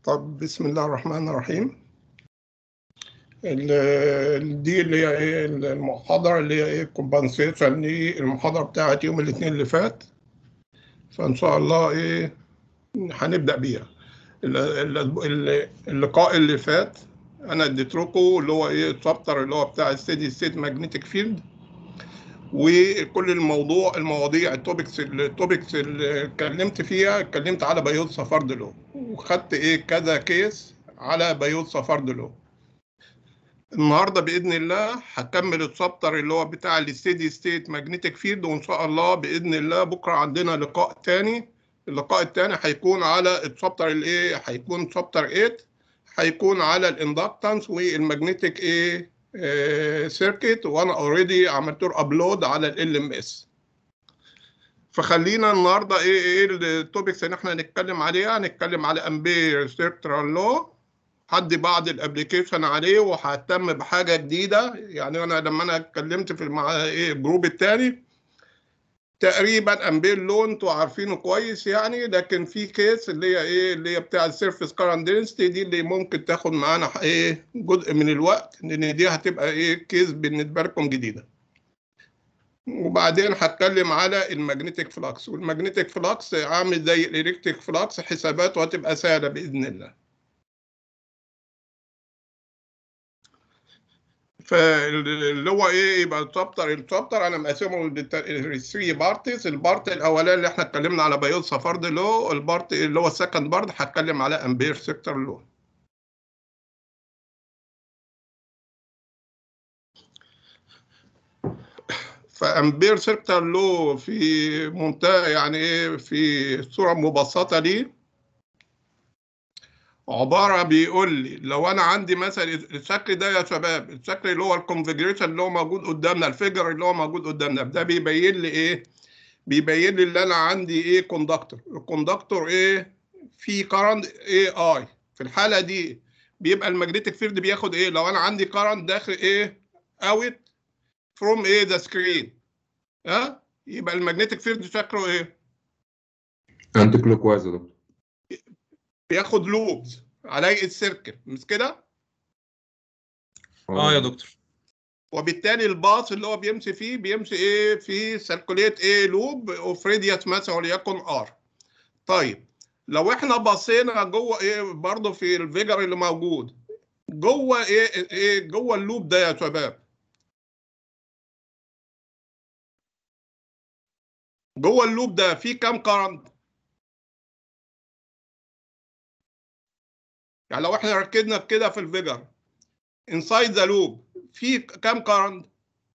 طب بسم الله الرحمن الرحيم ال- دي اللي هي ايه المحاضرة اللي هي ايه كومبنسيشن دي المحاضرة بتاعت يوم الاثنين اللي فات فإن شاء الله ايه هنبدأ بيها ال- ال- ال- اللقاء اللي فات أنا اديت لكم اللي هو ايه الشابتر اللي هو بتاع الستيدي ستيت ماجنتيك فيلد وكل الموضوع المواضيع التوبكس التوبكس اللي اتكلمت فيها اتكلمت على بيوت سفارد لو وخدت ايه كذا كيس على بيوت سفارد لو النهارده باذن الله هكمل الشابتر اللي هو بتاع الستيدي ستيت ماجنتيك فيلد وان شاء الله باذن الله بكره عندنا لقاء تاني اللقاء التاني هيكون على الشابتر الايه هيكون شابتر 8 هيكون على الاندكتنس والماجنتيك ايه سيركت وانا اوريدي عملت له ابلود على ال ام اس فخلينا النهارده ايه ايه التوبكس اللي احنا هنتكلم عليها هنتكلم على امبير سيركترال لو هدي بعض الابلكيشن عليه وههتم بحاجه جديده يعني انا لما انا اتكلمت في مع ايه الجروب الثاني تقريبا امبير لو انتوا عارفينه كويس يعني لكن في كيس اللي هي ايه اللي هي بتاع السيرفيس كارنت دنسيتي دي اللي ممكن تاخد معانا ايه جزء من الوقت لان دي هتبقى ايه كيس بالنسبه لكم جديده وبعدين هتكلم على المagnetic فلكس والمagnetic فلكس عامل زي الالكتريك فلكس حساباته هتبقى سهله باذن الله فاللي هو ايه يبقى الشابتر الشابتر انا مقسمه ل 3 بارتس البارت الاولاني اللي احنا اتكلمنا على بيوت سفارد لو البارت اللي هو السكند بارت هتكلم على امبير سيكتور لو فامبير سيكتور لو في منتهى يعني ايه في الصوره المبسطه دي عباره بيقول لي لو انا عندي مثلا الشكل ده يا شباب الشكل اللي هو الكونفجريشن اللي هو موجود قدامنا الفيجر اللي هو موجود قدامنا ده بيبين لي ايه بيبين لي اللي انا عندي ايه كوندكتور الكوندكتور ايه في كارنت ايه اي في الحاله دي بيبقى الماجنتيك فيلد بياخد ايه لو انا عندي كارنت داخل ايه اوت فروم ايه ذا سكرين ها يبقى الماجنتيك فيلد شكله ايه انتي كلوك وايز يا دكتور بياخد لوبز على هيئه سيركل مش كده اه يا دكتور وبالتالي الباص اللي هو بيمشي فيه بيمشي ايه في سيركوليت ايه لوب اوف راديوس مثلا وليكن ار طيب لو احنا بصينا جوه ايه برضه في الفيجر اللي موجود جوه ايه ايه جوه اللوب ده يا شباب جوه اللوب ده في كام كارنت يعني لو احنا ركزنا في كده في الفيجر انسايد ذا لوب في كام كارنت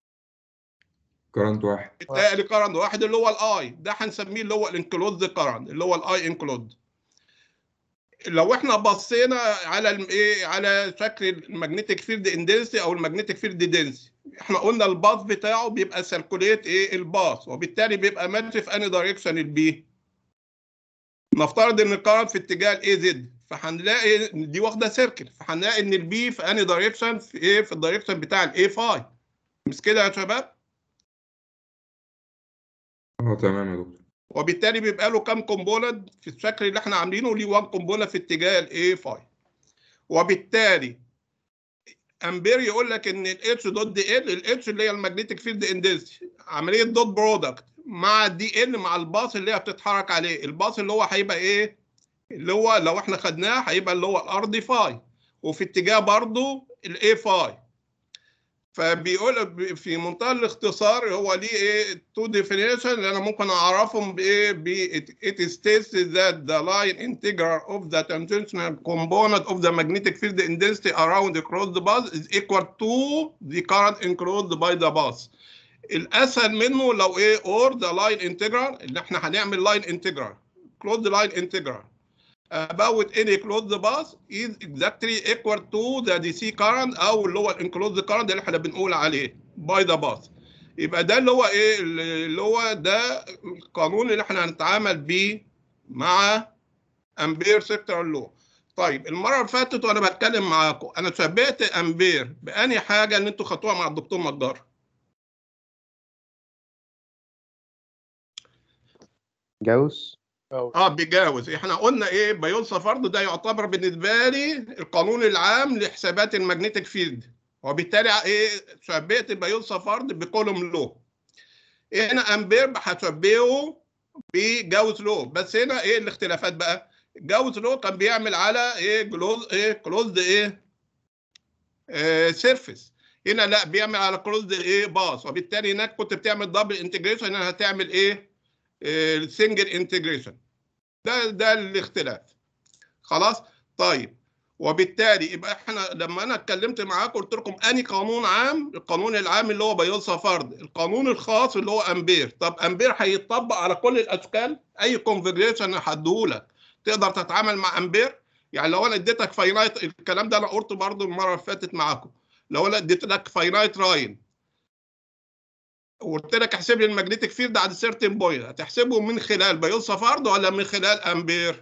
كرنت واحد بتلاقي كارنت واحد اللي هو الاي ده هنسميه اللي هو الانكلود كارنت اللي هو الاي انكلود لو احنا بصينا على الايه على شكل المagnetic فيلد اندنسي او المagnetic فيلد دنسي احنا قلنا الباث بتاعه بيبقى سيركوليت ايه الباث وبالتالي بيبقى ماشي في اني دايركشن البي نفترض ان الكارنت في اتجاه الاي زد فهنلاقي دي واخده سيركل فهنلاقي ان البي في اني دايركشن في ايه في الدايركشن بتاع الاي فاي مش كده يا شباب اه تمام يا دكتور وبالتالي بيبقى له كام كومبوننت في الشكل اللي احنا عاملينه ليه 1 كومبوننت في اتجاه الاي فاي وبالتالي امبير يقول لك ان الاتش دوت دي ال الاتش اللي هي الماجنتيك فيلد اندنسي عمليه دوت برودكت مع الدي ال مع الباص اللي هي بتتحرك عليه الباص اللي هو هيبقى ايه اللي هو لو احنا خدناه هيبقى اللي هو الار دي فاي وفي اتجاه برضه الاي فاي فبيقول في منتهى الاختصار هو ليه ايه تو ديفينيشن اللي انا ممكن اعرفهم بايه ب it states that the line integral of the tangential component of the magnetic field intensity around across the bus is equal to the current enclosed by the bus الاسهل منه لو ايه or the line integral اللي احنا هنعمل line integral closed line integral about any closed bus is exactly equal to the DC current او اللي هو الانكلوزد current اللي احنا بنقول عليه by the bus يبقى ده اللي هو ايه اللي هو ده القانون اللي احنا هنتعامل بيه مع امبير سيكتور لو طيب المره اللي فاتت وانا بتكلم معاكم انا شبهت امبير باني حاجه اللي انتوا خدتوها مع الدكتور نجار جاوس أو اه بيجاوز احنا قلنا ايه بيوصى فرض ده يعتبر بالنسبه لي القانون العام لحسابات المagnetic فيلد وبالتالي ايه شبهت بيوصى فرض بكولوم لو هنا امبير هشبهه بجاوز لو بس هنا ايه الاختلافات بقى جاوز لو كان بيعمل على ايه كلوز ايه كلوزد ايه آه سيرفيس هنا لا بيعمل على كلوزد ايه باص وبالتالي هناك كنت بتعمل دبل انتجريشن هنا هتعمل ايه السنجل انتجريشن ده ده الاختلاف خلاص طيب وبالتالي يبقى احنا لما انا اتكلمت معاكم قلت لكم اني قانون عام القانون العام اللي هو بيوصى فرض القانون الخاص اللي هو امبير طب امبير هيتطبق على كل الاشكال اي كونفجريشن هديهولك تقدر تتعامل مع امبير يعني لو انا اديتك فاينايت الكلام ده انا قلته برضو المره اللي فاتت معاكم لو انا اديت لك فاينايت راين وقلت لك احسب لي الماجنتيك فيلد عند سيرتن بوينت هتحسبه من خلال بيوصى فرض ولا من خلال امبير؟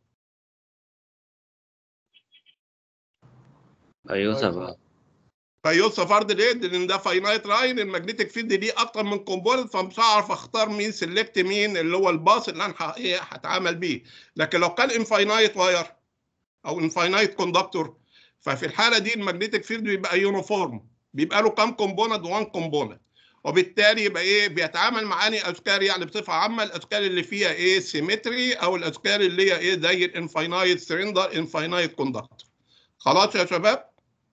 أيوة بقى فيوصى فرض ليه؟ لان ده فاينايت راين الماجنتيك فيلد ليه اكتر من كومبوننت فمش هعرف اختار مين سيلكت مين اللي هو الباص اللي انا ه- ايه هتعامل بيه لكن لو كان انفاينايت واير او انفاينايت كوندكتور ففي الحاله دي الماجنتيك فيلد بيبقى يونيفورم بيبقى له كام كومبوننت 1 كومبوننت وبالتالي يبقى ايه بيتعامل مع اني اشكال يعني بصفه عامه الاشكال اللي فيها ايه سيمتري او الاشكال اللي هي ايه زي الانفاينايت سرندر انفاينايت كوندكتور خلاص يا شباب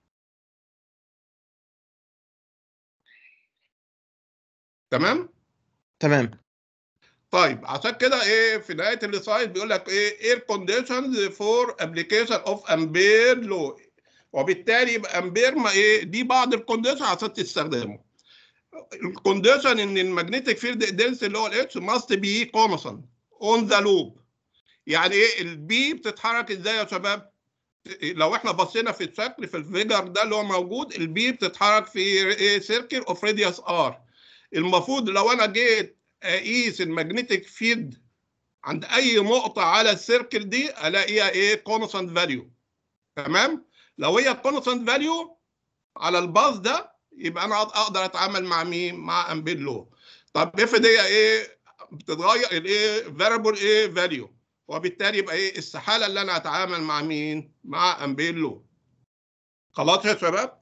تمام تمام طيب عشان كده ايه في نهايه السلايد بيقول لك ايه اير كونديشنز فور ابلكيشن اوف امبير لو وبالتالي يبقى امبير ما ايه دي بعض الكونديشن عشان تستخدمه الكونديشن ان المagnetic فيلد دنس اللي هو الاتش ماست بي كونستنت اون ذا لوب يعني ايه البي بتتحرك ازاي يا شباب لو احنا بصينا في الشكل في الفيجر ده اللي هو موجود البي بتتحرك في ايه سيركل اوف راديوس ار المفروض لو انا جيت اقيس المagnetic فيلد عند اي نقطه على السيركل دي الاقيها ايه كونستنت فاليو تمام لو هي كونستنت فاليو على الباص ده يبقى انا اقدر اتعامل مع مين مع امبير لو طب افرض هي ايه بتتغير الايه فاريبل ايه فاليو وبالتالي يبقى ايه استحاله اللي انا اتعامل مع مين مع امبير لو خلاص يا شباب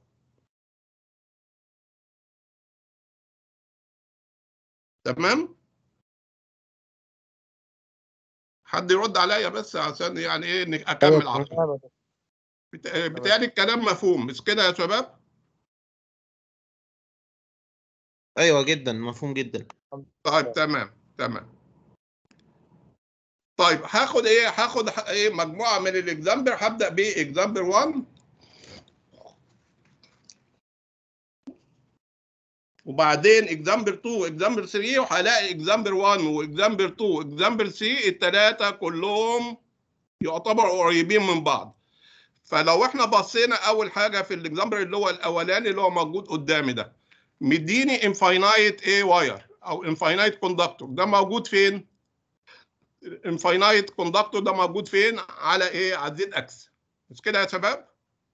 تمام حد يرد عليا بس عشان يعني ايه إنك اكمل على طول بت- بتهيألي الكلام مفهوم مش كده يا شباب ايوه جدا مفهوم جدا طيب تمام تمام طيب هاخد ايه هاخد ح- ايه مجموعه من الاكزامبل هبدا باكزامبل 1 وبعدين اكزامبل 2 اكزامبل 3 وهلاقي اكزامبل 1 واكزامبل 2 اكزامبل 3 الثلاثه كلهم يعتبروا قريبين من بعض فلو احنا بصينا اول حاجه في الاكزامبل اللي هو الاولاني اللي هو موجود قدامي ده مديني انفاينايت ايه واير او انفاينايت كوندكتور ده موجود فين؟ انفاينايت كوندكتور ده موجود فين؟ على ايه؟ على الزد اكس مش كده يا شباب؟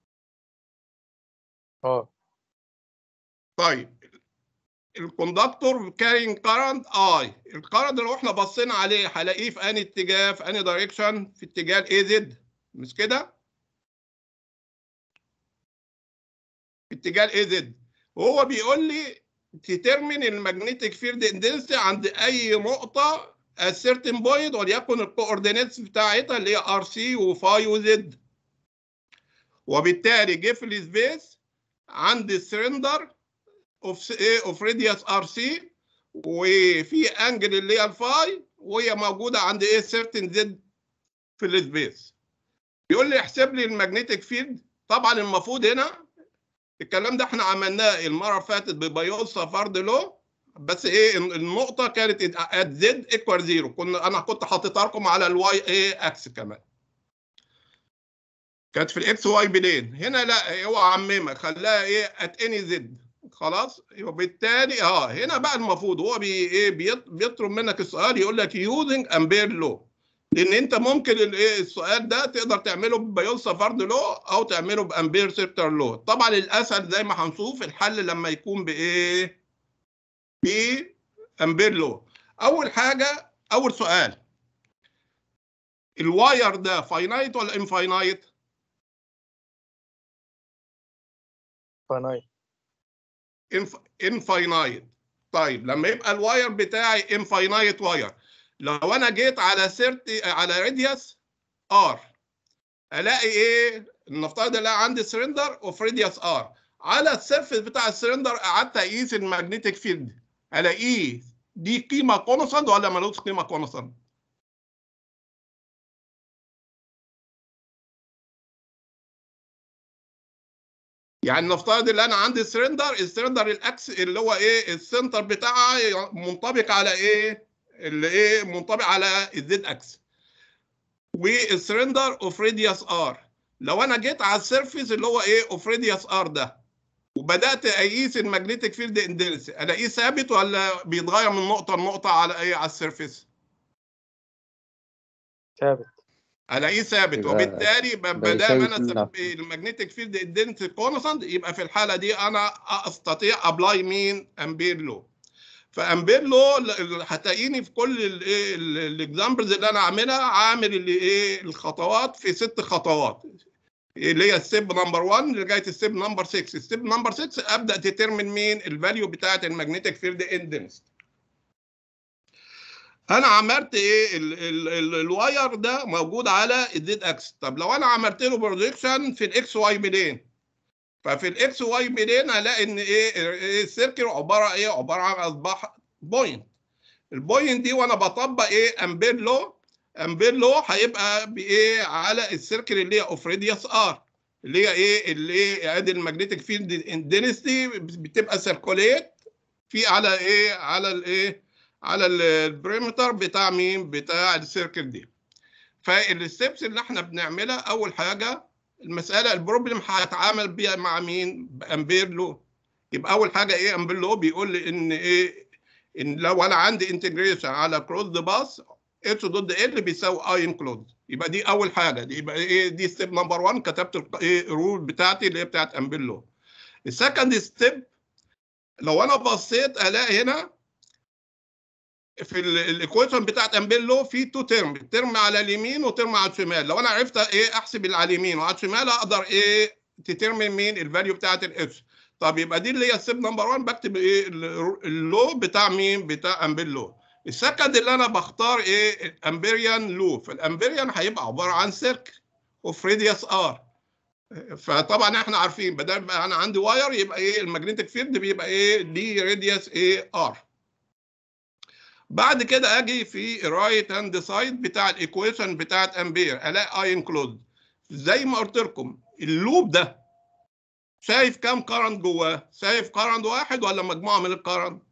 اه طيب الكوندكتور كارينج كارنت اي الكارنت لو احنا بصينا عليه هلاقيه في انهي اتجاه في انهي دايركشن في اتجاه الاي زد مش كده؟ في اتجاه الاي زد وهو بيقول لي تترمن المagnetic فيلد اندنسيتي عند اي نقطه at certain point وليكن الكوردينيتس بتاعتها اللي هي ار سي وفاي وزد وبالتالي جه في السبيس عند السرندر اوف ايه اوف راديوس ار سي وفي انجل اللي هي الفاي وهي موجوده عند ايه سيرتن زد في السبيس بيقول لي احسب لي المagnetic فيلد طبعا المفروض هنا الكلام ده احنا عملناه المره اللي فاتت ببيوصا فرد لو بس ايه النقطه كانت ات زد ايكوال زيرو كنا انا كنت حاططها لكم على الواي ايه اكس كمان كانت في الاكس واي بلين هنا لا هو عممها خلاها ايه ات اني زد خلاص وبالتالي اه هنا بقى المفروض هو بي ايه بيط- بيطلب منك السؤال يقول لك يوزنج امبير لو لان انت ممكن الايه السؤال ده تقدر تعمله ببيوصا فرد لو او تعمله بامبير سيرتر لو طبعا الاسهل زي ما هنشوف الحل لما يكون بايه بامبير لو اول حاجه اول سؤال الواير ده فاينايت ولا انفاينايت فنايت انفاينايت طيب لما يبقى الواير بتاعي انفاينايت واير لو انا جيت على سيرتي على راديوس ار الاقي ايه نفترض الاقي عندي سلندر اوف راديوس ار على السيرفيس بتاع السلندر قعدت اقيس المagnetic فيلد الاقيه دي قيمه كونستانت ولا ملوش قيمه كونستانت يعني نفترض ان انا عندي سلندر السلندر الاكس اللي هو ايه السنتر بتاعها منطبق على ايه اللي ايه منطبق على الزد اكس والسلندر اوف راديوس ار لو انا جيت على السيرفيس اللي هو ايه اوف راديوس ار ده وبدات اقيس المagnetic فيلد اندنس الاقيه ثابت ولا بيتغير من نقطه لنقطه على ايه على السيرفيس ثابت الاقيه ثابت يبقى وبالتالي ب- ده ما دام يساوي انا اتنين سب- المagnetic فيلد اندنس كونستانت يبقى في الحاله دي انا استطيع ابلاي مين امبير لو فامبير لو ال- هتلاقيني في كل الايه الاكزامبلز اللي انا عاملها عامل اللي ايه الخطوات في ست خطوات اللي هي الستيب نمبر 1 لغايه الستيب نمبر 6 الستيب نمبر 6 ابدا تترمن مين الفاليو بتاعه المagnetic فيلد اندنس انا عملت ايه ال ال ال الواير ده موجود على الزد اكس طب لو انا عملت له بروجيكشن في الاكس واي بلين ففي الاكس واي بلين هلاقي ان ايه إيه السيركل عباره ايه عباره عن اصبح بوينت البوينت دي وانا بطبق ايه امبير لو امبير لو هيبقى بايه على السيركل اللي هي اوف راديوس ار اللي هي ايه اللي ايه ادي المagnetic فيلد اندنسيتي بتبقى سيركوليت في على ايه على الايه على البريمتر بتاع مين بتاع السيركل دي فالستبس اللي احنا بنعملها اول حاجه المساله البروبلم هيتعامل بيها مع مين بامبير لو يبقى اول حاجه ايه امبير لو بيقول لي ان ايه ان لو انا عندي انتجريشن على كروس باس اتش ضد ال بيساوي اي انكلود يبقى دي اول حاجه دي يبقى ايه دي ستيب نمبر 1 كتبت ال- ايه الرول بتاعتي اللي هي بتاعت امبير لو السكند ستيب لو انا بصيت الاقي هنا في الايكويشن بتاعت امبير لو في تو ترم ترم على اليمين وترم على الشمال لو انا عرفت ايه احسب اللي على اليمين وعلى الشمال اقدر ايه تترمن مين الفاليو بتاعت الاتش طب يبقى دي اللي هي ستيب نمبر 1 بكتب ايه ال- اللو بتاع مين بتاع امبير لو السكند اللي انا بختار ايه الامبيريان لو فالامبيريان هيبقى عباره عن سيركل اوف راديوس ار فطبعا احنا عارفين بدل ما انا عندي واير يبقى ايه المagnetic فيلد بيبقى ايه دي راديوس ايه ار بعد كده اجي في الرايت هاند سايد بتاع الايكويشن بتاعت امبير الاقي اي انكلود زي ما قلت لكم اللوب ده شايف كام كارنت جواه شايف كارنت واحد ولا مجموعه من الكارنت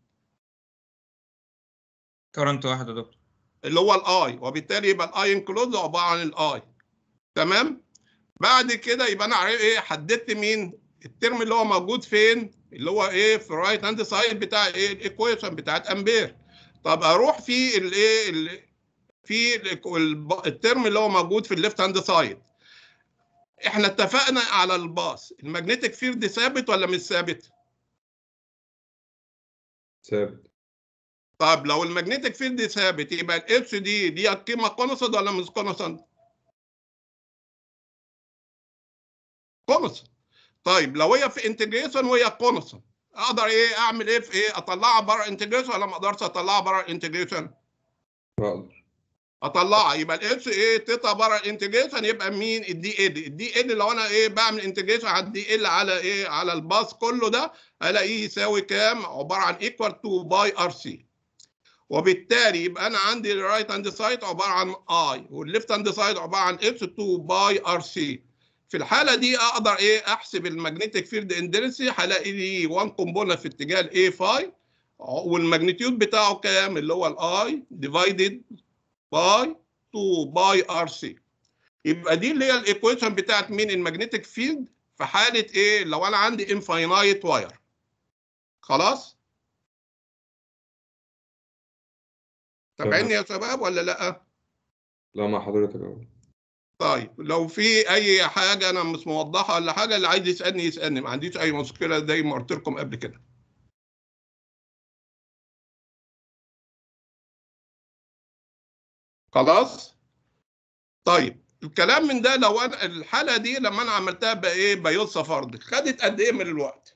كرنت واحد يا دكتور اللي هو الاي وبالتالي يبقى الاي انكلود عباره عن الاي تمام بعد كده يبقى انا عارف ايه حددت مين الترم اللي هو موجود فين اللي هو ايه في الرايت هاند سايد بتاع ايه الايكويشن بتاعت امبير طب اروح في الايه ال- في ال- الب- الترم اللي هو موجود في الليفت هاند سايد احنا اتفقنا على الباص المagnetic فيلد ثابت ولا مش ثابت ثابت طب لو المagnetic فيلد ثابت يبقى الاتش دي دي قيمه كونستانت ولا مش كونستانت كونستانت طيب لو هي في انتجريشن وهي كونستانت اقدر ايه اعمل ايه في ايه اطلعها بره انتجريشن ولا ما اقدرش اطلعها بره الانتجريشن بقدر اطلعها يبقى الاتش ايه تطلع بره الانتجريشن يبقى مين الدي ال الدي ال لو انا ايه بعمل انتجريشن على الدي ال على ايه على الباص كله ده الاقيه يساوي كام عباره عن ايكوال 2 باي ار سي وبالتالي يبقى انا عندي الرايت هاند سايد عباره عن اي والليفت هاند سايد عباره عن اتش 2 باي ار سي في الحاله دي اقدر ايه احسب المagnetic فيلد اندنسي هلاقي لي 1 كومبوننت في اتجاه الاي فاي والماجنتيود بتاعه كام اللي هو الاي ديفايدد باي 2 باي ار سي يبقى دي اللي هي الايكويشن بتاعت مين المagnetic فيلد في حاله ايه لو انا عندي انفاينايت واير خلاص تابعني يا شباب ولا لا لا مع حضرتك أهو طيب لو في اي حاجه انا مش موضحها ولا حاجه اللي عايز يسالني يسالني ما عنديش اي مشكله زي ما قلت لكم قبل كده خلاص طيب الكلام من ده لو انا الحاله دي لما انا عملتها بايه بيوصى فرض خدت قد ايه من الوقت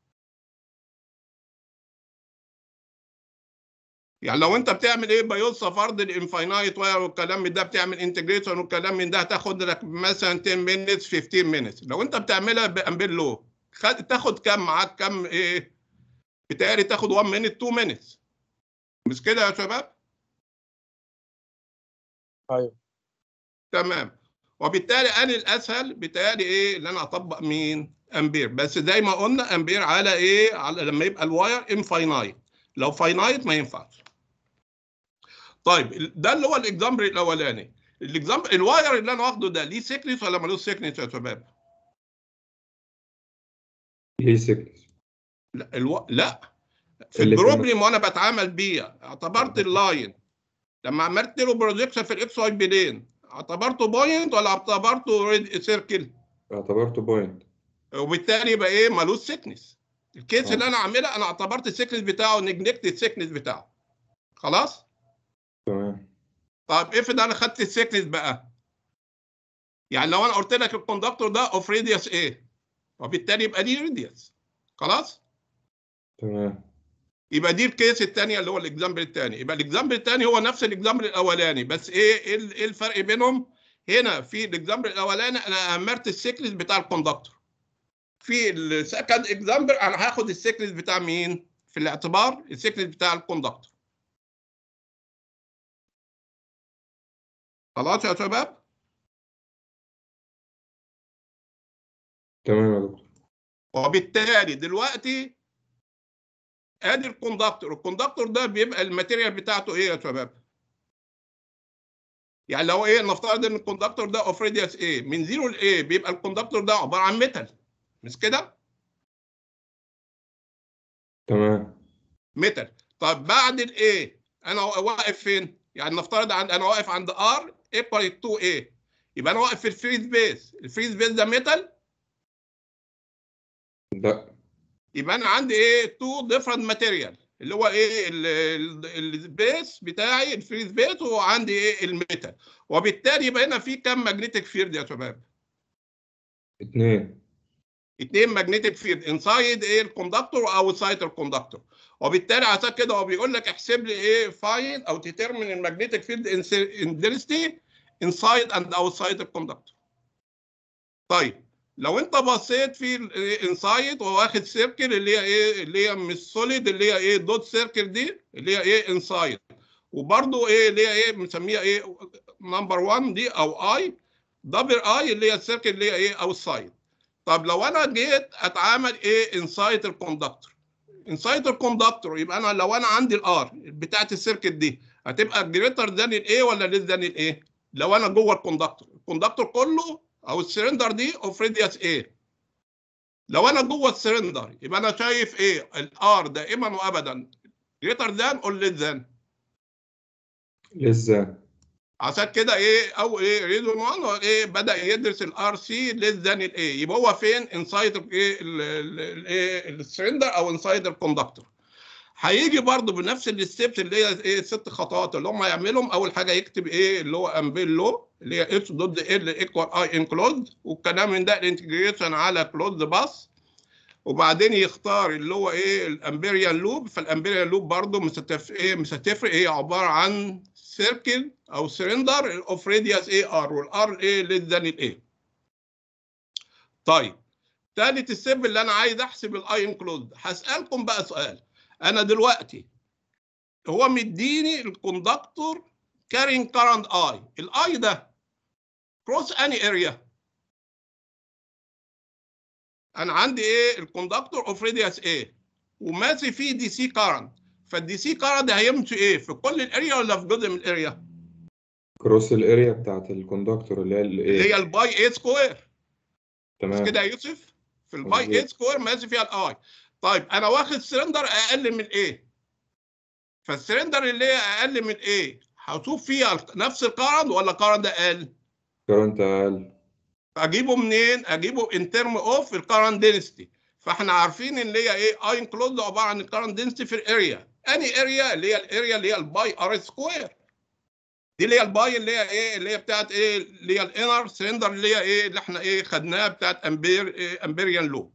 يعني لو انت بتعمل ايه بيوصى فرض الانفاينايت واير والكلام من ده بتعمل انتجريشن والكلام من ده هتاخد لك مثلا 10 مينتس 15 مينتس لو انت بتعملها بامبير لو خد تاخد كام معاك كام ايه بتهيألي تاخد 1 مينت 2 مينتس مش كده يا شباب ايوه تمام وبالتالي انا الاسهل بيتهيألي ايه اللي انا اطبق مين امبير بس زي ما قلنا امبير على ايه على لما يبقى الواير انفاينايت لو فاينايت ما ينفعش طيب ده اللي هو الاكزامبل الاولاني الاكزامبل الواير اللي انا واخده ده ليه سيكنس ولا ملوش سيكنس يا شباب ليه سكنس لا الو... لا في اللي في البروبلم وانا بتعامل بيه اعتبرت اللاين لما عملت له بروجيكشن في الاكس واي بلين اعتبرته بوينت ولا اعتبرته ريد سيركل اعتبرته بوينت وبالتالي يبقى ايه ملوش سيكنس الكيس آه. اللي انا عاملها انا اعتبرت السيكنس بتاعه نجنكت السيكنس بتاعه خلاص تمام طيب افرض انا خدت السيكنس بقى يعني لو انا قلت لك الكوندكتور ده اوف راديوس ايه وبالتالي يبقى دي راديوس خلاص تمام يبقى دي الكيس الثانيه اللي هو الاكزامبل الثاني يبقى الاكزامبل الثاني هو نفس الاكزامبل الاولاني بس ايه ايه ال- إيه الفرق بينهم هنا في الاكزامبل الاولاني انا امرت السيكنس بتاع الكوندكتور في السكند اكزامبل انا هاخد السيكنس بتاع مين في الاعتبار السيكنس بتاع الكوندكتور خلاص يا شباب تمام يا دكتور وبالتالي دلوقتي ادي الكوندكتور الكوندكتور ده بيبقى الماتيريال بتاعته ايه يا شباب يعني لو ايه نفترض ان الكوندكتور ده اوف راديوس ايه من زيرو لايه بيبقى الكوندكتور ده عباره عن ميتال مش كده تمام ميتال طب بعد الايه انا واقف فين يعني نفترض عند انا واقف عند ار ايكوال 2 ايه يبقى انا واقف في الفري سبيس الفري سبيس ده ميتال لا يبقى انا عندي ايه تو ديفرنت ماتيريال اللي هو ايه البيس بتاعي الفري سبيس وعندي ايه الميتال وبالتالي يبقى هنا في كام ماجنتيك فيلد يا شباب اتنين اثنين ماجنتيك فيلد انسايد ايه الكوندكتور واوتسايد الكوندكتور وبالتالي عشان كده هو بيقول لك احسب لي ايه فاين او تيترمن الماجنتيك فيلد انتنسيتي انسايد اند اوتسايد الكوندكتور طيب لو انت بصيت في الانسايد وواخد سيركل اللي هي ايه اللي هي مش سوليد اللي هي ايه دوت سيركل دي اللي هي ايه انسايد وبرده ايه اللي هي ايه بنسميها ايه نمبر 1 دي او اي دبل اي اللي هي السيركل اللي هي ايه اوتسايد طب لو انا جيت اتعامل ايه انسايد الكوندكتور انسايد الكوندكتور يبقى انا لو انا عندي الار بتاعت السيركت دي هتبقى جريتر ذان الايه ولا ليس ذان الايه لو انا جوه الكوندكتور الكوندكتور كله او السلندر دي اوف راديوس ايه لو انا جوه السلندر يبقى انا شايف ايه الار دائما وابدا جريتر ذان اور ليس ذان لسه عشان كده ايه او ايه ريزون 1 هو ايه بدا يدرس الار سي ليس ذان الايه يبقى هو فين انسايد الايه الايه السلندر او انسايد الكوندكتور هيجي برضه بنفس الستبس اللي هي ايه الست خطوات اللي هم يعملهم اول حاجه يكتب ايه اللي هو امبيل لو اللي هي اتش ضد ال ايكوال اي انكلوزد والكلام من ده الانتجريشن على كلوزد باس وبعدين يختار اللي هو ايه الامبيريال لوب فالامبيريال لوب برضه مش هتف... ايه مش هتفرق هي عباره عن سيركل او سلندر اوف راديوس اي ار والار ايه ليس ذان الايه طيب ثالث ستيب اللي انا عايز احسب الاي انكلوزد هسالكم بقى سؤال انا دلوقتي هو مديني الكوندكتور كارين كارنت اي الاي ده كروس اني اريا انا عندي ايه الكوندكتور اوف راديوس ايه وماشي فيه دي سي كارنت فالدي سي كارنت هيمشي ايه في كل الاريا ولا في جزء من الاريا كروس الاريا بتاعت الكوندكتور اللي هي اللي الايه هي الباي اي سكوير مش تمام كده يا يوسف في الباي مظبوط. اي سكوير ماشي فيها الاي طيب انا واخد سلندر اقل من ايه فالسلندر اللي هي اقل من ايه هشوف فيها نفس الكارنت ولا الكارنت ده اقل كرنت اقل اجيبه منين اجيبه ان ترم اوف الكارنت دينستي فاحنا عارفين ان هي ايه اي انكلوز عباره عن الكارنت دينستي في الاريا اني اريا اللي هي الاريا اللي هي الباي ار سكوير دي اللي هي الباي اللي هي ايه اللي هي بتاعت ايه اللي هي الانر سلندر اللي هي ايه اللي احنا ايه خدناها بتاعت امبير إيه امبيريان لو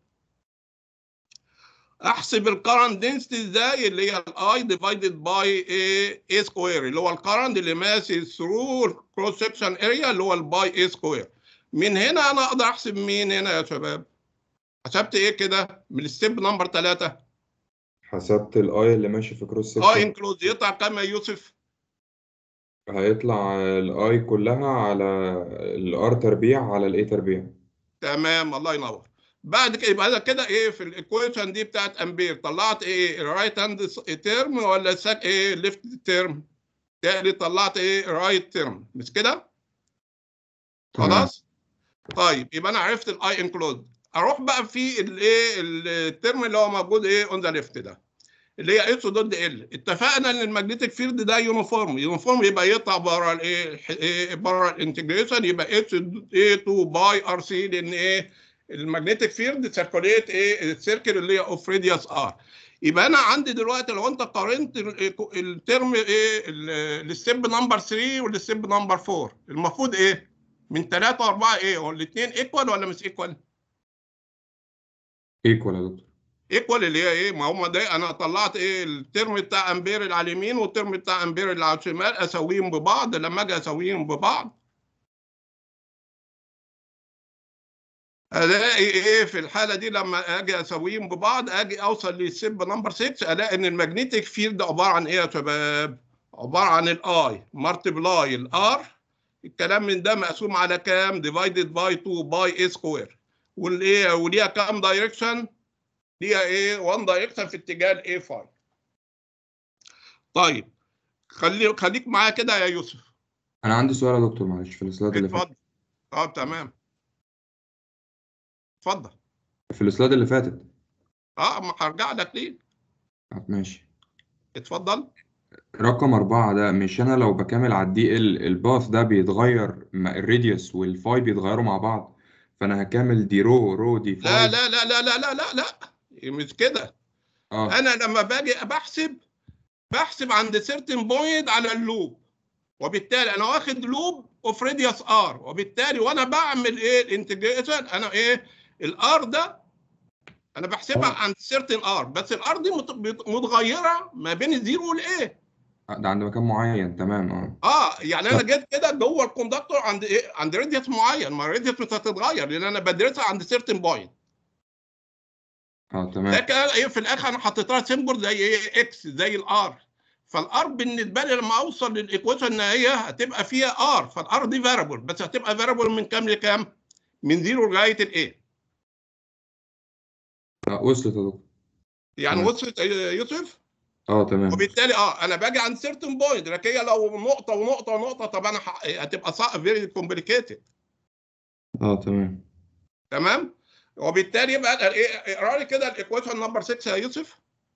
احسب الكرنت دنسيتي ازاي اللي هي الاي ديفايدد باي ايه اي سكوير اللي هو الكرنت اللي ماشي ثرو الكروس سكشن اريا اللي هو الباي اي سكوير من هنا انا اقدر احسب مين هنا يا شباب حسبت ايه كده من الستيب نمبر 3 حسبت الاي اللي ماشي في كروس اه سكشن انكلوز يطلع كام يا يوسف هيطلع الاي كلها على الار تربيع على الاي تربيع تمام الله ينور بعد كده يبقى انا كده ايه في الايكويشن دي بتاعت امبير طلعت ايه رايت هاند تيرم ولا ساك ايه ليفت تيرم تاني طلعت ايه رايت تيرم مش كده تمام. خلاص طيب يبقى انا عرفت الاي انكلود اروح بقى في الايه الترم اللي هو موجود ايه اون ذا ليفت ده اللي هي اتش دوت ال اتفقنا ان الماجنتيك فيلد ده يونيفورم يونيفورم يبقى يطلع بره الايه إيه بره الانتجريشن يبقى اتش اي 2 باي ار سي لان ايه الماجنتيك فيلد سيركوليت ايه السيركل اللي هي اوف راديوس ار يبقى انا عندي دلوقتي لو انت قارنت ال- الترم ايه ال- الستيب نمبر 3 والستيب نمبر 4 المفروض ايه من 3 و4 ايه هو الاثنين ايكوال ولا مش ايكوال ايكوال يا دكتور ايكوال اللي هي ايه ما هم ده انا طلعت ايه الترم بتاع امبير اللي على اليمين والترم بتاع امبير اللي على الشمال اسويهم ببعض لما اجي اسويهم ببعض الاقي ايه في الحاله دي لما اجي اسويهم ببعض اجي اوصل للسب نمبر 6 الاقي ان الماجنتيك فيلد عباره عن ايه يا شباب عباره عن الاي مالتبلاي الار الكلام من ده مقسوم على كام ديفايدد باي 2 باي اي سكوير والايه وليها كام دايركشن ليها ايه 1 دايركشن في اتجاه الاي 5 طيب خلي خليك معايا كده يا يوسف انا عندي سؤال يا دكتور معلش في السلايد اللي فاتت اتفضل اه تمام اتفضل في السلايد اللي فاتت اه ما هرجع لك ليه آه، ماشي اتفضل رقم أربعة ده مش أنا لو بكامل على الدي ال الباث ده بيتغير مع الراديوس والفاي بيتغيروا مع بعض فأنا هكامل دي رو رو دي لا فاي لا لا لا لا لا لا لا مش كده اه انا لما باجي بحسب بحسب عند سيرتن بوينت على اللوب وبالتالي انا واخد لوب اوف راديوس ار وبالتالي وانا بعمل ايه الانتجريشن انا ايه الار ده انا بحسبها آه. عند سيرتن ار بس الار دي مت- بت- متغيره ما بين الزيرو والايه ده عند مكان معين تمام اه اه يعني انا طب. جيت كده جوه الكوندكتور عند ايه عند راديوس معين ما الراديوس مش هتتغير لان انا بدرسها عند سيرتن بوينت اه تمام لكن أنا ايه في الاخر انا حطيت لها سيمبل زي ايه اكس زي الار فالار بالنسبه لي لما اوصل للايكويشن النهائيه هتبقى فيها ار فالار دي فاريبل بس هتبقى فاريبل من كام لكام؟ من زيرو لغايه الايه؟ آه، وصلت يا دكتور يعني تمام. وصلت يا يوسف؟ اه تمام وبالتالي اه انا باجي عند سيرتن بوينت لكن هي لو نقطه ونقطه ونقطه طب انا ح- هتبقى صعب فيري كومبليكيتد اه تمام تمام؟ وبالتالي يبقى ال- ايه اقرا لي كده الايكويشن نمبر 6 يا يوسف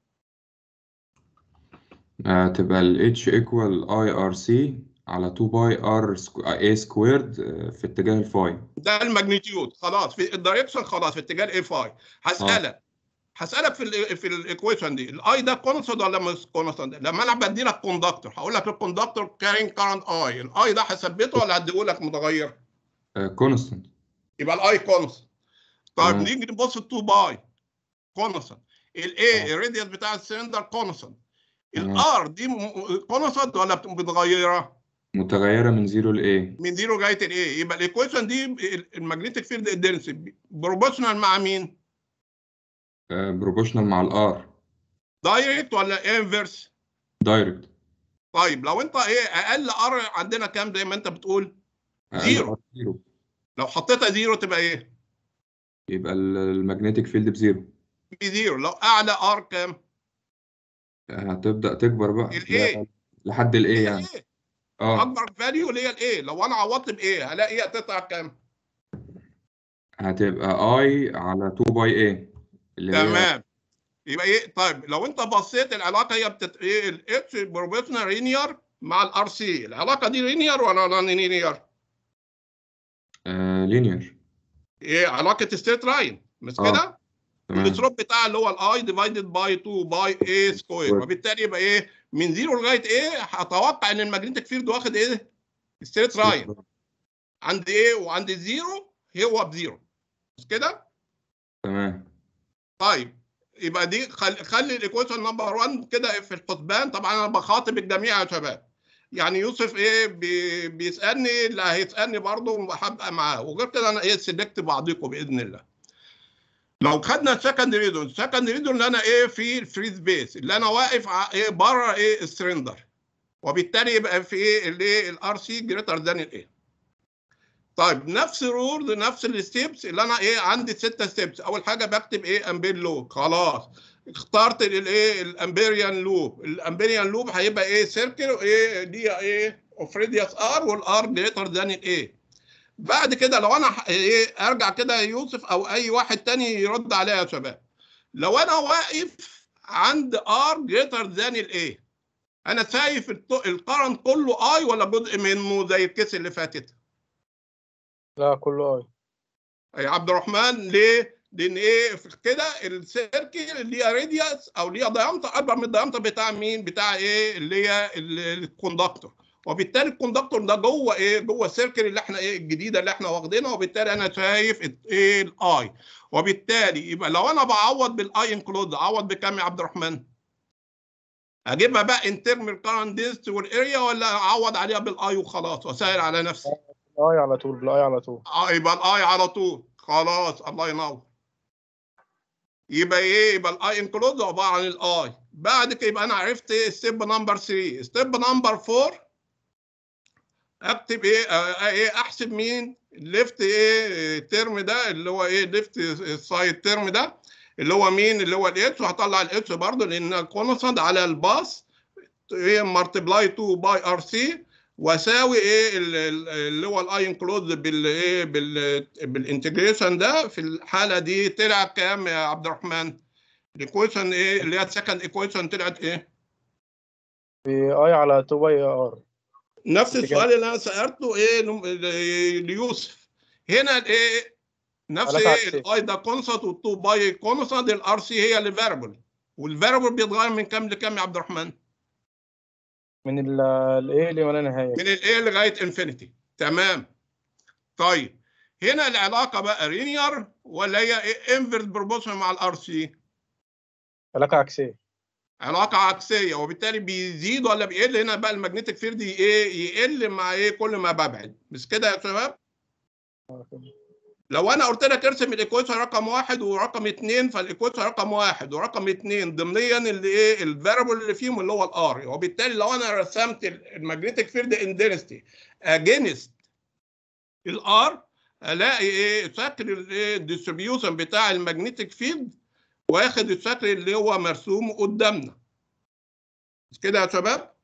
آه تبقى ال H equal IRC على 2 باي R A squared آه، في اتجاه الفاي ده الماجنتيود خلاص في الدايركشن خلاص في اتجاه الاي 5 هسالك هسالك في ال في الايكويشن دي الاي ده كونستنت ولا مش كونستنت لما انا بدي لك كوندكتور هقول لك الكوندكتور كارين كارنت اي الاي ده هثبته ولا هديه لك متغير كونستنت يبقى الاي كونستنت طيب تمام. نيجي نبص 2 باي كونستنت الاي آه. الراديوس بتاع السلندر كونستنت تمام. الار دي كونستنت ولا بت- متغيره متغيرة من 0 ل A من زيرو لغايه الايه يبقى الايكويشن دي الماجنتيك فيلد دنسيتي بروبورشنال مع مين بروبوشنال مع الار دايركت ولا انفرس دايركت طيب لو انت ايه اقل ار عندنا كام زي ما انت بتقول زيرو. زيرو لو حطيتها زيرو تبقى ايه يبقى المagnetic فيلد بزيرو بزيرو لو اعلى ار كام هتبدأ تكبر بقى ال A. لحد ال A هي يعني الايه اه اكبر فاليو اللي هي الايه لو انا عوضت بايه هلاقي هي هتطلع كام هتبقى I على 2 باي A اللي هي تمام يبقى ايه طيب لو انت بصيت العلاقه هي بتت ايه الاتش بروبورشنال لينير مع الار سي العلاقه دي لينير ولا نون لينير لينير ايه علاقه ستريت لاين مش آه. كده تمام السلوب بتاع اللي هو الاي ديفايدد باي 2 باي اي سكوير سكوير. وبالتالي يبقى ايه من زيرو لغايه ايه هتوقع ان الماجنتيك فيلد واخد ايه ستريت لاين عند ايه وعند الزيرو هو بزيرو مش كده تمام طيب يبقى دي خل... خلي الايكويشن نمبر 1 كده في الحسبان طبعا انا بخاطب الجميع يا شباب يعني يوسف ايه بي... بيسالني اللي هيسالني برضه هبقى معاه وغير كده انا ايه سلكت بعضكم باذن الله لو خدنا السكند ريدون السكند ريدون اللي انا ايه في الفري سبيس اللي انا واقف ع- ايه بره ايه السرندر وبالتالي يبقى في ايه الايه الار سي جريتر ذان الايه طيب نفس الرول نفس الستيبس اللي انا ايه عندي ستة ستيبس اول حاجه بكتب ايه امبير لوب خلاص اخترت الايه الامبيريان لوب الامبيريان لوب هيبقى ايه سيركل وايه دي ايه اوف راديوس ار والار جريتر ذان الايه بعد كده لو انا ح- ايه ارجع كده يوسف او اي واحد تاني يرد عليا يا شباب لو انا واقف عند ار جريتر ذان الايه انا شايف الط- القرن كله اي ولا جزء منه زي الكيس اللي فاتت لا كله اي يا عبد الرحمن ليه؟ لان ايه في كده السيركل اللي هي راديوس او اللي هي دايمتر اكبر من الدايمتر بتاع مين؟ بتاع ايه؟ اللي هي ال- الكوندكتور وبالتالي الكوندكتور ده جوه ايه؟ جوه السيركل اللي احنا ايه الجديده اللي احنا واخدينها وبالتالي انا شايف ال- ايه الاي وبالتالي يبقى لو انا بعوض بالاي انكلود اعوض بكام يا عبد الرحمن؟ اجيبها بقى انترمال كارنت ديست والاريا ولا اعوض عليها بالاي وخلاص واسهل على نفسي؟ اي على طول بالاي على طول اه يبقى الاي على طول خلاص الله ينور يبقى ايه يبقى الاي انكلود عباره عن الاي بعد كده يبقى انا عرفت ستيب نمبر 3 ستيب نمبر 4 اكتب ايه آه ايه احسب مين الليفت ايه ترم ده اللي هو ايه ليفت سايد ترم ده اللي هو مين اللي هو الاتش وهطلع الاتش برضه لان كونستانت على الباص ايه مالتبلاي 2 باي ار سي واساوي ايه ال- ال- اللي هو الاي انكلود بالايه بال بالانتجريشن ده في الحاله دي طلع كام يا عبد الرحمن؟ الايكويشن ايه اللي هي السكند ايكويشن طلعت ايه؟ باي على 2 باي ار نفس انت السؤال اللي انا سالته ايه لم- ل- ليوسف هنا الايه نفس على ايه عكسي. الاي ده كونستانت والتو باي كونستانت الار سي هي اللي فاريبل والفاريبل بيتغير من كام لكام يا عبد الرحمن؟ من الايه اللي ولا نهايه من الايه لغايه انفينيتي تمام طيب هنا العلاقه بقى رينير ولا هي ايه انفرس بروبورشن مع الار سي علاقه عكسيه علاقه عكسيه وبالتالي بيزيد ولا بيقل هنا بقى المagnetic فيلد ايه يقل مع ايه كل ما ببعد مش كده يا شباب لو انا قلت لك ارسم الايكويشن رقم واحد ورقم اثنين فالايكويشن رقم واحد ورقم اثنين ضمنيا اللي ايه الفاريبل اللي فيهم اللي هو الار وبالتالي لو انا رسمت الماجنتيك فيلد اندنستي اجينست الار الاقي ايه شكل الايه الديستريبيوشن بتاع الماجنتيك فيلد واخد الشكل اللي هو مرسوم قدامنا مش كده يا شباب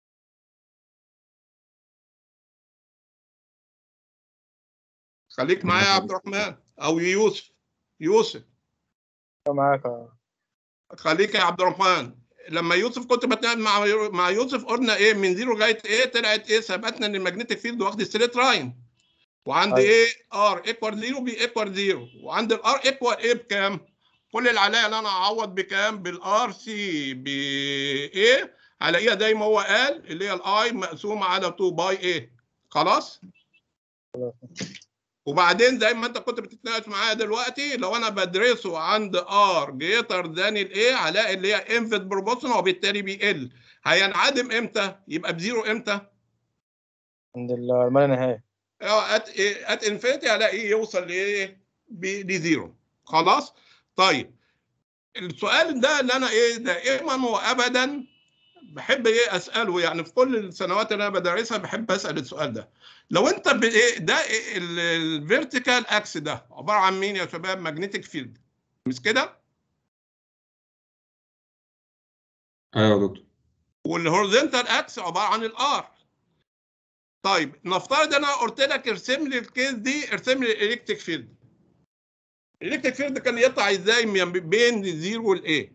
خليك معايا يا عبد الرحمن او يوسف يوسف معاك آه. خليك يا عبد الرحمن لما يوسف كنت بتنقل مع مع يوسف قلنا ايه من زيرو لغايه ايه طلعت ايه ثبتنا ان الماجنتيك فيلد واخد ستريت لاين وعند أيوة. ايه ار ايكوال زيرو بي ايكوال زيرو وعند الار ايكوال ايه بكام؟ كل اللي عليا ان انا اعوض بكام؟ بالار سي ب ايه هلاقيها زي ما هو قال اللي هي الاي مقسومه على 2 باي ايه خلاص؟ وبعدين زي ما انت كنت بتتناقش معايا دلوقتي لو انا بدرسه عند ار جيتر ذان الايه هلاقي اللي هي انفيت بروبورشن وبالتالي بيقل هينعدم امتى؟ يبقى بزيرو امتى؟ عند ال- ما لا نهايه ات ات انفينيتي هلاقيه يوصل لايه؟ ب- لزيرو خلاص؟ طيب السؤال ده اللي انا ايه دائما وابدا بحب ايه اساله يعني في كل السنوات اللي انا بدرسها بحب اسال السؤال ده لو انت بايه ده الفيرتيكال اكس ده عباره عن مين يا شباب ماجنتيك فيلد مش كده ايوه يا دكتور والهوريزونتال اكس عباره عن الار طيب نفترض انا قلت لك ارسم لي الكيس دي ارسم لي الالكتريك فيلد الالكتريك فيلد كان يطلع ازاي من بين الزيرو والايه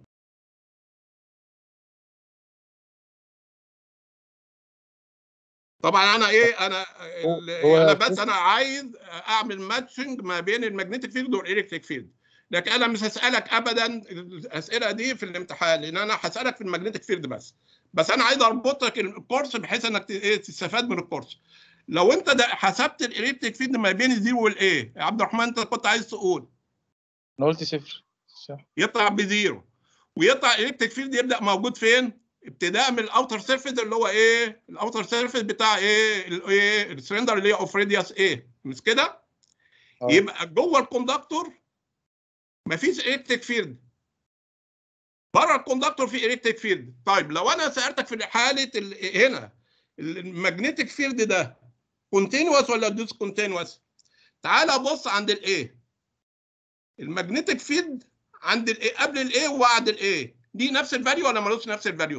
طبعا انا ايه انا ال- هو- انا بس انا عايز اعمل ماتشنج ما بين المagnetic فيلد والالكتريك فيلد لكن انا مش هسالك ابدا الاسئله دي في الامتحان لان انا هسالك في الماجنتيك فيلد بس بس انا عايز اربط لك الكورس بحيث انك ت- إيه تستفاد من الكورس لو انت ده حسبت الاليبتيك فيلد ما بين الزيرو والايه يا عبد الرحمن انت كنت عايز تقول انا قلت صفر صح يطلع بزيرو ويطلع الالكتريك فيلد يبدا موجود فين؟ ابتداء من الاوتر سيرفيس اللي هو ايه؟ الاوتر سيرفيس بتاع ايه؟ الايه؟ السلندر اللي هي اوف راديوس ايه؟ مش كده؟ آه. يبقى جوه الكوندكتور مفيش الكتريك فيلد بره الكوندكتور في الكتريك فيلد طيب لو انا سالتك في حاله ال- هنا المagnetic فيلد ده كونتينوس ولا ديس كونتينوس؟ تعالى بص عند الايه المagnetic فيلد عند الايه قبل الايه وبعد الايه دي نفس الفاليو ولا ملوش نفس الفاليو؟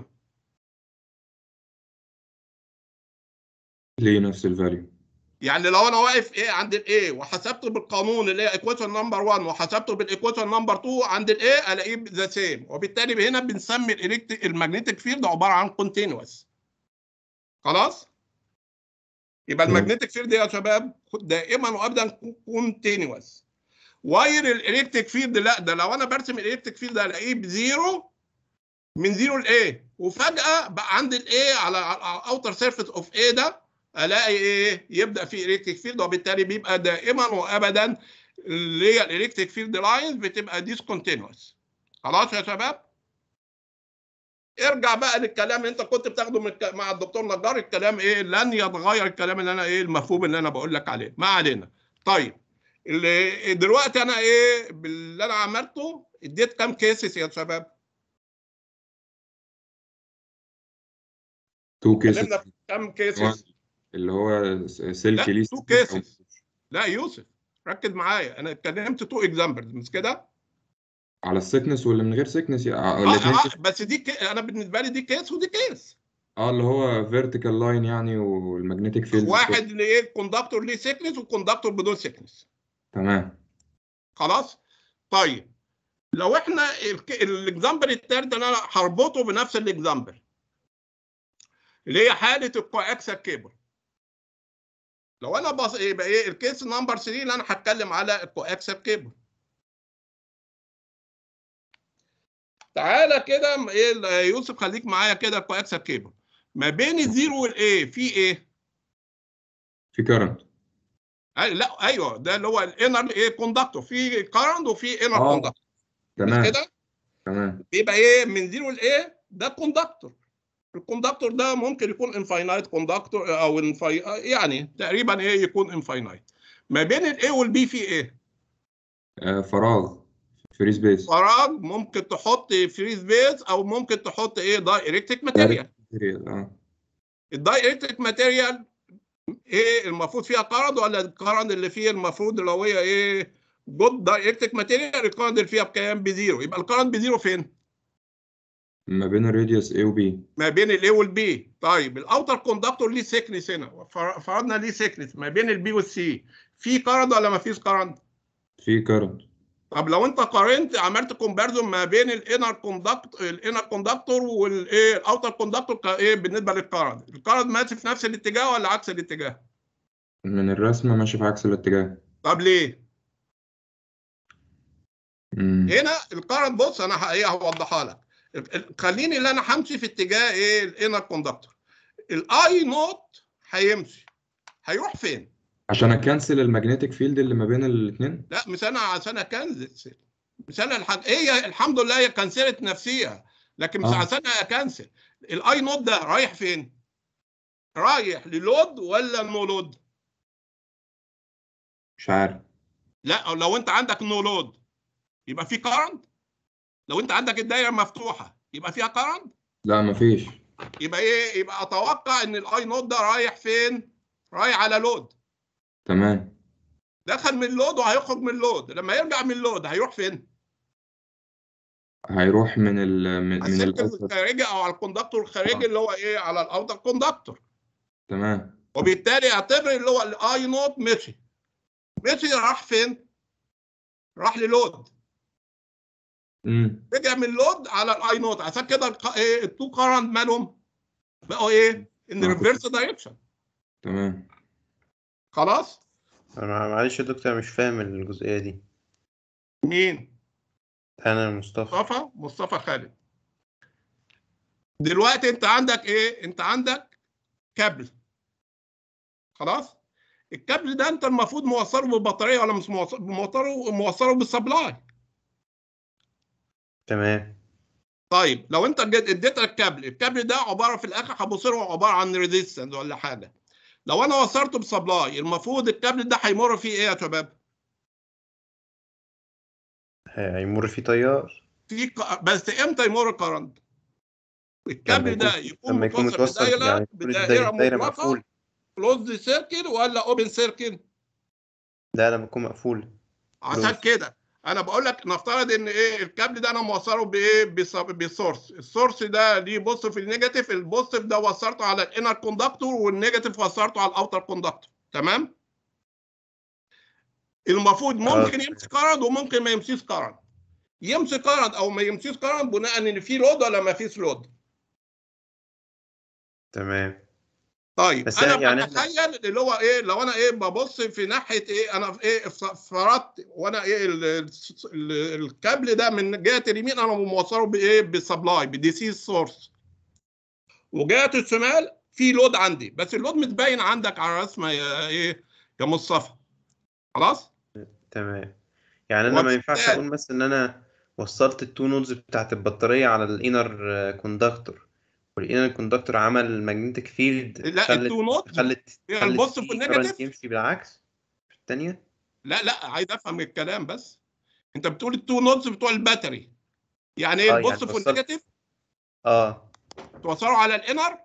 ليه نفس الفاليو يعني لو انا واقف ايه عند الايه وحسبته بالقانون اللي هي ايكويشن نمبر 1 وحسبته بالايكويشن نمبر 2 عند الايه الاقيه ذا سيم وبالتالي هنا بنسمي الالكتريك المagnetic فيلد عباره عن كونتينوس خلاص يبقى تمام. المagnetic فيلد يا شباب دائما وابدا كونتينوس واير الالكتريك فيلد لا ده لو انا برسم الالكتريك فيلد الاقيه بزيرو من زيرو لايه وفجاه بقى عند الايه على اوتر سيرفيس اوف ايه ده الاقي ايه يبدا في الكتريك فيلد وبالتالي بيبقى دائما وابدا اللي هي الالكتريك فيلد لاينز بتبقى ديسكونتينوس خلاص يا شباب ارجع بقى للكلام اللي انت كنت بتاخده من الك- مع الدكتور نجار الكلام ايه لن يتغير الكلام اللي انا ايه المفهوم اللي انا بقول لك عليه ما علينا طيب اللي دلوقتي انا ايه باللي انا عملته اديت كام كيسز يا شباب تو كيسز اتكلمنا في كام كيسز اللي هو سلك لا، ليه two سلك أو- cases. لا يوسف ركز معايا انا اتكلمت تو اكزامبلز مش كده على السكنس واللي من غير سكنس يعني اه, الاثنين آه بس دي كي... انا بالنسبه لي دي كيس ودي كيس اه اللي هو فيرتيكال لاين يعني والمagnetic فيلد واحد اللي ايه الكوندكتور ليه سيكنس والكوندكتور بدون سيكنس تمام خلاص طيب لو احنا الك- الاكزامبل التالت اللي انا هربطه بنفس الاكزامبل اللي هي حاله الكواكسل كيبل لو انا بص يبقى ايه الكيس نمبر 3 اللي انا هتكلم على الكواكسل كيبل تعالى كده م- ايه ال- يوسف خليك معايا كده الكواكسل كيبل ما بين الزيرو والايه في ايه؟ في كارنت أي- لا ايوه ده اللي هو الانر ايه كوندكتور في كارنت وفي انر آه. كوندكتور تمام كده تمام بيبقى ايه من زيرو لايه ده كوندكتور الكوندكتور ده ممكن يكون انفاينايت كوندكتور او انفاي يعني تقريبا ايه يكون انفاينايت ما بين الاي والبي في ايه آه فراغ فري سبيس فراغ ممكن تحط فري سبيس او ممكن تحط ايه دايركتيك ماتيريال اه الدايركتيك ماتيريال ايه المفروض فيها كارد ولا الكارد اللي فيه المفروض اللي هو ايه جود دايركتيك ماتيريال الكارد اللي فيها بكام بزيرو يبقى الكارد بزيرو فين ما بين الراديوس A و B ما بين الاي والبي طيب الاوتر كوندكتور ليه سيكنس هنا فر- فرضنا ليه سيكنس ما بين البي والسي في كارد ولا ما فيش كارد في كارنت طب لو انت قارنت عملت كومباريزون ما بين الانر كوندكت الانر كوندكتور والايه الاوتر كوندكتور ايه بالنسبه للكارد الكارد ماشي في نفس الاتجاه ولا عكس الاتجاه من الرسمة ماشي في عكس الاتجاه طب ليه مم. هنا الكارنت بص انا ه- ايه هوضحها لك ال- ال- خليني اللي انا همشي في اتجاه ايه الانر كوندكتور الاي نوت هيمشي هيروح فين عشان اكنسل المagnetic فيلد اللي ما بين الاثنين لا مش انا عشان اكنسل مش انا الحاج... هي الحمد لله هي كنسلت نفسيها لكن مش آه. عشان اكنسل الاي نوت ده رايح فين؟ رايح للود ولا نو لود؟ مش عارف لا لو انت عندك نو لود يبقى في كارنت لو انت عندك الدايره مفتوحه يبقى فيها كارنت لا مفيش يبقى ايه يبقى اتوقع ان الاي نوت ده رايح فين؟ رايح على لود تمام دخل من اللود وهيخرج من اللود لما يرجع من اللود هيروح فين؟ هيروح من ال من, على من السلك الأوتر الخارجي او على الكوندكتور الخارجي آه. اللي هو ايه على الاوتر كوندكتور تمام وبالتالي اعتبر اللي هو الاي نوت مشي مشي راح فين؟ راح للود امم رجع من اللود على الاي نوت عشان كده الق- ايه التو كارنت مالهم بقوا ايه؟ ان آه. ريفرس دايركشن تمام خلاص؟ أنا معلش يا دكتور مش فاهم الجزئية دي مين؟ انا مصطفى مصطفى مصطفى خالد دلوقتي انت عندك ايه انت عندك كابل خلاص الكابل ده انت المفروض موصله بالبطاريه ولا مش موصل- موصله موصله بالسبلاي تمام طيب لو انت جد- اديت الكابل الكابل ده عباره في الاخر هبص له عباره عن ريزيستنس ولا حاجه لو انا وصلته بسبلاي المفروض الكابل ده هيمر فيه ايه يا شباب هيمر فيه تيار في ك- بس امتى يمر الكرنت الكابل يكون- ده يكون لما يكون متوصل متوصل بدايره يعني طول بدائره الدايرة الدايرة مغلقه مقفول كلوزد سيركل ولا اوبن سيركل لا لما يكون مقفول عشان Closed. كده انا بقول لك نفترض ان ايه الكابل ده انا موصله بايه بص- بالسورس السورس ده ليه بوزيتيف النيجاتيف البوزيتيف ده وصلته على الانر كوندكتور والنيجاتيف وصلته على الاوتر كوندكتور تمام المفروض ممكن آه. يمسك كارنت وممكن ما يمسيش كارنت يمسك كارنت او ما يمسيش كارنت بناء ان في لود ولا ما فيش لود تمام طيب بس انا يعني إحنا- بتخيل اللي هو ايه لو انا ايه ببص في ناحيه ايه انا في ايه ف- فرضت وانا ايه ال- ال- الكابل ده من جهه اليمين انا موصله بايه بالسبلاي بدي سي سورس وجهه الشمال في لود عندي بس اللود متبين عندك على الرسمه يا ايه يا مصطفى خلاص تمام يعني انا ما ينفعش وبالتالي- اقول مثلا ان انا وصلت التو نودز بتاعت البطارية على الانر كوندكتور والانر كوندكتور عمل ماجنتيك فيلد لا خلت التو نوت خلت هي خلت البوزيتيف في والنيجاتيف current يمشي بالعكس في الثانية لا لا عايز افهم الكلام بس انت بتقول التو نوتس بتوع الباتري يعني ايه آه، يعني البوزيتيف وصلت- والنيجاتيف اه توصلوا على الانر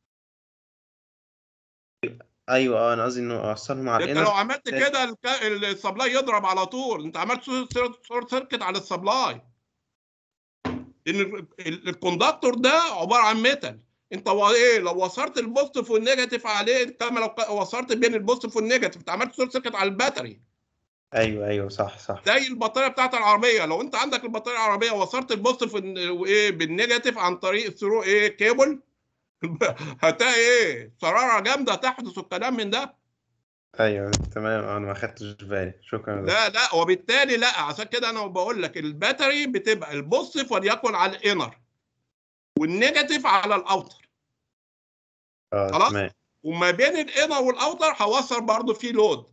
ايوه اه انا قصدي انه اوصلهم على انت لو الانر عملت ماشي. كده الك- السبلاي يضرب على طول انت عملت شورت سيركت على السبلاي ان ال- ال- الكوندكتور ده عباره عن ميتال انت و- ايه لو وصلت البوزيتيف والنيجاتيف عليه كما لو ك- وصلت بين البوزيتيف والنيجاتيف انت عملت شورت سيركت على الباتري ايوه ايوه صح صح زي البطاريه بتاعت العربيه لو انت عندك البطاريه العربيه وصلت البوزيتيف والن- وايه بالنيجاتيف عن طريق ثرو ايه كيبل هتلاقي ايه شراره جامده تحدث والكلام من ده ايوه تمام انا ما خدتش بالي شكرا لك لا لا وبالتالي لا عشان كده انا بقول لك الباتري بتبقى البوزيتيف وليكن على الانر والنيجاتيف على الاوتر اه خلاص؟ تمام وما بين الانر والاوتر هوصل برضه في لود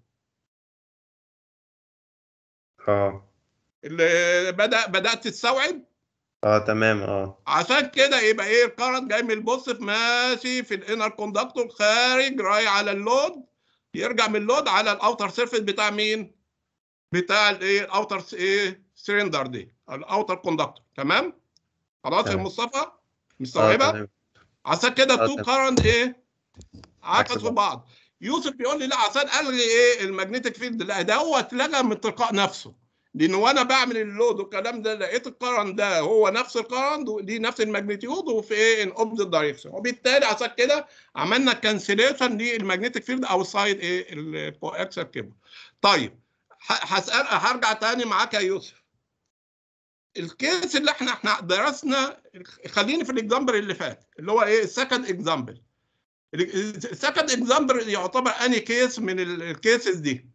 اه اللي بدا بدات تستوعب اه تمام اه عشان كده يبقى ايه الكرنت جاي من البوزيتيف ماشي في الانر كوندكتور خارج رايح على اللود يرجع من اللود على الاوتر سيرفيس بتاع مين؟ بتاع الايه الاوتر ايه سلندر دي الاوتر كوندكتور تمام؟ خلاص يا تمام. مصطفى اه مستوعبه؟ تمام عشان كده آه، التو تمام. كارنت ايه؟ عكس عكس في بعض. بعض يوسف بيقول لي لا عشان الغي ايه المagnetic فيلد لا ده هو اتلغى من تلقاء نفسه لان وانا بعمل اللود والكلام ده لقيت الكرنت ده هو نفس الكرنت ودي نفس الماجنتيود وفي ايه ان اوبزيت دايركشن وبالتالي عشان كده عملنا كانسليشن للمagnetic فيلد او سايد ايه الكواكسل كيبل طيب ه- هسال هرجع تاني معاك يا يوسف الكيس اللي احنا احنا درسنا خليني في الاكزامبل اللي فات اللي هو ايه السكند اكزامبل السكند اكزامبل يعتبر اني كيس من ال- الكيسز دي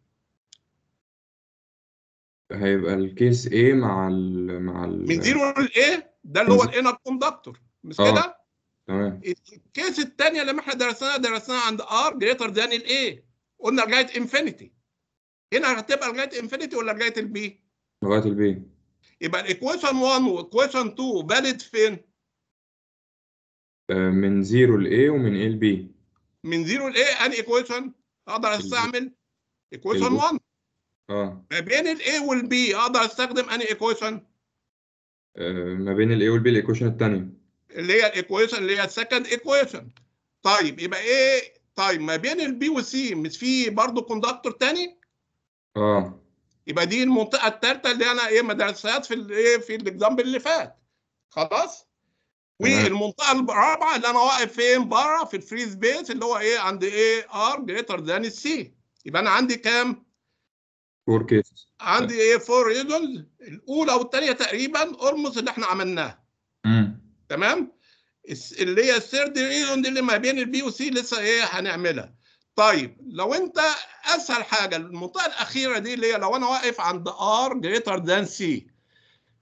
هيبقى الكيس A مع ال مع ال من زيرو لايه ده اللي هو من- الانر كوندكتور مش آه. كده تمام الكيس الثانيه لما احنا درسناها درسناها عند ار جريتر ذان الايه قلنا لغايه انفينيتي هنا هتبقى لغايه انفينيتي ولا لغايه البي لغاية البي يبقى الايكويشن 1 والايكويشن 2 فاليد فين آه، من زيرو ل A ومن A ل B من زيرو لايه اني ايكويشن اقدر استعمل ايكويشن البي. 1 اه ما بين الاي والبي اقدر استخدم اني ايكويشن آه، ما بين ال A وال B الإيكويشن التانية اللي هي الايكويشن اللي هي السكند ايكويشن طيب يبقى ايه طيب ما بين البي والسي مش في برضه كوندكتور تاني اه يبقى دي المنطقه الثالثه اللي انا ايه ما درستهاش في الايه في الاكزامبل اللي فات خلاص تمام. والمنطقه الرابعه اللي انا واقف فين بره في الفري سبيس اللي هو ايه عند ايه ار جريتر ذان السي يبقى انا عندي كام فور كيسز عندي ايه فور ريزونز الاولى والثانيه تقريبا ارمز اللي احنا عملناها امم تمام الس- اللي هي الثيرد ريزون دي اللي ما بين البي والسي لسه ايه هنعملها طيب لو انت اسهل حاجه المنطقه الاخيره دي اللي هي لو انا واقف عند ار جريتر ذان سي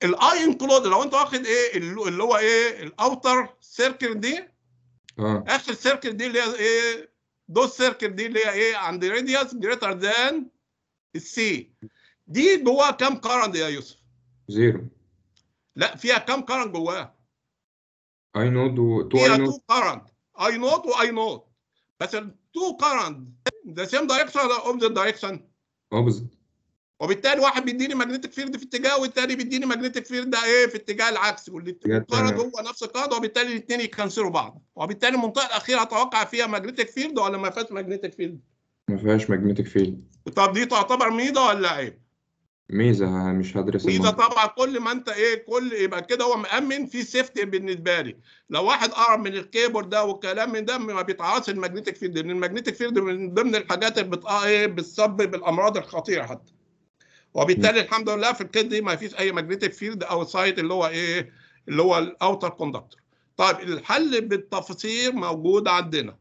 الاي انكلود لو انت واخد ايه اللي اللي هو ايه الاوتر سيركل دي اه اخر سيركل دي اللي هي ايه دول سيركل دي اللي هي ايه عند راديوس جريتر ذان السي دي جواها كام كارنت يا يوسف؟ زيرو لا فيها كام كارنت جواها؟ اي نود و 2 فيها اي نود 2 كارنت اي نوت واي نوت بس ال 2 كارنت ذا سيم دايركشن ولا اوبزيت دايركشن؟ اوبزيت وبالتالي واحد بيديني ماجنتيك فيلد في اتجاه والتاني بيديني ماجنتيك فيلد ايه في اتجاه العكسي اتجاه والكارنت التاني. هو نفس الكارنت وبالتالي الاثنين يكنسلوا بعض وبالتالي المنطقه الاخيره اتوقع فيها ماجنتيك فيلد ولا ما فيهاش ماجنتيك فيلد؟ ما فيهاش ماجنتيك فيلد طب دي تعتبر ميزه ولا عيب؟ ميزة مش هدرس ميزه المنطقة طبعا كل ما انت ايه كل يبقى كده هو مأمن في سيفتي بالنسبه لي لو واحد قرب من الكيبورد ده والكلام من ده ما بيتعرضش الماجنتيك فيلد لان الماجنتيك فيلد من ضمن الحاجات اللي بت ايه بتسبب الامراض الخطيره حتى وبالتالي الحمد لله في الكيد دي ما فيش اي ماجنتيك فيلد او سايت اللي هو ايه اللي هو الاوتر كوندكتور طيب الحل بالتفصيل موجود عندنا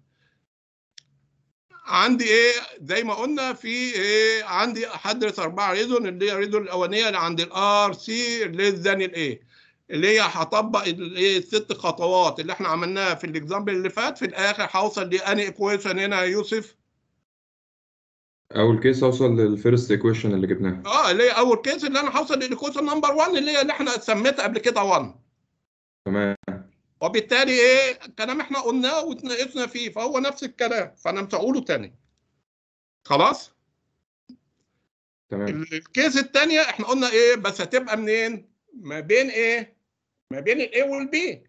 عندي ايه زي ما قلنا في ايه عندي هدرس اربعه ريزون اللي هي الريزون الاولانيه اللي عند الار سي اللي هي الزاني الايه اللي هي هطبق الايه الست خطوات اللي احنا عملناها في الاكزامبل اللي فات في الاخر هوصل لاني ايكويشن هنا يا يوسف اول كيس اوصل للفيرست ايكويشن اللي جبناها اه اللي هي اول كيس اللي انا هوصل للايكويشن نمبر 1 اللي هي اللي احنا سميتها قبل كده 1 تمام وبالتالي ايه كلام احنا قلناه واتناقشنا فيه فهو نفس الكلام فانا مش هقوله تاني خلاص تمام ال- الكيس الثانيه احنا قلنا ايه بس هتبقى منين ما بين ايه ما بين الاي والبي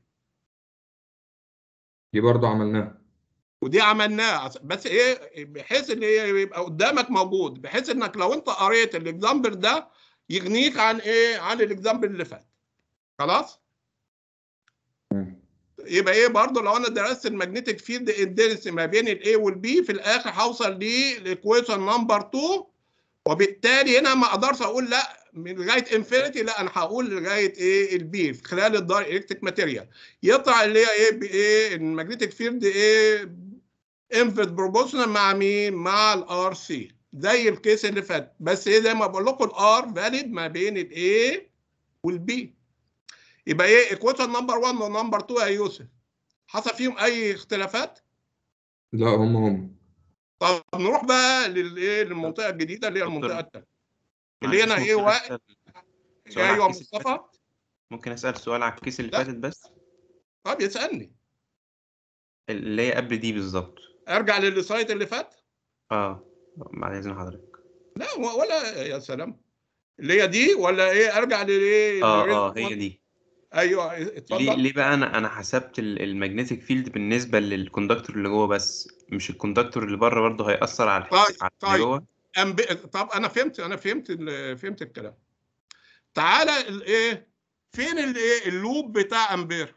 دي برضو عملناها ودي عملناها عس- بس ايه بحيث ان هي يبقى قدامك موجود بحيث انك لو انت قريت الاكزامبل ده يغنيك عن ايه عن الاكزامبل اللي فات خلاص تمام. يبقى ايه برضه لو انا درست المagnetic فيلد اندنس ما بين الاي والبي في الاخر هوصل للايكويشن نمبر 2 وبالتالي هنا ما اقدرش اقول لا من لغايه انفينيتي لا انا هقول لغايه ايه البي في خلال الدايركتيك ماتيريال يطلع اللي هي ايه بايه المagnetic فيلد ايه انفرت بروبورشنال مع مين؟ مع الار سي زي الكيس اللي فات بس ايه زي ما بقول لكم الار فاليد ما بين الاي والبي يبقى ايه ايكويشن نمبر 1 ونمبر 2 يا يوسف حصل فيهم اي اختلافات؟ لا هم هم طب نروح بقى للايه للمنطقه الجديده اللي هي المنطقه الثانيه اللي هنا معلش ايه ممكن وائل أسأل سؤال على ايوه الكيس اللي مصطفى فاتت؟ ممكن اسال سؤال على الكيس اللي لا. فاتت بس طب يسالني اللي هي قبل دي بالظبط ارجع للسايت اللي فات اه بعد اذن حضرتك لا و- ولا يا سلام اللي هي دي ولا ايه ارجع للايه اه للريل- اه هي دي ايوه ليه اتفضل ليه بقى انا انا حسبت المagnetic فيلد بالنسبه للكوندكتور اللي جوه بس مش الكوندكتور اللي بره برضه هيأثر على طيب، الحس- على اللي طيب. جوه أمب... طب انا فهمت انا فهمت ال- فهمت الكلام تعالى الايه فين الايه اللوب بتاع امبير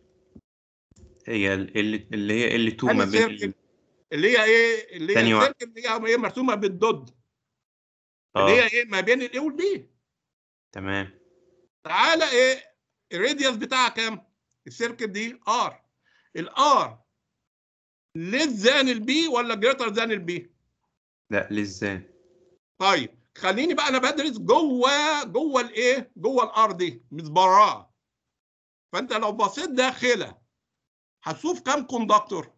هي ال- اللي اللي هي ال 2 أنا ما بين سيركل. ال- اللي هي ايه اللي هي تاني واحد. السيركل اللي هي إيه مرسومه بالضد اللي اه هي ايه ما بين الاي والبي تمام تعالى ايه الراديوس بتاعها كام السيركل دي ار الار ليس ذان البي ولا جريتر ذان البي لا للزان طيب خليني بقى انا بدرس جوه جوه الايه جوه الار دي مش براها فانت لو بصيت داخلها هتشوف كام كوندكتور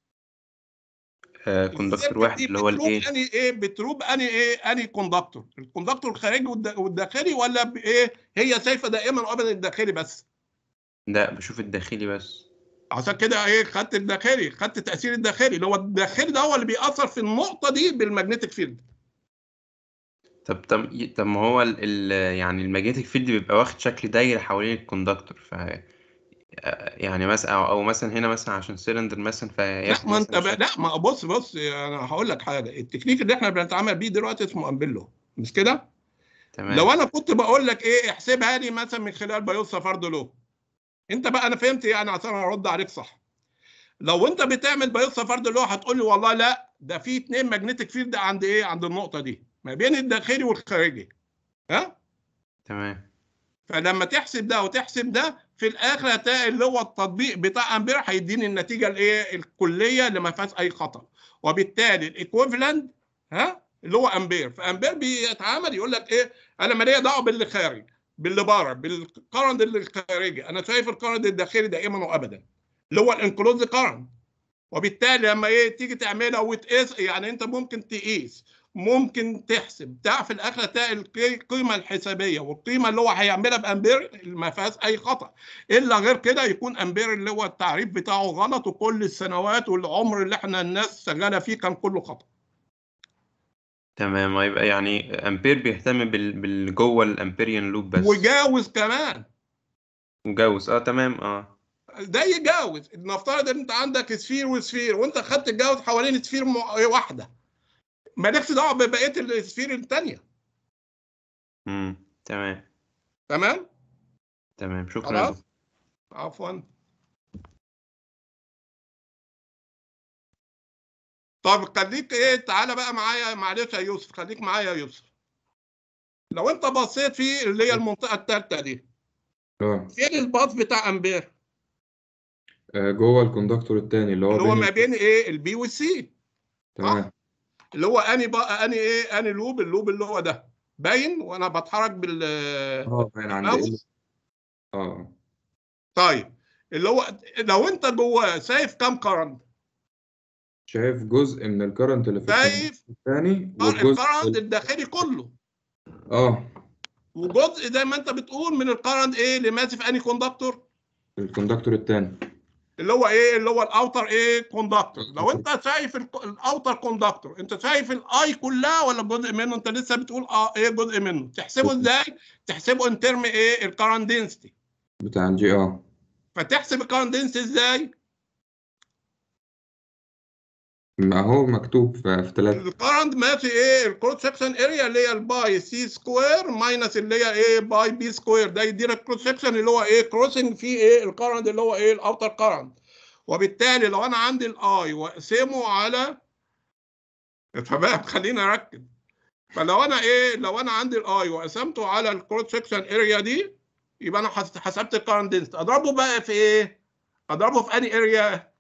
آه كوندكتور السيركت واحد دي اللي هو بتروب الايه اني ايه بتروب اني ايه اني كوندكتور الكوندكتور الخارجي والد- والداخلي ولا بايه هي شايفه دائما وابدا الداخلي بس لا بشوف الداخلي بس عشان كده ايه خدت الداخلي خدت التاثير الداخلي اللي هو الداخلي ده هو اللي بيأثر في النقطه دي بالمagnetic فيلد طب طب طب ما هو ال ال يعني المagnetic فيلد بيبقى واخد شكل دايره حوالين الكوندكتور ف آه، يعني مثلا او, أو مثلا هنا مثلا عشان سيلندر مثلا لا فياخد ما انت مثلا بقى شكل- لا ما بص بص انا هقول لك حاجه التكنيك اللي احنا بنتعامل بيه دلوقتي اسمه امبيلو مش كده؟ تمام لو انا كنت بقول لك ايه احسبها لي مثلا من خلال بايوسا فرد لو انت بقى انا فهمت يعني عشان ارد عليك صح لو انت بتعمل بايوسا فرد لو هتقول لي والله لا ده في اتنين ماجنتيك فيلد عند ايه عند النقطه دي ما بين الداخلي والخارجي ها تمام فلما تحسب ده وتحسب ده في الاخر هتلاقي اللي هو التطبيق بتاع امبير هيديني النتيجه الايه الكليه اللي ما فيهاش اي خطا وبالتالي الايكويفالنت ها اللي هو امبير فامبير بيتعامل يقول لك ايه انا مالية دعوه باللي خارج باللي بره بالكرنت اللي خارجي انا شايف الكرنت الداخلي دائما وابدا اللي هو الانكلوز كرنت وبالتالي لما ايه تيجي تعملها وتقيس يعني انت ممكن تقيس ممكن تحسب تعرف في الاخر تلاقي القي- القيمه الحسابيه والقيمه اللي هو هيعملها بامبير ما فيهاش اي خطا الا غير كده يكون امبير اللي هو التعريف بتاعه غلط وكل السنوات والعمر اللي احنا الناس شغاله فيه كان كله خطا تمام هيبقى يعني امبير بيهتم بال, بال جوه الامبيريان لوب بس وجاوز كمان وجوز اه تمام اه ده يجاوز نفترض ان انت عندك سفير وسفير وانت خدت الجوز حوالين سفير م- واحده مالكش دعوه ببقيه السفير الثانيه امم تمام تمام تمام شكرا خلاص عفوا طب خليك ايه تعالى بقى معايا معلش يا يوسف خليك معايا يا يوسف لو انت بصيت في اللي هي المنطقه الثالثه دي اه فين الباص بتاع امبير آه، جوه الكوندكتور التاني اللي هو اللي هو بين ما بين ايه البي والسي تمام اللي هو اني بقى اني ايه اني لوب اللوب اللي هو ده باين وانا بتحرك بال اه باين عند الماوس. ال اه طيب اللي هو لو انت جواه شايف كام كرنت شايف جزء من الكرنت اللي في شايف الكوندكتور التاني والجزء الكرنت ال- الداخلي كله اه وجزء زي ما انت بتقول من الكرنت ايه اللي ماشي في اني كوندكتور الكوندكتور التاني اللي هو ايه اللي هو الاوتر ايه كوندكتور لو انت شايف الاوتر كوندكتور انت شايف الاي كلها ولا جزء منه انت لسه بتقول اه ايه جزء منه تحسبه ازاي تحسبه ان ترم ايه الكرنت دنسيتي بتاع الجي اه فتحسب الكرنت دنسيتي ازاي ما هو مكتوب في في تلاتة الكرنت ماشي ايه الكروس سكشن اريا اللي هي الباي سي سكوير ماينس اللي هي ايه باي بي سكوير ده يدينا الكروس سكشن اللي هو ايه كروسنج فيه ايه الكرنت اللي هو ايه الاوتر كرنت وبالتالي لو انا عندي الاي واقسمه على تمام خلينا اركز فلو انا ايه لو انا عندي الاي وقسمته على الكروس سكشن اريا دي يبقى انا حس- حسبت الكرنت دنسيتي اضربه بقى في ايه اضربه في اني اريا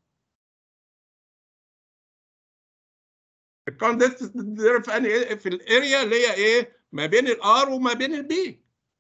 الكرنت دنسيتي تتضرب في اني في الاريا اللي هي ايه ما بين الار وما بين البي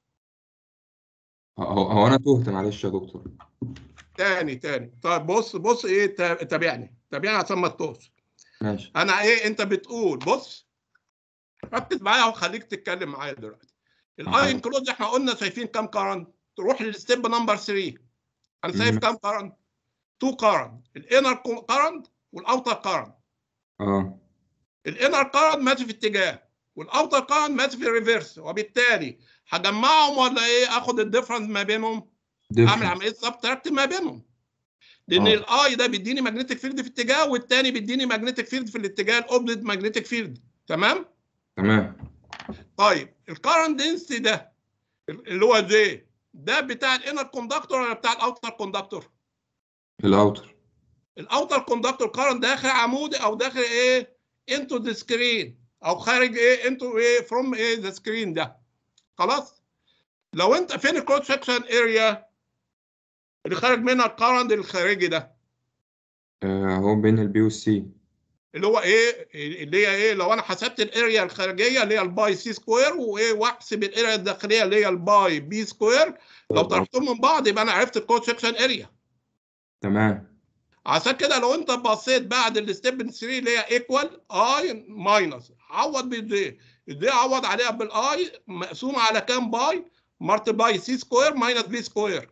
هو, هو انا تهت معلش يا دكتور تاني تاني طيب بص بص ايه تا- تابعني تابعني عشان ما تتوهش ماشي انا ايه انت بتقول بص ركز معايا وخليك تتكلم معايا دلوقتي الاي أها. انكلوز احنا قلنا شايفين كام كارنت تروح للستيب نمبر 3 انا شايف مم. كام كارنت 2 كارنت الانر كارنت والاوتر كارنت اه الانر كارنت ماشي في اتجاه والاوتر كارنت ماشي في الريفرس وبالتالي هجمعهم ولا ايه اخد الديفرنس ما بينهم اعمل different. عمليه سبتراكت ما بينهم لان آه. الاي ده بيديني ماجنتيك فيلد في اتجاه والتاني بيديني ماجنتيك فيلد في الاتجاه الاوبزيت ماجنتيك فيلد تمام تمام طيب الكارنت دنسيتي ده اللي هو جي ده بتاع الانر كوندكتور ولا بتاع الاوتر كوندكتور الاوتر الاوتر كوندكتور كارنت داخل عمودي او داخل ايه انتو ذا سكرين او خارج ايه انتو ايه فروم ايه ذا سكرين ده خلاص لو انت فين الكروس سكشن اريا اللي خارج منها الكارنت الخارجي ده آه هو بين البي والسي اللي هو ايه اللي هي ايه لو انا حسبت الاريا الخارجيه اللي هي الباي سي سكوير وايه واحسب الاريا الداخليه اللي هي الباي بي سكوير لو طرحتهم من بعض يبقى انا عرفت الكروس سكشن اريا تمام عشان كده لو انت بصيت بعد الستيب 3 اللي هي ايكوال اي ماينس عوض بالدي الدي عوض عليها بالاي مقسومه على كام باي مالتبلاي سي سكوير ماينس بي سكوير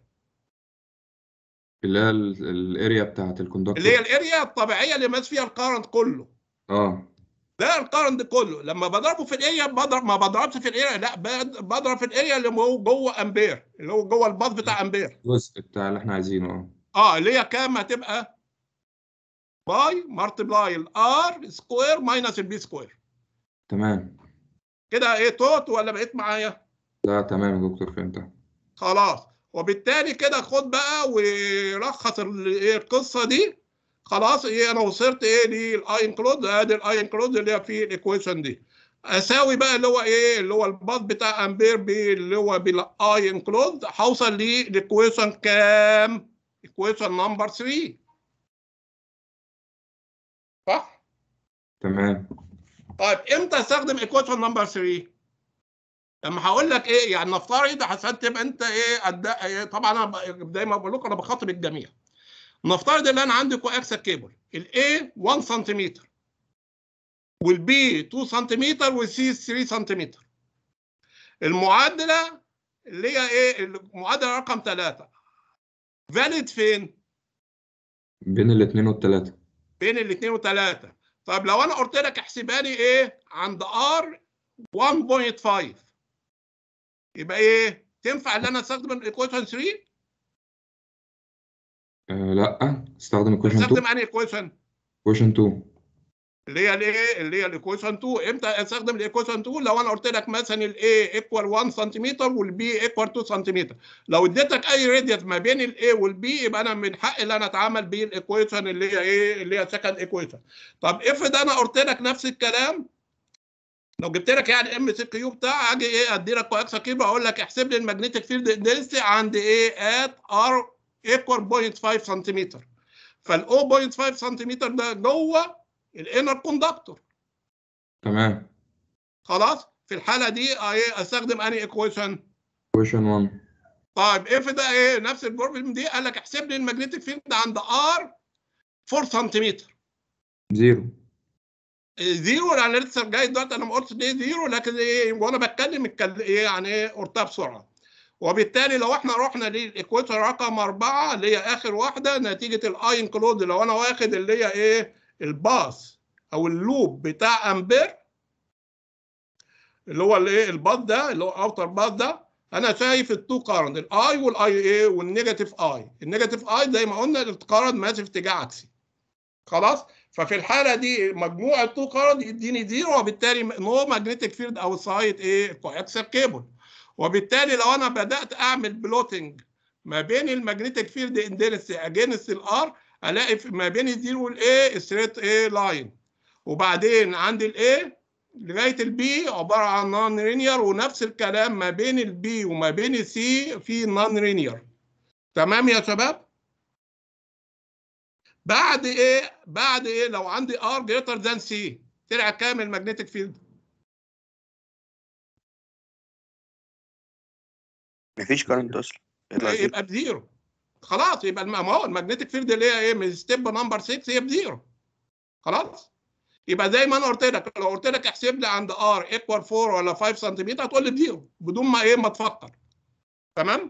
اللي هي ال- الاريا بتاعت الكوندكتور اللي هي الاريا الطبيعيه اللي ماشي فيها الكارنت كله اه ده الكارنت كله لما بضربه في الاريا بضرب ما بضربش في الاريا لا بض- بضرب في الاريا اللي هو جوه امبير اللي هو جوه الباص بتاع امبير الجزء بتاع اللي احنا عايزينه اه اه اللي هي كام هتبقى باي مالتبلاي الار سكوير ماينس البي سكوير تمام كده ايه توت ولا بقيت معايا لا تمام يا دكتور فهمتها خلاص وبالتالي كده خد بقى ولخص ال- ايه القصه دي خلاص ايه انا وصلت ايه للاي انكلود ادي الاي انكلود اللي هي في الايكويشن دي اساوي بقى اللي هو ايه اللي هو الباص بتاع امبير بي اللي هو بالاي انكلود هوصل للايكويشن كام؟ ايكويشن نمبر 3 صح؟ تمام طيب امتى استخدم ايكويشن نمبر 3 لما هقول لك ايه يعني نفترض عشان تبقى انت ايه قد إيه طبعا انا ب- دايما بقول لكم انا بخاطب الجميع نفترض ان انا عندي كواكسل كيبل الاي 1 سنتيمتر والبي 2 سنتيمتر والسي 3 سنتيمتر المعادله اللي هي ايه المعادله رقم 3 فاليد فين؟ بين الاتنين والتلاتة بين الاثنين وثلاثة طب لو انا قلت لك احسبها لي ايه عند ار 1.5 يبقى ايه تنفع ان انا استخدم الايكويشن 3 آه لا استخدم equation 2 استخدم انهي ايكويشن equation 2 اللي هي الايه اللي هي الايكويشن 2 امتى استخدم الايكويشن 2 لو انا قلت لك مثلا الاي ايكوال 1 سنتيمتر والبي ايكوال 2 سنتيمتر لو اديتك اي راديوس ما بين الاي والبي يبقى انا من حقي ان انا اتعامل بالايكويشن اللي هي ايه اللي هي سكند ايكويشن طب افرض انا قلت لك نفس الكلام لو جبت لك يعني ام سي كيو بتاع اجي ايه ادي لك كواكسا كيبر اقول لك احسب لي الماجنتيك فيلد انتنسيتي عند ايه ات ار ايكوال 0.5 سنتيمتر فال 0.5 سنتيمتر ده جوه الانر كوندكتور تمام خلاص في الحاله دي ايه استخدم انهي ايكويشن equation 1 طيب افرض ده ايه نفس البروبلم دي قال لك احسب لي الماجنتيك فيلد عند ار 4 سنتيمتر زيرو زيرو انا لسه جاي دلوقتي انا ما قلتش ليه زيرو لكن ايه وانا بتكلم اتكلم ايه يعني ايه قلتها بسرعه وبالتالي لو احنا رحنا للايكويشن رقم اربعه اللي هي اخر واحده نتيجه الاي انكلود لو انا واخد اللي هي ايه الباص او اللوب بتاع امبير اللي هو الايه الباص ده اللي هو اوتر باص ده انا شايف التو كارنت الاي والاي ايه والنيجاتيف اي النيجاتيف اي زي ما قلنا الكارنت ماشي في اتجاه عكسي خلاص ففي الحاله دي مجموع التو كارنت يديني زيرو وبالتالي نو ماجنتيك فيلد او سايد ايه كواكسل كيبل وبالتالي لو انا بدات اعمل بلوتنج ما بين الماجنتيك فيلد اندنسي اجينست الار الاقي في- ما بين الزيرو والايه ستريت ايه لاين وبعدين عند الايه لغايه البي عباره عن نون رينير ونفس الكلام ما بين البي وما بين السي في نون رينير تمام يا شباب بعد ايه بعد ايه لو عندي ار جريتر ذان سي طلع كام الماجنتيك فيلد مفيش كارنت اصلا يطلع زيرو يبقى بزيرو خلاص يبقى الم- ما هو الماجنتيك فيلد اللي هي ايه من ستيب نمبر 6 هي بزيرو خلاص يبقى زي ما انا قلت لك لو قلت لك احسب لي عند ار ايكوال 4 ولا 5 سنتيمتر هتقول لي بزيرو بدون ما ايه ما تفكر تمام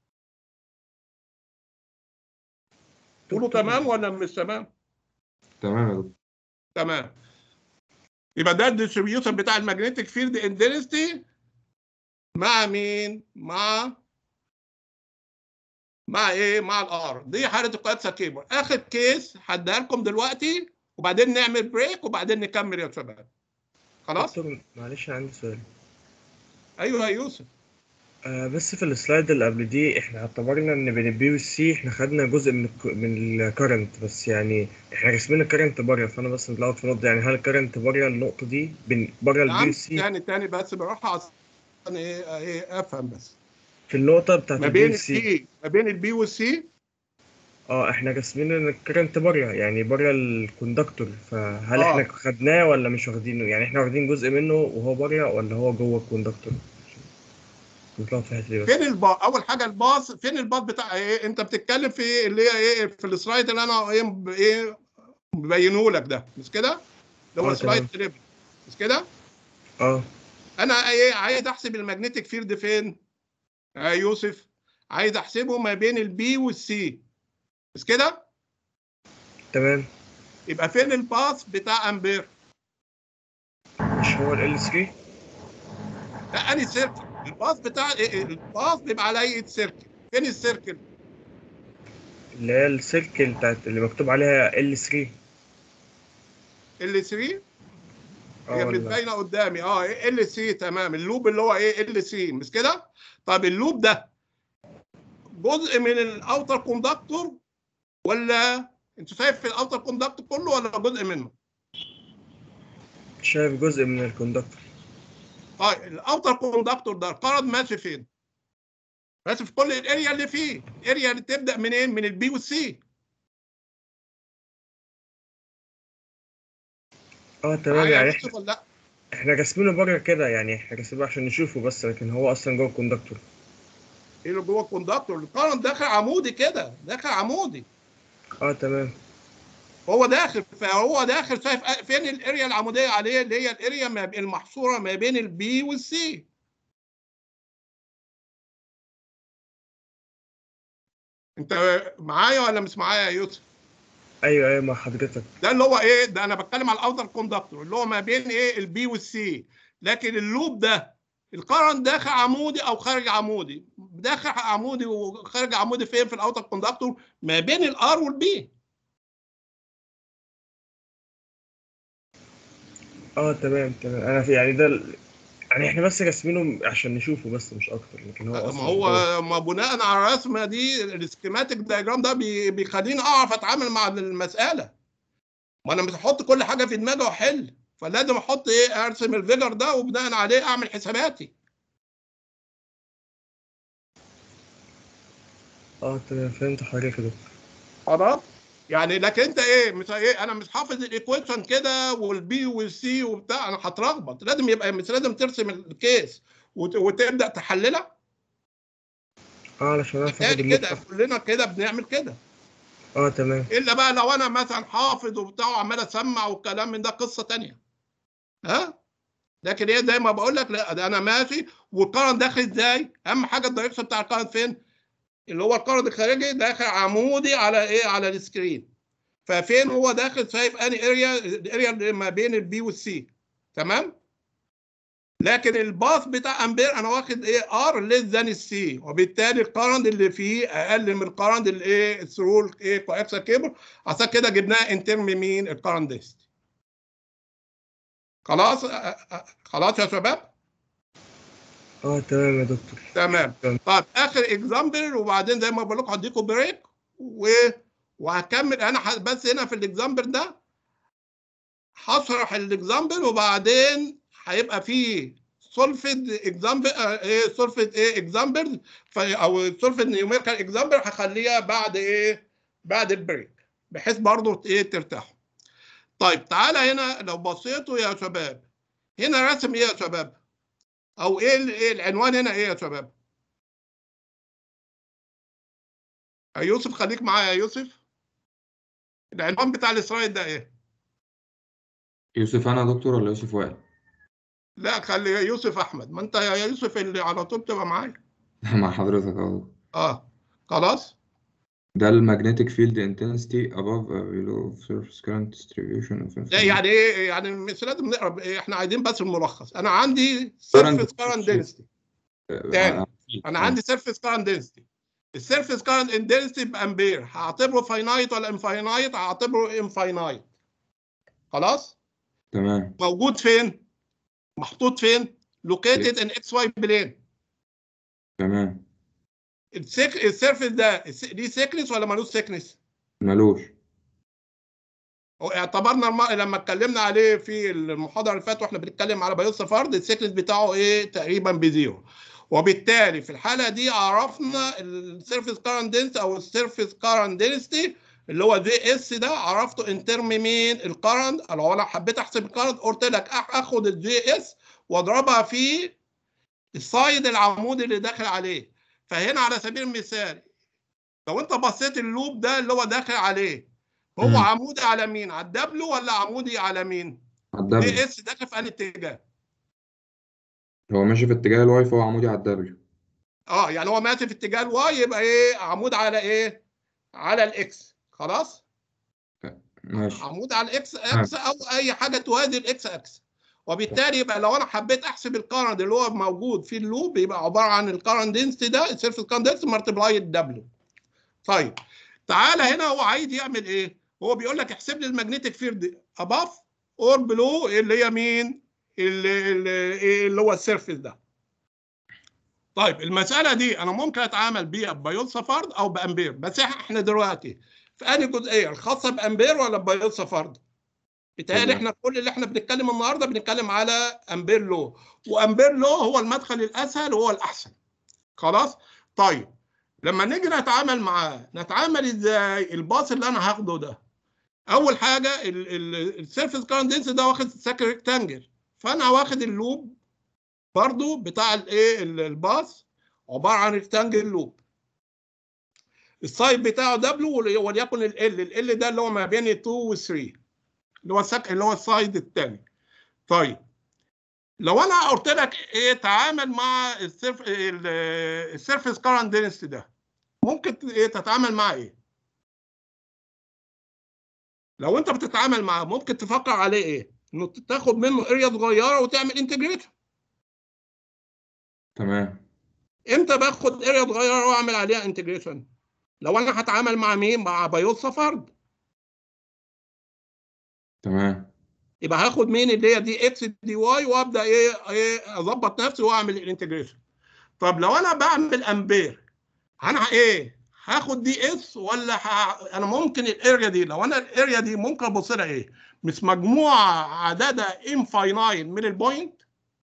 تقولوا تمام ولا مش تمام تمام يا دكتور تمام يبقى ده الديستريبيوشن بتاع الماجنتيك فيلد اندنسيتي مع مين؟ مع مع ايه؟ مع الار دي حاله القياس كيبل اخر كيس هديها لكم دلوقتي وبعدين نعمل بريك وبعدين نكمل يا شباب خلاص؟ دكتور معلش أنا عندي سؤال ايوه يا يوسف آه بس في السلايد اللي قبل دي احنا اعتبرنا ان بين البي والسي احنا خدنا جزء من الك... من الكرنت بس يعني احنا رسمين الكرنت بره فانا بس متلخبط في النقطة يعني هل الكرنت بره النقطة دي بين بره البي نعم والسي تاني تاني بس بالراحه عشان ايه ايه افهم بس في النقطة بتاعت ما البي بين والسي البي ما بين البي والسي اه احنا رسمين ان الكرنت بره يعني بره الكوندكتور فهل آه. احنا خدناه ولا مش واخدينه يعني احنا واخدين جزء منه وهو بره ولا هو جوه الكوندكتور متلخبط في الحتة دي بس فين الباص اول حاجه الباص فين الباص بتاع ايه انت بتتكلم في اللي هي ايه في السلايد اللي انا ايه ب- ايه مبينه لك ده مش كده اللي هو آه، سلايد تمام. 3 مش كده اه انا ايه عايز احسب المagnetic فيلد فين يا يوسف عايز احسبه ما بين البي والسي مش كده تمام يبقى فين الباص بتاع امبير مش هو ال 3 لا انهي سيركل الباص بتاع إيه إيه؟ الباص بيبقى على اي سيركل فين السيركل اللي هي السيركل بتاعت اللي مكتوب عليها ال 3 ال 3 اه هي ولا باينه قدامي اه ال سي تمام اللوب اللي هو ايه ال سي مش كده طب اللوب ده جزء من الاوتر كوندكتور ولا انت شايف في الاوتر كوندكتور كله ولا جزء منه شايف جزء من الكوندكتور طيب الاوتر كوندكتور ده القرض ماشي فين ماشي في كل الاريا اللي فيه الاريا اللي تبدا منين من البي والسي اه تمام معايا يعني يا احنا يوسف ولا لا احنا راسمينه بره كده يعني احنا راسمينه عشان نشوفه بس لكن هو اصلا جوه الكوندكتور ايه اللي جوه الكوندكتور الكرنت داخل عمودي كده داخل عمودي اه تمام هو داخل فهو داخل شايف فين الاريا العموديه عليه اللي هي الاريا ما بين- المحصوره ما بين البي والسي انت معايا ولا مش معايا يا يوسف ايوه ايوه مع حضرتك ده اللي هو ايه ده انا بتكلم على الاوتر كوندكتور اللي هو ما بين ايه البي والسي لكن اللوب ده الكرنت داخل عمودي او خارج عمودي داخل عمودي وخارج عمودي فين في الاوتر كوندكتور ما بين الار والبي اه تمام تمام انا في يعني ده ال- يعني احنا بس راسمينه عشان نشوفه بس مش اكتر لكن هو ما اصلا هو جوه. ما بناء على الرسمه دي السكيماتيك دايجرام ده بي- بيخليني اعرف اتعامل مع المساله ما انا مش هحط كل حاجه في دماغي واحل فلازم احط ايه ارسم الفيجر ده وبناء عليه اعمل حساباتي اه تمام فهمت حضرتك يا دكتور خلاص يعني لكن انت ايه مش ايه انا مش حافظ الايكويشن كده والبي والسي وبتاع انا هتلخبط لازم يبقى مش لازم ترسم الكيس وت- وتبدا تحللها اه علشان اعرف اخد يعني اللوب كده صح كلنا كده بنعمل كده اه تمام الا بقى لو انا مثلا حافظ وبتاع وعمال اسمع والكلام من ده قصه تانية ها لكن ايه زي ما بقول لك لا ده انا ماشي والقرن داخل ازاي اهم حاجه الدايركشن بتاع القرن فين اللي هو القرن الخارجي داخل عمودي على ايه على السكرين ففين هو داخل شايف اني اريا الاريا اللي ما بين البي والسي تمام لكن الباث بتاع امبير انا واخد ايه ار ليس ذان السي وبالتالي الكرنت اللي فيه اقل من الكرنت اللي ايه ثرو ايه كواكسل كيبل عشان كده جبناها ان ترم مين الكرنت ديست خلاص أ- أ- خلاص يا شباب اه تمام يا دكتور تمام تمام. طيب اخر اكزامبل وبعدين زي ما بقول لكم هديكم بريك و... وهكمل انا ح- بس هنا في الاكزامبل ده هشرح الاكزامبل وبعدين هيبقى فيه سولفيد اكزامبل ايه سولفيد ايه اكزامبل او سولفيد نيوميريكال اكزامبل هخليها بعد ايه بعد البريك بحيث برضه ايه ترتاحوا طيب تعالى هنا لو بصيتوا يا شباب هنا رسم ايه يا شباب او ايه ال- ايه العنوان هنا ايه يا شباب يا يوسف خليك معايا يا يوسف العنوان بتاع السلايد ده ايه يوسف انا يا دكتور ولا يوسف وائل لا خلي يوسف احمد ما انت يا يوسف اللي على طول تبقى معايا مع حضرتك اهو اه خلاص ده المagnetic field intensity above or below surface current distribution of لا يعني ايه يعني مش لازم نقرا إيه، احنا عايزين بس الملخص انا عندي سيرفيس كارنت دنسيتي تاني. انا عندي سيرفيس كارنت دنسيتي السيرفيس كارنت دنسيتي بامبير هعتبره فاينايت ولا انفاينايت هعتبره انفاينايت خلاص تمام موجود فين محطوط فين لوكيتد ان اكس واي بلين تمام السيك السيرفيس ده الس- ليه سيكنس ولا ملوش سيكنس ملوش اعتبرنا الم... لما اتكلمنا عليه في المحاضره اللي فاتت واحنا بنتكلم على بيوس فرد السيكنس بتاعه ايه تقريبا بزيرو وبالتالي في الحاله دي عرفنا السيرفيس كارنت دنس او السيرفيس كارنت دنسيتي اللي هو جي اس ده عرفته ان ترم مين الكارنت لو انا حبيت احسب الكارنت قلت لك أخ- اخد الجي اس واضربها في السايد العمودي اللي داخل عليه فهنا على سبيل المثال لو انت بصيت اللوب ده اللي هو داخل عليه هو مم. عمودي على مين؟ على الدبليو ولا عمودي على مين؟ على دي الدبليو اس داخل في انهي اتجاه؟ هو ماشي في اتجاه الواي فهو عمودي على الدبليو اه يعني هو ماشي في اتجاه الواي يبقى ايه؟ عمود على ايه؟ على الاكس خلاص؟ ماشي عمود على الاكس اكس او اي حاجه توازي الاكس اكس وبالتالي يبقى لو انا حبيت احسب الكارنت اللي هو موجود في اللوب يبقى عباره عن الكارنت دنسيتي ده السيرفيس كارنت دنسيتي مالتبلاي الدبليو طيب تعالى هنا هو عايز يعمل ايه؟ هو بيقول لك احسب لي الماجنتيك فيلد اباف اور بلو اللي هي مين؟ اللي, اللي, اللي هو السيرفيس ده. طيب المساله دي انا ممكن اتعامل بيها ببيولسا فرد او بامبير بس احنا دلوقتي في انهي جزئيه الخاصه بامبير ولا ببيولسا فرد؟ بيتهيألي تمام. احنا كل اللي احنا بنتكلم النهارده بنتكلم على امبير لو وامبير لو هو المدخل الاسهل وهو الاحسن. خلاص؟ طيب لما نيجي نتعامل معاه نتعامل ازاي الباص اللي انا هاخده ده اول حاجه السيرفيس كارنت دنس ده واخد ساكن ريكتانجل فانا واخد اللوب برضو بتاع الايه ال- الباص عباره عن ريكتانجل لوب السايد بتاعه دبليو وليكن ال ال ال ده اللي هو ما بين 2 و 3 اللي هو السك اللي هو السايد الثاني طيب لو انا قلت لك ايه تعامل مع السيرف ال- السيرفيس كارنت دينستي ده ممكن ت- ايه تتعامل مع ايه لو انت بتتعامل معاه ممكن تفكر عليه ايه انه تاخد منه اريا صغيره وتعمل انتجريشن تمام امتى باخد اريا صغيره واعمل عليها انتجريشن لو انا هتعامل مع مين مع بايوسا فرد تمام يبقى هاخد مين اللي هي دي اكس دي واي وابدا ايه ايه اظبط نفسي واعمل الانتجريشن طب لو انا بعمل امبير انا ايه هاخد دي اس ولا ه... انا ممكن الاريا دي لو انا الاريا دي ممكن ابص لها ايه مش مجموعه عددها انفاينايت من البوينت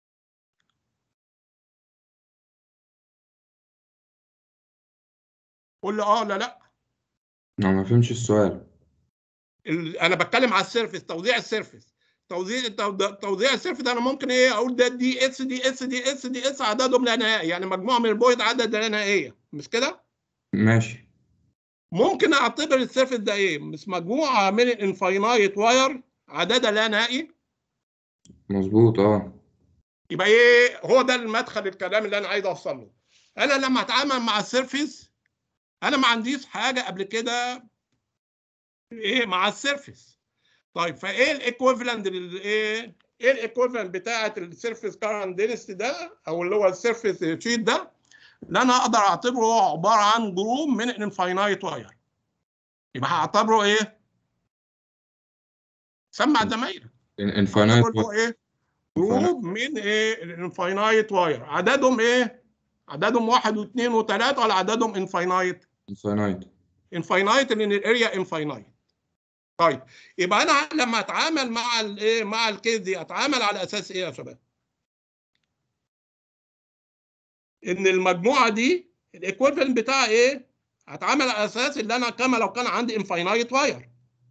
قول لي اه لا لا انا ما فهمش السؤال ال- انا بتكلم على السيرفيس توزيع السيرفيس توزيع تو- توزيع السيرفيس ده انا ممكن ايه اقول ده دي اس دي اس دي اس دي اس عددهم لا نهائي يعني مجموعه من البوينت عدد لا نهائيه مش كده؟ ماشي ممكن اعتبر السيرفيس ده ايه؟ مش مجموعه من الانفاينايت واير عددها لا نهائي مظبوط اه يبقى ايه هو ده المدخل الكلام اللي انا عايز اوصل له انا لما اتعامل مع السيرفيس انا ما عنديش حاجه قبل كده ايه مع السيرفيس طيب فايه الايكويفالنت للايه ايه الايكويفالنت بتاعه السيرفيس كارنت دينستي ده او اللي هو السيرفيس شيت ده اللي انا اقدر اعتبره عباره عن جروب من الانفاينايت واير يبقى هعتبره ايه سمع الزمايل انفاينايت هو ايه جروب من ايه الانفاينايت واير عددهم ايه عددهم واحد واثنين وثلاثه ولا عددهم انفاينايت انفاينايت انفاينايت لان الاريا انفاينايت طيب يبقى انا لما اتعامل مع الايه مع الكيس دي اتعامل على اساس ايه يا شباب ان المجموعه دي الايكويفالنت بتاعها ايه هتعامل على اساس ان انا كما لو كان عندي انفاينايت واير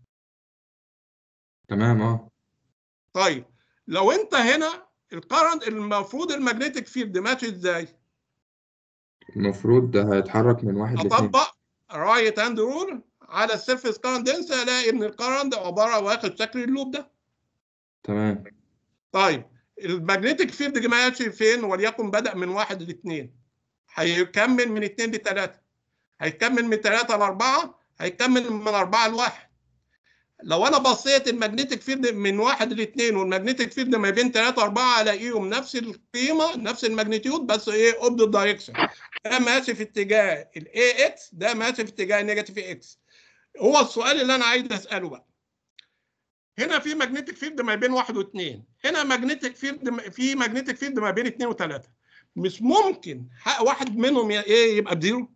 تمام اه طيب لو انت هنا الكرنت المفروض المagnetic فيلد ماشي ازاي المفروض ده هيتحرك من واحد لاثنين اطبق رايت هاند رول على السيرفيس كارنت دنس الاقي ان الكرنت عباره واخد شكل اللوب ده تمام طيب المagnetic فيلد ماشي فين وليكن بدا من واحد لاثنين هيكمل من اثنين لثلاثه هيكمل من ثلاثه لاربعه هيكمل من اربعه لواحد لو انا بصيت المagnetic فيلد من واحد لاثنين والمagnetic فيلد ما بين ثلاثه واربعه الاقيهم نفس القيمه نفس الماجنتيود بس ايه اوبد دايركشن ده ماشي في اتجاه الاي اكس ده ماشي في اتجاه نيجاتيف اكس هو السؤال اللي انا عايز اساله بقى هنا في ماجنتيك فيلد ما بين واحد واثنين هنا ماجنتيك فيلد في ماجنتيك فيلد ما بين اثنين وثلاثه مش ممكن حق واحد منهم ي- ايه يبقى بزيرو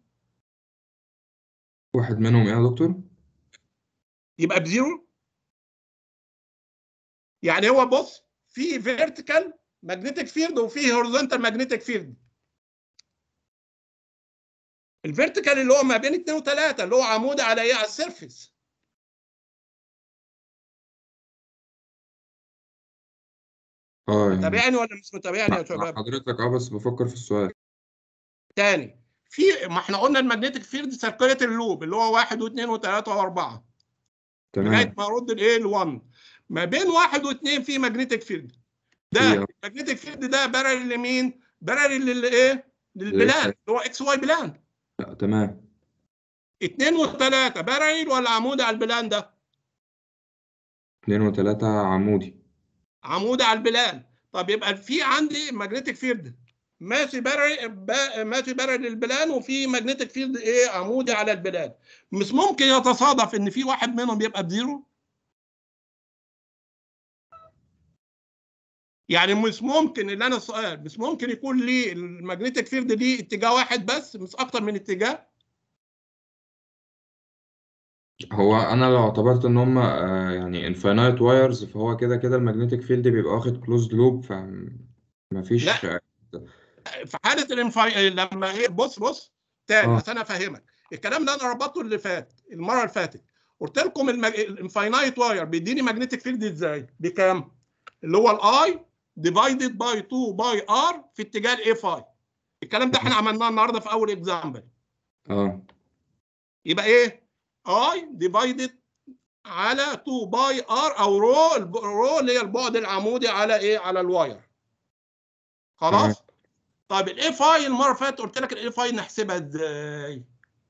واحد منهم ايه يا دكتور يبقى بزيرو يعني هو بص في فيرتيكال ماجنتيك فيلد وفي هوريزونتال ماجنتيك فيلد الفيرتيكال اللي هو ما بين اثنين وثلاثه اللي هو عمود على ايه على السيرفيس اه يعني متابعني ولا مش متابعني يا مع شباب حضرتك اه بس بفكر في السؤال تاني في ما احنا قلنا الماجنتيك فيلد سيركلت اللوب اللي هو واحد واثنين وثلاثه واربعه لغايه تمام ما ارد الايه ل1 ما بين واحد واثنين في ماجنتيك فيلد ده في- الماجنتيك فيلد ده بارل لمين؟ بارل للايه؟ للبلان اللي هو اكس واي بلان لا تمام اثنين وثلاثه بارل ولا عمود على البلان ده؟ اتنين وتلاتة عمودي عمود على البلان طب يبقى في عندي ماجنتيك فيلد ماشي بارل با- ماشي بارل للبلان وفي ماجنتيك فيلد ايه عمودي على البلان مش ممكن يتصادف ان في واحد منهم يبقى بزيرو يعني مش ممكن اللي انا السؤال مش ممكن يكون لي الماجنتيك فيلد ليه اتجاه واحد بس مش اكتر من اتجاه هو انا لو اعتبرت ان هم آه، يعني انفاينايت وايرز فهو كده كده المagnetic فيلد بيبقى واخد كلوزد لوب فمفيش لا. في حاله الانفاي لما ايه بص بص تاني آه. عشان افهمك الكلام ده انا ربطته اللي فات المره اللي فاتت قلت لكم المج... الانفاينايت واير بيديني ماجنتيك فيلد ازاي بكام اللي هو الاي ديفايدد باي 2 باي ار في اتجاه الاي فاي الكلام ده احنا عملناه النهارده في اول اكزامبل اه يبقى ايه اي ديفايدد على 2 باي ار او رو الب- رو اللي هي البعد العمودي على ايه على الواير خلاص طيب الاي فاي المره اللي فاتت قلت لك الاي فاي نحسبها ازاي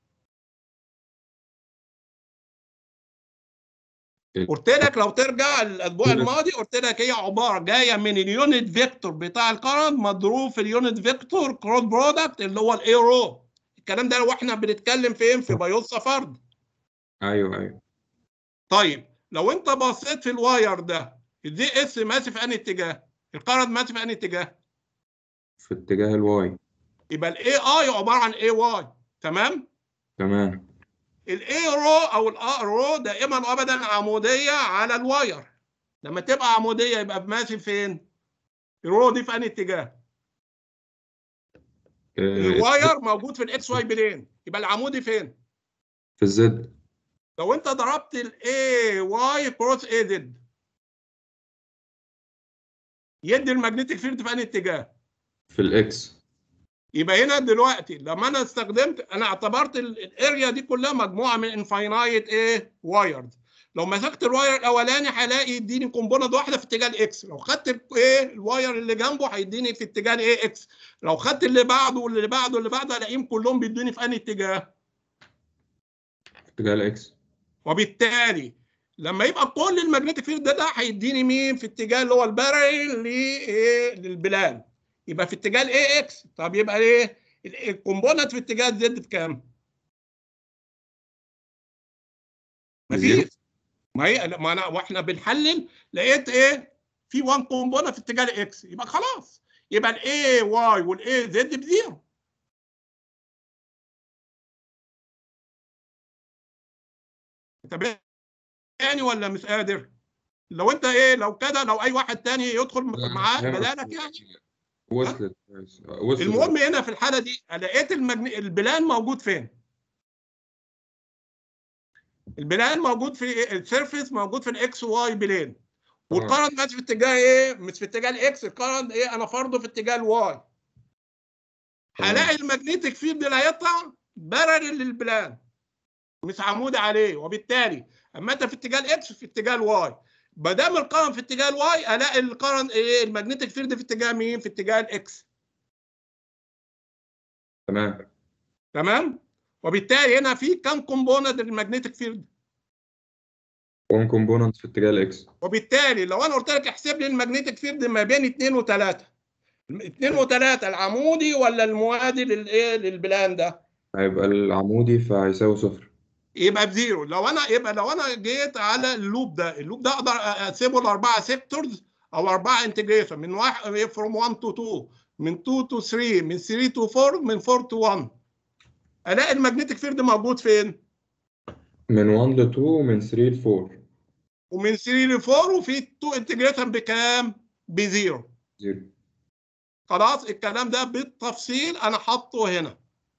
ال- قلت لك لو ترجع الاسبوع مم. الماضي قلت لك هي عباره جايه من اليونت فيكتور بتاع الكرنت مضروب في اليونت فيكتور كروس برودكت اللي هو الاي رو الكلام ده واحنا بنتكلم فين في بايوسا فرد ايوه ايوه طيب لو انت بصيت في الواير ده الدي اس ماشي في انهي اتجاه الكرنت ماشي في انهي اتجاه في اتجاه الواي يبقى الاي اي عباره عن اي واي تمام تمام الاي رو او الار رو دائما وابدا عموديه على الواير لما تبقى عموديه يبقى ماشي فين الرو دي في انهي اتجاه آه، الواير موجود في الاكس واي بلين يبقى العمودي فين في الزد لو انت ضربت الاي واي كروس اي زد يدي المagnetic فيلد في انهي اتجاه في الاكس يبقى هنا دلوقتي لما انا استخدمت انا اعتبرت ال- الاريا دي كلها مجموعه من انفاينايت ايه وايرز لو مسكت الواير الاولاني هلاقي يديني كومبوننت واحده في اتجاه الاكس لو خدت ال- ايه الواير اللي جنبه هيديني في اتجاه الايه اكس لو خدت اللي بعده واللي بعده واللي بعده الاقيهم كلهم بيدوني في انهي اتجاه في اتجاه الاكس وبالتالي لما يبقى كل المagnetic فيلد ده, ده هيديني مين في اتجاه اللي هو البارل لايه للبلان يبقى في اتجاه الاي اكس طب يبقى ايه ال- الكومبوننت في اتجاه الزد بكام بزيرو. مفيش ما هي ما انا واحنا بنحلل لقيت ايه في 1 كومبوننت في اتجاه الاكس يبقى خلاص يبقى الاي واي والاي زد بزيرو انت يعني ولا مش قادر لو انت ايه لو كده لو اي واحد تاني يدخل معاه بدالك يعني وصلت وصلت المهم هنا في الحاله دي لقيت المجن... البلان موجود فين البلان موجود في السيرفيس موجود في الاكس واي بلين والقرن ماشي في اتجاه ايه مش في اتجاه الاكس القرن ايه انا فرضه في اتجاه الواي هلاقي المagnetic فيلد اللي هيطلع بارل للبلان مش عمودي عليه وبالتالي اما انت في اتجاه الاكس في اتجاه الواي ما دام القرن في اتجاه الواي الاقي القرن ايه المagnetic فيلد في اتجاه مين في اتجاه الاكس تمام تمام وبالتالي هنا في كم كومبوننت للمagnetic فيلد 1 كومبوننت في اتجاه الاكس وبالتالي لو انا قلت لك احسب لي المagnetic فيلد ما بين 2 و3 2 و3 العمودي ولا الموازي للايه للبلان ده هيبقى العمودي فهيساوي صفر يبقى بزيرو لو انا يبقى لو انا جيت على اللوب ده اللوب ده اقدر اقسمه لاربعه سيكتورز او اربعه انتجريشن من واحد فروم 1 تو 2 من 2 تو 3 من 3 تو 4 من 4 تو 1 الاقي المagnetic فيلد موجود فين؟ من 1 ل 2 ومن 3 ل 4 ومن 3 ل 4 وفي 2 انتجريشن بكام؟ بزيرو زيرو خلاص الكلام ده بالتفصيل انا حاطه هنا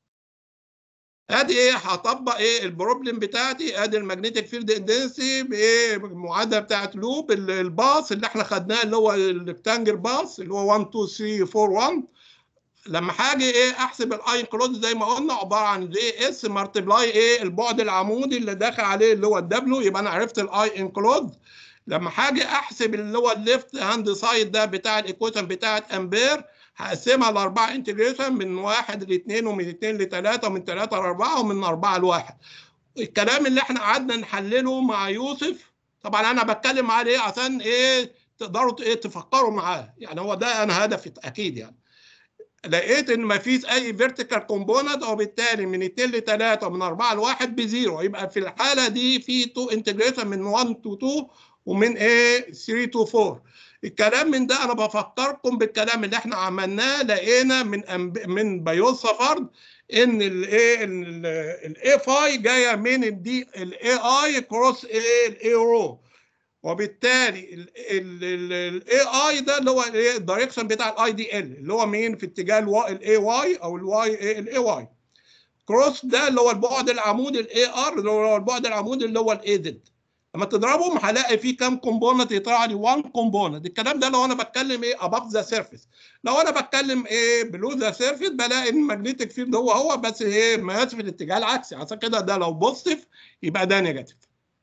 ادي ايه هطبق ايه البروبلم بتاعتي ادي المagnetic فيلد اندنسي بايه المعادله بتاعت لوب ال- الباص اللي احنا خدناه اللي هو الريكتانجل باص اللي هو 1 2 3 4 1 لما هاجي ايه احسب الاي انكلود زي ما قلنا عباره عن دي اس مالتبلاي ايه البعد العمودي اللي داخل عليه اللي هو الدبليو يبقى انا عرفت الاي انكلود لما هاجي احسب اللي هو الليفت هاند سايد ده بتاع الايكويشن بتاعت امبير هقسمها لاربعه انتجريشن من واحد لاثنين ومن اثنين لثلاثه ومن ثلاثه لاربعه ومن اربعه لواحد. الكلام اللي احنا قعدنا نحلله مع يوسف طبعا انا بتكلم معاه ليه عشان ايه تقدروا ايه تفكروا معاه يعني هو ده انا هدفي اكيد يعني. لقيت ان مفيش اي فيرتيكال كومبوننت وبالتالي من 2 ل 3 ومن 4 ل 1 بزيرو يبقى في الحاله دي في 2 انتجريشن من 1 تو 2 ومن ايه 3 تو 4 الكلام من ده انا بفكركم بالكلام اللي احنا عملناه لقينا من أمب... من بيوصا فرض ان الايه الاي فاي جايه من الدي الاي اي كروس ايه الاي رو وبالتالي الاي اي ده اللي هو ايه الدايركشن بتاع الاي دي ال اللي هو مين في اتجاه الاي واي او الواي الاي واي كروس ده اللي هو البعد العمودي الاي ار اللي هو البعد العمودي اللي هو الاي زد لما تضربهم هلاقي في كام كومبوننت يطلع لي 1 كومبوننت الكلام ده لو انا بتكلم ايه above ذا سيرفيس لو انا بتكلم ايه بلو ذا سيرفيس بلاقي ان الماجنتيك فيلد هو هو بس ايه ماشي في الاتجاه العكسي عشان كده ده لو بوزيتيف يبقى ده نيجاتيف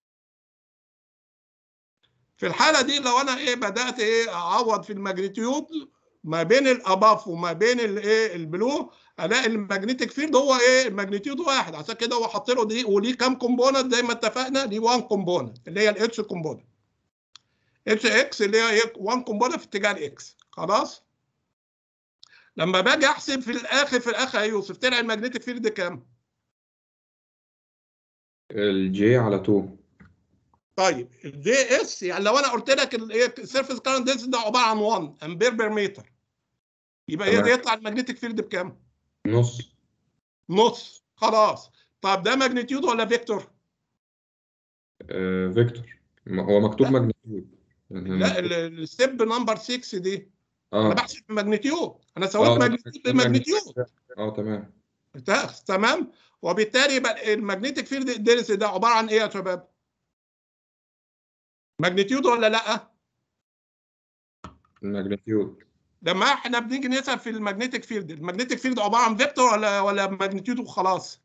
في الحاله دي لو انا ايه بدات ايه اعوض في الماجنتيود ما بين الاباف وما بين الايه البلو الاقي الماجنتيك فيلد هو ايه الماجنتيود واحد عشان كده هو حاط له دي وليه كام كومبوننت زي ما اتفقنا ليه 1 كومبوننت اللي هي الاتش كومبوننت اتش اكس اللي هي ايه 1 كومبوننت في اتجاه الاكس خلاص لما باجي احسب في الاخر في الاخر يا يوسف طلع الماجنتيك فيلد كام؟ الجي على 2 طيب الدي اس يعني لو انا قلت لك الايه السيرفيس كارنت دنس ده عباره عن 1 امبير بير متر يبقى ايه تمام. يطلع الماجنتيك فيلد بكام؟ نص نص خلاص طب ده ماجنتيود ولا فيكتور؟ آه فيكتور ما هو مكتوب لا. ماجنتيود لا ال- الستيب نمبر 6 دي انا اه بحسب ماجنتيود انا سويت اه ماجنتيود بماجنتيود اه تمام تا- تمام وبالتالي يبقى الماجنتيك فيلد دنس ده عباره عن ايه يا شباب؟ ماجنتيود ولا لا؟ ماجنتيود لما احنا بنيجي نسال في الماجنتيك فيلد الماجنتيك فيلد عباره عن فيكتور ولا ولا ماجنتيود وخلاص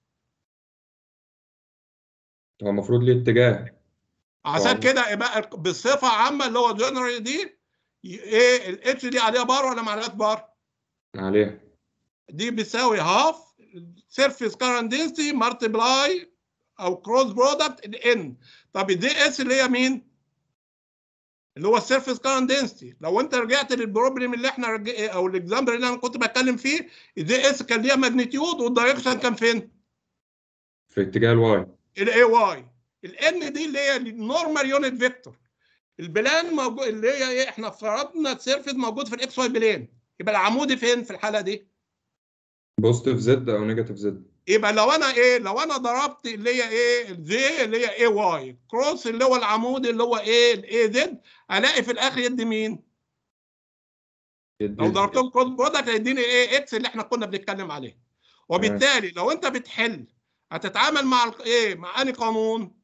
هو المفروض ليه اتجاه عشان طبعاً. كده يبقى بصفه عامه اللي هو جنرال دي ي- ايه الاتش دي عليها بار ولا ما عليهاش بار عليه دي بيساوي هاف سيرفيس كارنت دنسيتي مالتبلاي او كروس برودكت الان طب الدي اس اللي هي مين اللي هو السيرفيس كارنت دنسيتي لو انت رجعت للبروبلم اللي احنا رجع او الاكزامبل اللي انا كنت بتكلم فيه الدي اس كان ليها ماجنتيود والدايركشن كان فين في اتجاه الواي الاي واي الان دي اللي هي النورمال يونت فيكتور البلان موجود اللي هي ايه احنا فرضنا السيرفيس موجود في الاكس واي بلان يبقى العمودي فين في الحاله دي بوزيتيف زد او نيجاتيف زد يبقى لو انا ايه لو انا ضربت اللي هي ايه الزي اللي هي اي واي كروس اللي هو العمود اللي هو ايه الاي زد الاقي في الاخر يدي مين لو ضربتهم كروس برودكت هيديني ايه اكس اللي احنا كنا بنتكلم عليه وبالتالي لو انت بتحل هتتعامل مع ال- ايه مع انهي قانون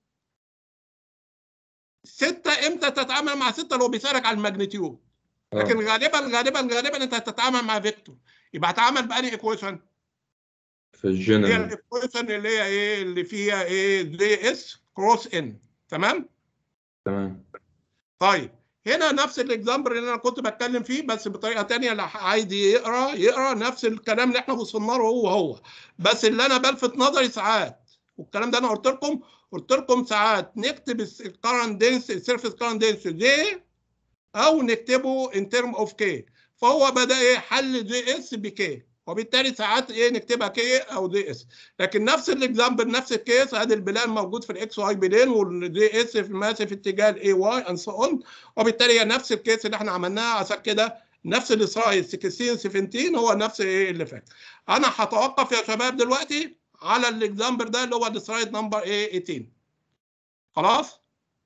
ستة امتى تتعامل مع ستة لو بيسألك على الماجنتيود لكن اه غالبا غالبا غالبا انت هتتعامل مع فيكتور يبقى هتعامل بأنهي ايكويشن في هي الجنرال الايكويشن اللي هي ايه اللي فيها ايه دي اس كروس ان تمام تمام طيب هنا نفس الاكزامبل اللي انا كنت بتكلم فيه بس بطريقه تانية اللي عايز يقرا يقرا نفس الكلام اللي احنا وصلنا له هو هو بس اللي انا بلفت نظري ساعات والكلام ده انا قلت لكم قلت لكم ساعات نكتب الكرنت دنس السيرفيس كرنت دنس دي او نكتبه ان ترم اوف كي فهو بدا ايه حل دي اس بكي وبالتالي ساعات ايه نكتبها كي او دي اس لكن نفس الاكزامبل نفس الكيس ادي البلان موجود في الاكس واي بلين والدي اس في ماشي في اتجاه الاي واي اند سو اون وبالتالي هي نفس الكيس اللي احنا عملناها عشان كده نفس الاسرائيل 16 17 هو نفس ايه اللي فات انا هتوقف يا شباب دلوقتي على الاكزامبل ده اللي هو الاسرائيل نمبر ايه 18 خلاص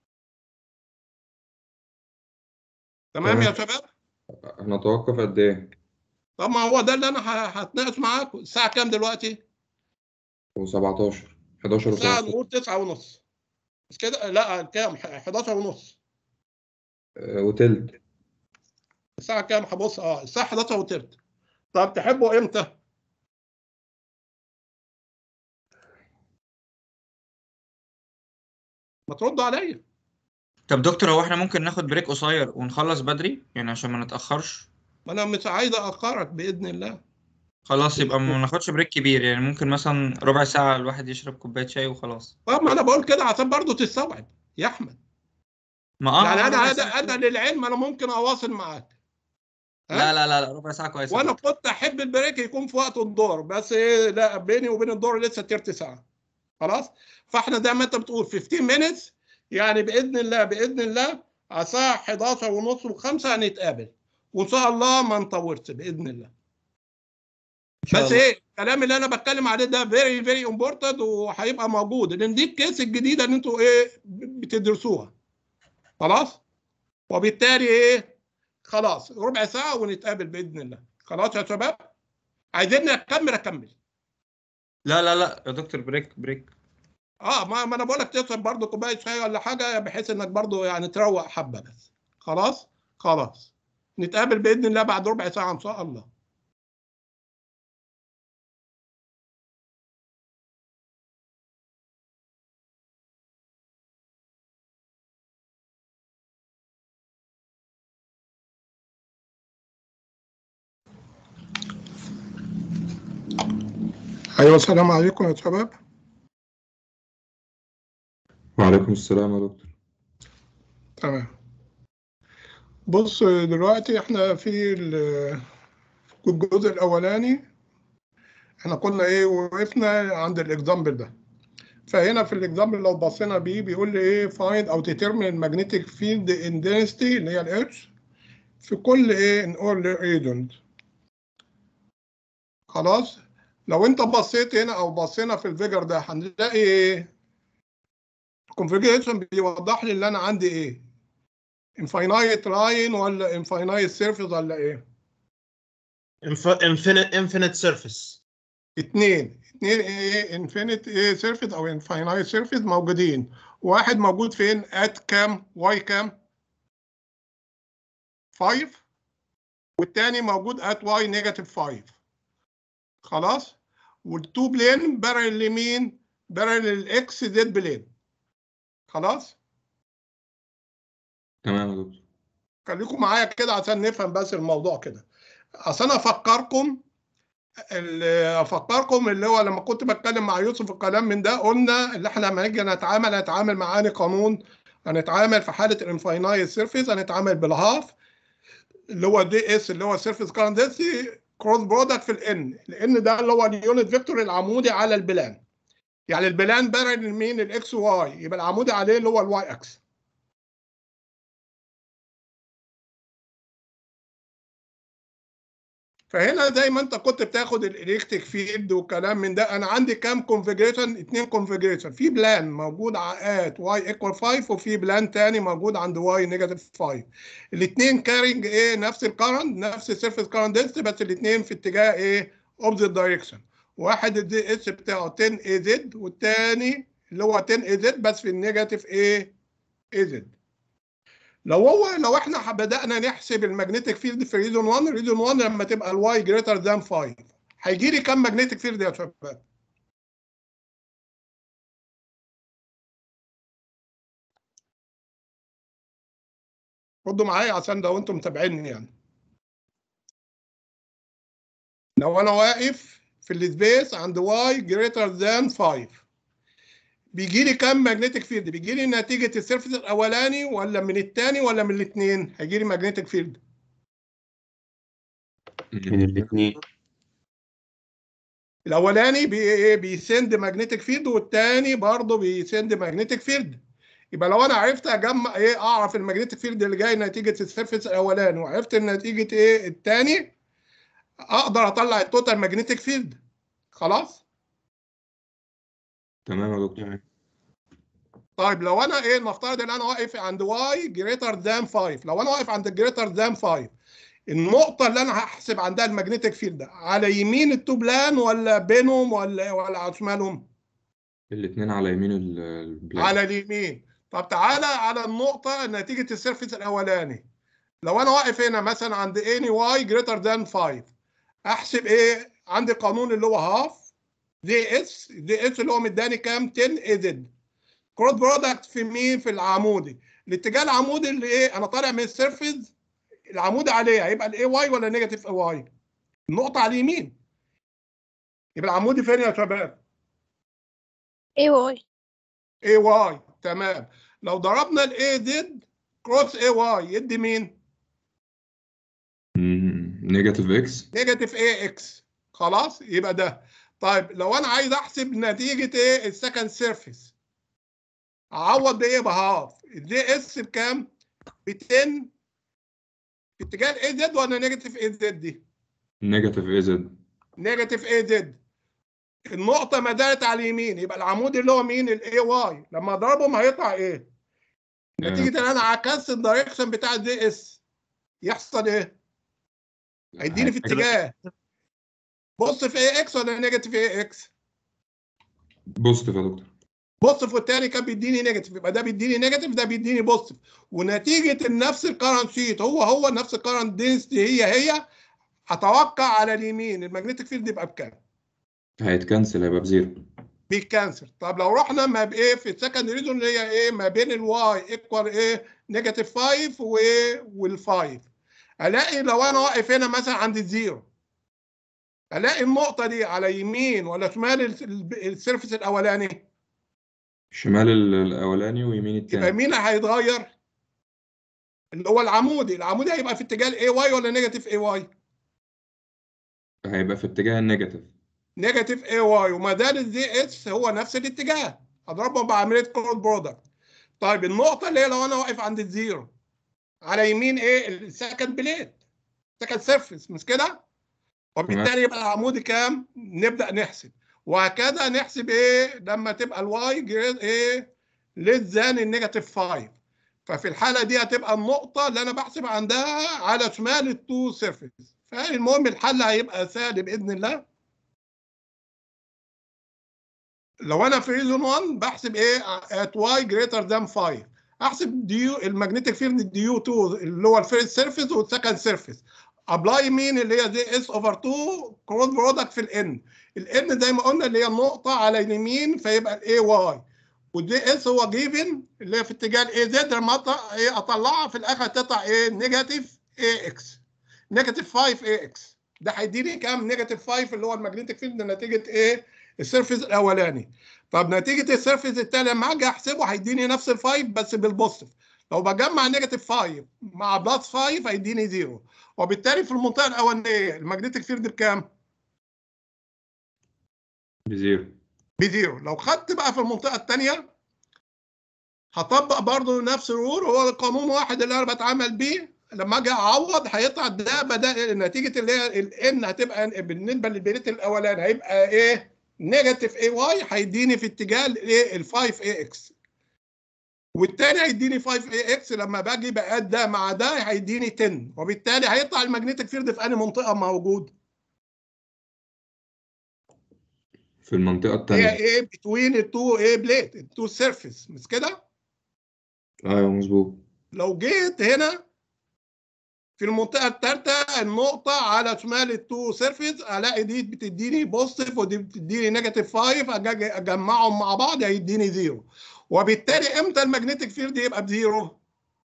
تمام يا تمام. شباب هنتوقف قد ايه طب ما هو ده اللي انا ه- هتناقش معاكم الساعه كام دلوقتي و17 11 الساعه و17 نقول 9 ونص مش كده لا كام 11 ونص وتلت الساعه كام هبص اه الساعه 11 وتلت طب تحبوا امتى ما تردوا عليا طب دكتور هو احنا ممكن ناخد بريك قصير ونخلص بدري يعني عشان ما نتأخرش ما انا مش عايز اخرك باذن الله خلاص يبقى ما ناخدش بريك كبير يعني ممكن مثلا ربع ساعة الواحد يشرب كوباية شاي وخلاص طب ما انا بقول كده عشان برضو تستوعب يا احمد ما اه يعني آه، انا ربع هذا ساعة انا للعلم انا ممكن اواصل معاك ها؟ لا لا لا لا ربع ساعة كويسة وانا كنت احب البريك يكون في وقت الدور بس إيه لا بيني وبين الدور لسه تلت ساعه خلاص فاحنا زي ما انت بتقول 15 minutes يعني باذن الله باذن الله على الساعه 11 ونص و5 هنتقابل وان شاء الله ما نطولش باذن الله إن شاء بس الله. ايه الكلام اللي انا بتكلم عليه ده فيري فيري امبورتنت وهيبقى موجود لان دي الكيس الجديده اللي انتوا ايه بتدرسوها خلاص وبالتالي ايه خلاص ربع ساعه ونتقابل باذن الله خلاص يا شباب عايزيني اكمل اكمل لا لا لا يا دكتور بريك بريك اه ما, ما انا بقول لك تشرب برضه كوبايه شاي ولا حاجه بحيث انك برضه يعني تروق حبه بس خلاص خلاص نتقابل باذن الله بعد ربع ساعه ان شاء الله ايوه السلام عليكم يا شباب وعليكم السلام يا دكتور تمام بص دلوقتي احنا في ال- في الجزء الاولاني احنا قلنا ايه وقفنا عند الاكزامبل ده فهنا في الاكزامبل لو بصينا بيه بيقول لي ايه find او determine المagnetic field in density اللي هي الاتش في كل ايه in all regions خلاص لو انت بصيت هنا او بصينا في الفيجر ده هنلاقي ايه الكونفيجريشن بيوضح لي اللي انا عندي ايه infinite لاين ولا infinite سيرفيس ولا ايه infinite infinite surface اتنين اتنين ايه انفينيت ايه سيرفيس او انفاينايت سيرفيس موجودين واحد موجود فين ات كام واي كام 5 والتاني موجود ات واي نيجاتيف 5 خلاص والتو بلين بارل لمين بارل الاكس زد بلين خلاص تمام يا دكتور خليكم معايا كده عشان نفهم بس الموضوع كده اصل انا افكركم اللي افكركم اللي هو لما كنت بتكلم مع يوسف الكلام من ده قلنا اللي احنا لما نيجي نتعامل هنتعامل مع انهي قانون هنتعامل في حاله الانفاينايت سيرفيس هنتعامل بالهاف اللي هو دي اس اللي هو سيرفيس كارنت دنسيتي كروس برودكت في الان الان ده اللي هو اليونت فيكتور العمودي على البلان يعني البلان بارل مين الاكس واي يبقى العمودي عليه اللي هو الواي اكس فهنا زي ما انت كنت بتاخد الالكتريك فيلد والكلام من ده انا عندي كام كونفيجريشن اتنين كونفيجريشن في بلان موجود ات واي ايكوال 5 وفي بلان تاني موجود عند واي نيجاتيف 5 الاثنين كارينج ايه نفس الكرنت نفس السيرفيس كرنت دنسيتي بس الاثنين في اتجاه ايه اوبزيت دايركشن واحد الدي اس بتاعه 10 اي زد والتاني اللي هو 10 اي زد بس في النيجاتيف ايه اي زد لو هو لو احنا بدأنا نحسب المagnetic فيلد في ريزون 1 ريزون 1 لما تبقى الواي جريتر ذان 5 هيجي لي كام magnetic فيلد يا شباب؟ ردوا معايا عشان لو انتم متابعيني يعني لو انا واقف في السبيس عند واي جريتر ذان 5 بيجي لي كام ماجنتيك فيلد بيجي لي نتيجه السيرفيس الاولاني ولا من الثاني ولا من الاثنين هيجي لي ماجنتيك فيلد من الاثنين الاولاني بي ايه بيسند ماجنتيك فيلد والثاني برضه بيسند ماجنتيك فيلد يبقى لو انا عرفت اجمع ايه اعرف الماجنتيك فيلد اللي جاي نتيجه السيرفيس الاولاني وعرفت نتيجه ايه الثاني اقدر اطلع التوتال ماجنتيك فيلد خلاص تمام يا دكتور طيب لو انا ايه نفترض ان انا واقف عند واي جريتر ذان 5 لو انا واقف عند جريتر ذان 5 النقطة اللي أنا هحسب عندها الماجنتيك فيلد ده على يمين التو بلان ولا بينهم ولا ولا على شمالهم؟ الاثنين على يمين ال- البلان على اليمين طب تعالى على النقطة نتيجة السيرفيس الأولاني لو أنا واقف هنا مثلا عند اني واي جريتر ذان 5 أحسب إيه؟ عندي قانون اللي هو هاف دي اس دي اس اللي هو مداني كام 10 اي زد كروس برودكت في مين في العمودي الاتجاه العمودي اللي ايه انا طالع من السيرفيس العمودي عليه هيبقى الاي واي ولا نيجاتيف اي واي النقطه على اليمين يبقى العمودي فين يا شباب اي واي اي واي تمام لو ضربنا الاي زد كروس اي واي يدي مين نيجاتيف اكس نيجاتيف اي اكس خلاص يبقى ده طيب لو انا عايز احسب نتيجه ايه السكند سيرفيس اعوض بايه بهاف الدي اس بكام ب 10 في اتجاه الاي زد ولا نيجاتيف اي زد دي نيجاتيف اي زد نيجاتيف اي زد النقطه ما دارت على اليمين يبقى العمود اللي هو مين الاي واي لما اضربهم هيطلع ايه نتيجه ان انا عكست الدايركشن بتاع الدي اس يحصل ايه هيديني في اتجاه بص في اي اكس ولا نيجاتيف اي اكس بوزيتيف يا دكتور بوزيتيف والتاني كان بيديني نيجاتيف يبقى ده بيديني نيجاتيف ده بيديني بوزيتيف ونتيجه نفس الكرنت شيت هو هو نفس الكرنت دينستي هي هي هتوقع على اليمين المagnetic فيلد يبقى بكام؟ هيتكنسل هيبقى بزيرو بيكنسل طب لو رحنا ما بايه في السكند ريزون اللي هي ايه ما بين الواي ايكوال ايه نيجاتيف 5 وال5 الاقي لو انا واقف هنا مثلا عند الزيرو الاقي النقطه دي على يمين ولا شمال ال- السيرفس الاولاني شمال ال- الاولاني ويمين يبقى التاني مين هيتغير اللي هو العمودي العمودي هيبقى في اتجاه الاي واي ولا نيجاتيف اي واي هيبقى في اتجاه النيجاتيف نيجاتيف اي واي وما دام الزي اس هو نفس الاتجاه هضربهم بعمليه كروس برودكت طيب النقطه اللي هي لو انا واقف عند الزيرو على يمين ايه السكند بليت سكند سيرفيس مش كده وبالتالي يبقى العمودي كام نبدا نحسب وهكذا نحسب ايه لما تبقى الواي جريد ايه ليس ذان النيجاتيف 5 ففي الحاله دي هتبقى النقطه اللي انا بحسب عندها على شمال التو سيرفيس فالمهم الحل هيبقى سهل باذن الله لو انا في ريزون 1 بحسب ايه at y greater than 5 احسب ديو المagnetic فيلد ديو 2 اللي هو الفيرست سيرفيس والسكند سيرفيس ابلاي مين اللي هي دي اس اوفر 2 كروس برودكت في الان الان زي ما قلنا اللي هي النقطه على اليمين فيبقى الاي واي والدي اس هو جيفن اللي هي في اتجاه الاي زد لما أط- ايه اطلعها في الاخر تطلع ايه نيجاتيف اي اكس نيجاتيف 5 اي اكس ده هيديني كام نيجاتيف 5 اللي هو المagnetic فيلد نتيجه ايه السيرفيس الاولاني طب نتيجه السيرفيس الثاني لما اجي احسبه هيديني نفس الفايف بس بالبوزيتيف لو بجمع نيجاتيف 5 مع بلس 5 هيديني زيرو وبالتالي في المنطقه الاولانيه المagnetic فيلد بكام؟ بزيرو بزيرو لو خدت بقى في المنطقه الثانيه هطبق برضو نفس الرول هو قانون واحد اللي انا بتعامل بيه لما اجي اعوض هيطلع ده بدل نتيجه اللي هي الان هتبقى بالنسبه للبريت الاولاني هيبقى ايه نيجاتيف اي واي هيديني في اتجاه الايه ال 5 اي اكس والتاني هيديني 5 اي اكس لما باجي بقاد ده مع ده هيديني 10 وبالتالي هيطلع المagnetic فيلد في انهي منطقه موجود في المنطقة هي التانية ايه بتوين التو ايه بليت التو سيرفيس مش كده ايوه مظبوط لو جيت هنا في المنطقه الثالثه النقطه على شمال التو سيرفيس الاقي دي بتديني بوزيتيف ودي بتديني نيجاتيف 5 اجي اجمعهم مع بعض هيديني زيرو وبالتالي امتى المagnetic فيلد يبقى بزيرو؟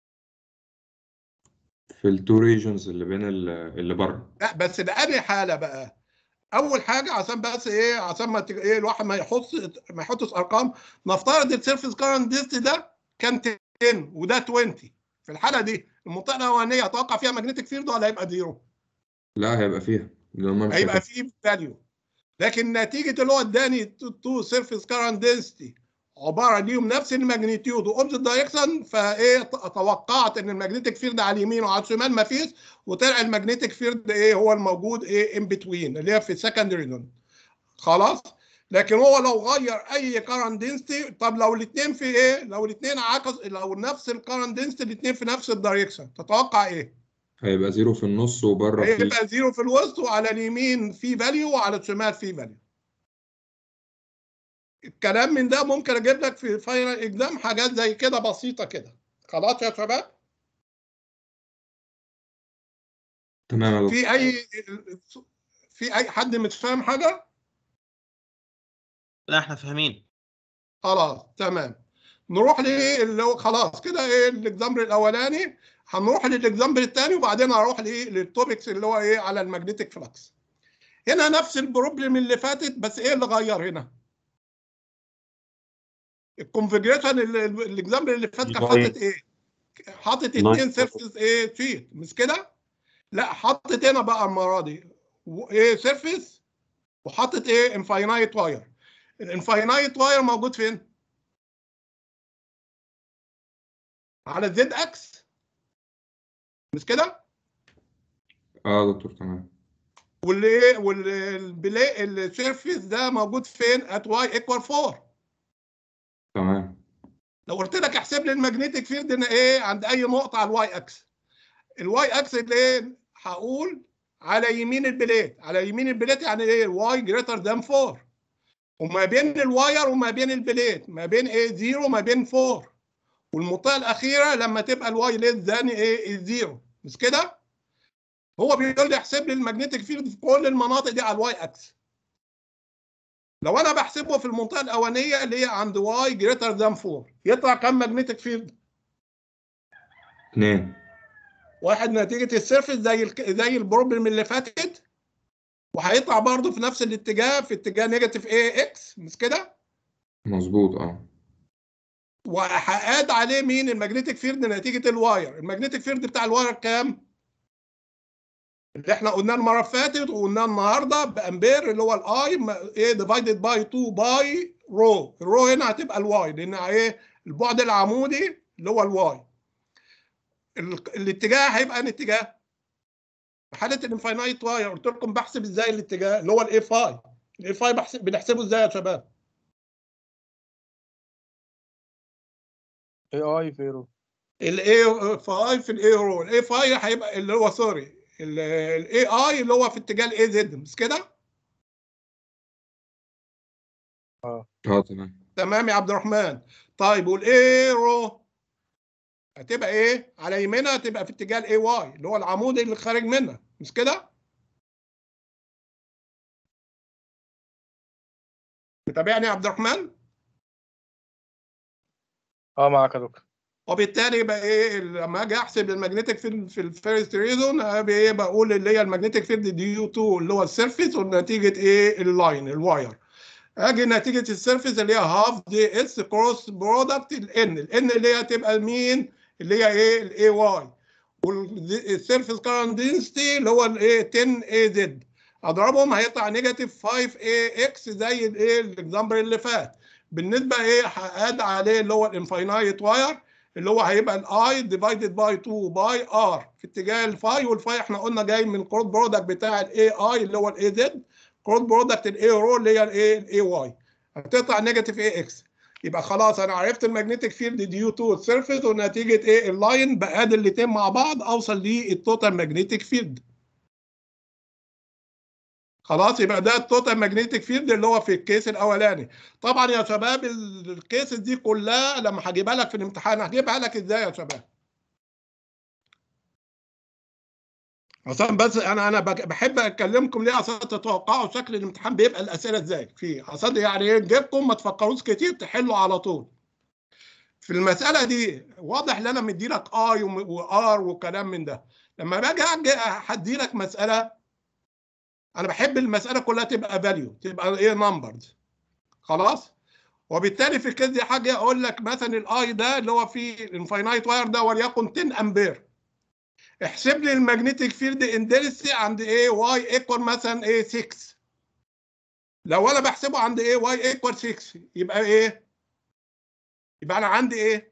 في التو ريجنز اللي بين ال- اللي بره لا بس ده انهي حاله بقى؟ اول حاجه عشان بس ايه عشان ما تج- ايه الواحد ما يحط ما يحطش ارقام نفترض السيرفيس كارنت ديست ده كان 10 وده 20 في الحاله دي المنطقه الاولانيه اتوقع فيها ماجنتيك فيلد ولا هيبقى زيرو؟ لا هيبقى فيها لان هم مش هيبقى هيبقى فيه فاليو لكن نتيجه اللي هو اداني تو سيرفيس كارنت دينستي عباره ليهم نفس الماجنتيود واوبزيت دايركشن فايه ت- توقعت ان الماجنتيك فيلد على اليمين وعلى الشمال ما فيش وطلع الماجنتيك فيلد ايه هو الموجود ايه ان بتوين اللي هي في السكندري زون خلاص لكن هو لو غير اي كارنت دينستي طب لو الاثنين في ايه لو الاثنين عكس لو نفس الكارنت دينستي الاثنين في نفس الدايركشن تتوقع ايه هيبقى زيرو في النص وبره في هيبقى زيرو في الوسط وعلى اليمين في فاليو وعلى الشمال في فاليو الكلام من ده ممكن اجيب لك في فاينل اكزام حاجات زي كده بسيطه كده خلاص يا شباب تمام يا دكتور في اي في اي حد مش فاهم حاجه لا احنا فاهمين خلاص تمام نروح لايه اللي هو خلاص كده ايه الاكزامبل الاولاني هنروح للاكزامبل الثاني وبعدين هروح لايه للتوبكس اللي هو ايه على المagnetic فلكس هنا نفس البروبلم اللي فاتت بس ايه اللي غير هنا الكونفجريشن الاكزامبل اللي فات كان ناين. حاطط ايه حاطط ناين. اتنين سيرفيس ايه شيت مش كده لا حطت هنا بقى المره دي و- ايه سيرفيس وحطت ايه انفاينايت واير الانفاينايت واير موجود فين على الزد اكس مش كده اه يا دكتور تمام واللي ايه والبلاي السيرفيس ده موجود فين ات واي ايكوال 4 تمام لو قلت لك احسب لي المagnetic فيلد هنا ايه عند اي نقطه على الواي اكس الواي اكس اللي ايه هقول على يمين البليت على يمين البليت يعني ايه الواي جريتر ذان 4 وما بين الواير وما بين البليت ما بين ايه زيرو وما بين 4 والمنطقه الاخيره لما تبقى الواي ليس ذان ايه الزيرو مش كده هو بيقول لي احسب لي المagnetic فيلد في كل المناطق دي على الواي اكس لو انا بحسبه في المنطقه الاولانيه اللي هي عند واي جريتر ذان 4 يطلع كام ماجنتيك فيلد اتنين واحد نتيجه السيرفس زي الك... زي البروبلم اللي فاتت وهيطلع برضه في نفس الاتجاه في اتجاه نيجاتيف ايه اكس مش كده مظبوط اه وهقاد عليه مين المagnetic فيلد نتيجه الواير المagnetic فيلد بتاع الواير كام اللي احنا قلناه المره اللي فاتت وقلناه النهارده بامبير اللي هو الاي ايه ديفايدد باي 2 باي رو الرو هنا هتبقى الواي لان ايه البعد العمودي اللي هو الواي ال- الاتجاه هيبقى ان اتجاه في حاله الانفاينايت واير قلت لكم بحسب ازاي الاتجاه اللي هو الاي فاي الاي فاي بحسب بنحسبه ازاي يا شباب اي اي فيرو الاي فاي في الاي رو الاي فاي هيبقى اللي هو سوري الاي اي اللي هو في اتجاه الاي زد مش كده اه تمام تمام يا عبد الرحمن طيب والاي رو هتبقى ايه على يمينها هتبقى في اتجاه الاي واي اللي هو العمود اللي خارج منها مش كده متابعني يا عبد الرحمن اه معاك يا دكتور وبالتالي يبقى ايه لما اجي احسب المagnetic فيلد في الفيرست ريزون ايه بقول اللي هي المagnetic فيلد دي يو 2 اللي هو السيرفيس ونتيجه ايه اللاين الواير اجي نتيجه السيرفيس اللي هي هاف دي اس كروس برودكت الان الان اللي هي تبقى مين اللي هي ايه الاي واي والسيرفيس كارنت دنسيتي اللي هو الايه 10 اي زد اضربهم هيطلع نيجاتيف 5 اي اكس زي الايه الاكزامبل اللي فات بالنسبه ايه هقاد عليه اللي هو الانفاينايت واير اللي هو هيبقى الاي ديفايدد باي 2 باي ار في اتجاه الفاي والفاي احنا قلنا جاي من كروس برودكت بتاع الاي اي اللي هو الاي زد كروس برودكت الاي رو اللي هي الايه الاي واي هتطلع نيجاتيف اي اكس يبقى خلاص انا عرفت المagnetic فيلد ديو تو السيرفيس ونتيجه ايه اللاين بقاد الاثنين مع بعض اوصل للتوتال ماجنتيك فيلد خلاص يبقى ده التوتال ماجنتيك فيلد اللي هو في الكيس الاولاني طبعا يا شباب الكيسز دي كلها لما هجيبها لك في الامتحان هجيبها لك ازاي يا شباب عشان بس انا انا بك- بحب اكلمكم ليه عشان تتوقعوا شكل الامتحان بيبقى الاسئله ازاي فيه عشان يعني ايه نجيبكم ما تفكروش كتير تحلوا على طول في المساله دي واضح ان انا مدي لك اي وار وكلام من ده لما باجي أجي هدي لك مساله انا بحب المساله كلها تبقى فاليو تبقى ايه نمبرز خلاص وبالتالي في الكيس دي حاجه اقول لك مثلا الاي ده اللي هو فيه الانفاينايت واير ده وليكن 10 امبير احسب لي المagnetic فيلد اندنسيتي عند ايه واي ايكوال مثلا ايه 6 لو انا بحسبه عند ايه واي ايكوال 6 يبقى ايه يبقى انا عندي ايه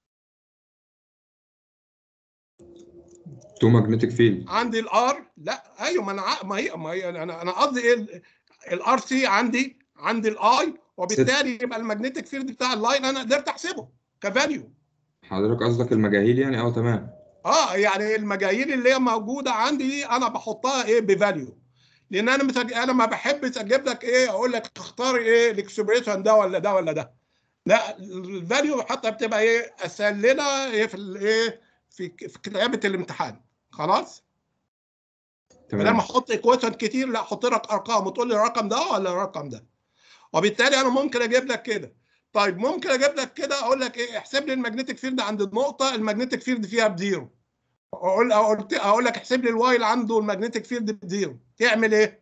تو ماجنتيك فيلد عندي الار لا ايوه ما انا ع- ما هي ما هي انا انا قصدي ايه الار سي عندي عندي الاي وبالتالي يبقى المagnetic فيلد بتاع اللاين انا قدرت احسبه كفاليو حضرتك قصدك المجاهيل يعني اه تمام اه يعني المجاهيل اللي هي موجوده عندي دي انا بحطها ايه بفاليو لان انا مسج... انا ما بحبش اجيب لك ايه اقول لك اختار ايه الاكسبريشن ده ولا ده ولا ده لا الفاليو حتى بتبقى ايه اسهل لنا ايه في الايه في في كتابه الامتحان خلاص بدل ما تمام احط ايكويشن كتير لا احط لك ارقام وتقول لي الرقم ده ولا الرقم ده وبالتالي انا ممكن اجيب لك كده طيب ممكن اجيب لك كده اقول لك ايه احسب لي المagnetic فيلد عند النقطه المagnetic فيلد فيها بزيرو اقول اقول اقول لك احسب لي الواي اللي عنده المagnetic فيلد بزيرو تعمل ايه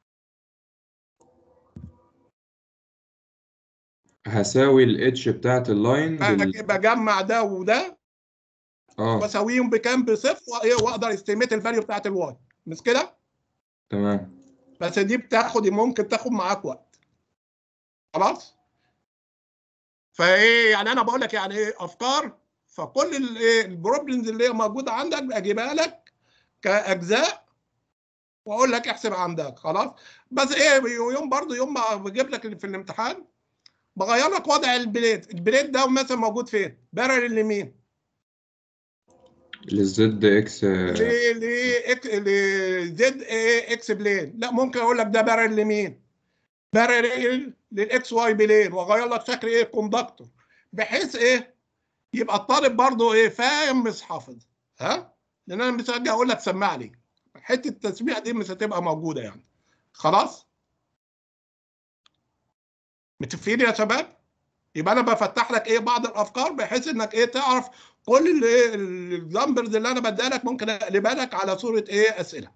هساوي الاتش بتاعت اللاين بال... بجمع ده وده اه واساويهم بكام بصفر وايه واقدر استيميت الفاليو بتاعت الواي مش كده تمام بس دي بتاخد ممكن تاخد معاك وقت خلاص فايه يعني انا بقول لك يعني ايه افكار فكل الايه البروبلمز اللي هي موجوده عندك اجيبها لك كاجزاء واقول لك احسب عندك خلاص بس ايه يوم برضو يوم ما بجيب لك في الامتحان بغير لك وضع البليد البليد ده مثلا موجود فين بارل لمين للزد اكس ل ل إك- ل زد ايه اكس بلين لا ممكن اقول لك ده بارل لمين باراليل للاكس واي بلين واغير لك شكل ايه الكوندكتور بحيث ايه يبقى الطالب برضه ايه فاهم مش حافظ ها لان انا مش هاجي اقول لك سمع لي حته التسميع دي مش هتبقى موجوده يعني خلاص متفقين يا شباب يبقى انا بفتح لك ايه بعض الافكار بحيث انك ايه تعرف كل اللي النمبرز اللي انا بديها لك ممكن اقلبها لك على صوره ايه اسئله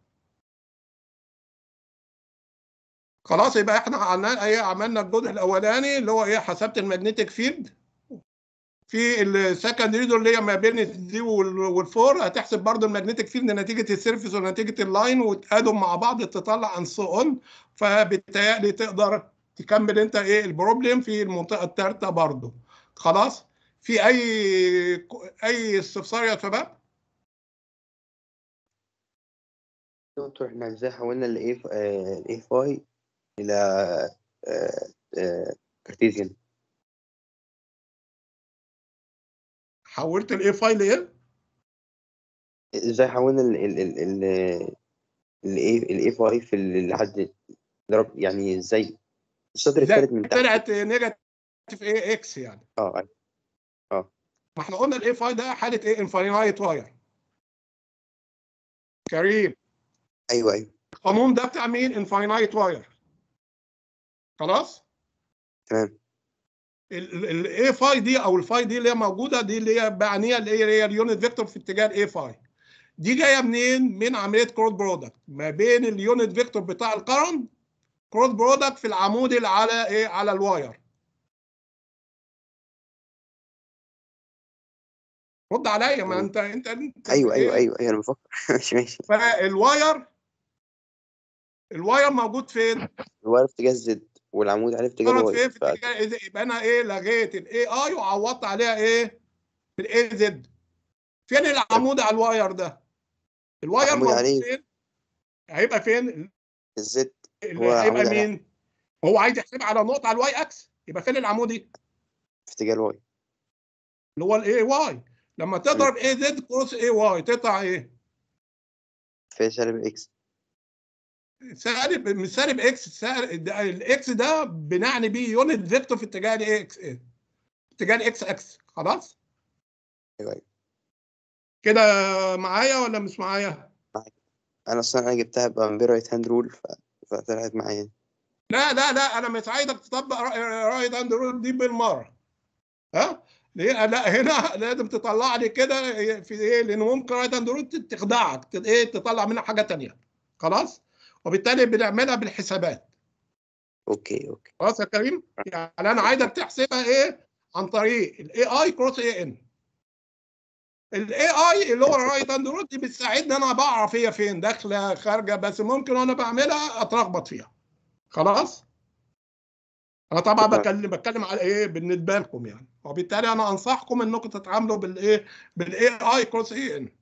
خلاص يبقى احنا عملنا ايه عملنا الجزء الاولاني اللي هو ايه حسبت المagnetic فيلد في السكند ريدو اللي هي ما بين الدي والفور هتحسب برضو المagnetic فيلد نتيجه السيرفيس ونتيجه اللاين وتقادم مع بعض تطلع عن سو اون فبالتالي تقدر تكمل انت ايه البروبلم في المنطقه الثالثه برضو خلاص في اي اي استفسار يا شباب دكتور احنا ازاي حولنا الاي الاي فاي الى كارتيزيان حولت الاي فايل ايه ازاي حولنا ال ال ال ال الاي الاي فاي في الحد ضرب يعني ازاي السطر لا الثالث من تحت طلعت نيجاتيف ايه اكس يعني اه أيوة. ما احنا قلنا الاي فاي ده حاله ايه انفاينايت واير كريم ايوه ايوه القانون ده بتاع مين انفاينايت واير خلاص تمام الاي فاي دي او الفاي دي اللي هي موجوده دي اللي هي بعنيها اللي هي هي اليونت فيكتور في اتجاه الاي فاي دي جايه منين من عمليه كروس برودكت ما بين اليونت فيكتور بتاع الكرنت كروس برودكت في العمود اللي على ايه على الواير رد عليا ما انت انت, انت ايوه ايوه إيه؟ ايوه ايوه انا بفكر ماشي ماشي فالواير الواير موجود فين؟ الواير في اتجاه الزد والعمود عليه في اتجاه كانت الواي فين في ف- اتجاه إيه؟ يبقى انا ايه لغيت الاي اي وعوضت عليها ايه؟ بالاي زد فين العمود على الواير ده؟ الواير العمود موجود عليه. فين؟ هيبقى فين؟ الزد اللي هو هيبقى عمود عليه. مين؟ هو عايز يحسب على نقطه على الواي اكس يبقى فين العمودي؟ في اتجاه الواي اللي هو الاي واي لما تضرب اي زد كروس اي واي تطلع ايه؟ في سالب اكس سالب مش سالب اكس سالب ده- الاكس ده بنعني بيه يونت فيكتور في اتجاه الايه اكس ايه اتجاه الاكس اكس خلاص ايوه ايوه كده معايا ولا مش معايا انا اصلا انا جبتها بامبير رايت هاند رول ف... فطلعت معايا لا لا لا انا مش عايزك تطبق رايت هاند رول دي بالمره ها ليه لا هنا لازم تطلع لي كده في ايه لان ممكن رايت هاند رول تخدعك ت- ايه تطلع منها حاجه تانية خلاص وبالتالي بنعملها بالحسابات اوكي اوكي خلاص يا كريم يعني انا عايزك تحسبها ايه عن طريق الاي اي كروس اي ان الاي اي اللي هو الرايت هاند رول دي بتساعدني انا بعرف هي فين داخله خارجه بس ممكن وانا بعملها اتلخبط فيها خلاص انا طبعا تمام. بتكلم بتكلم على ايه بالنسبه لكم يعني وبالتالي انا انصحكم انكم تتعاملوا بالايه بالاي اي كروس اي ان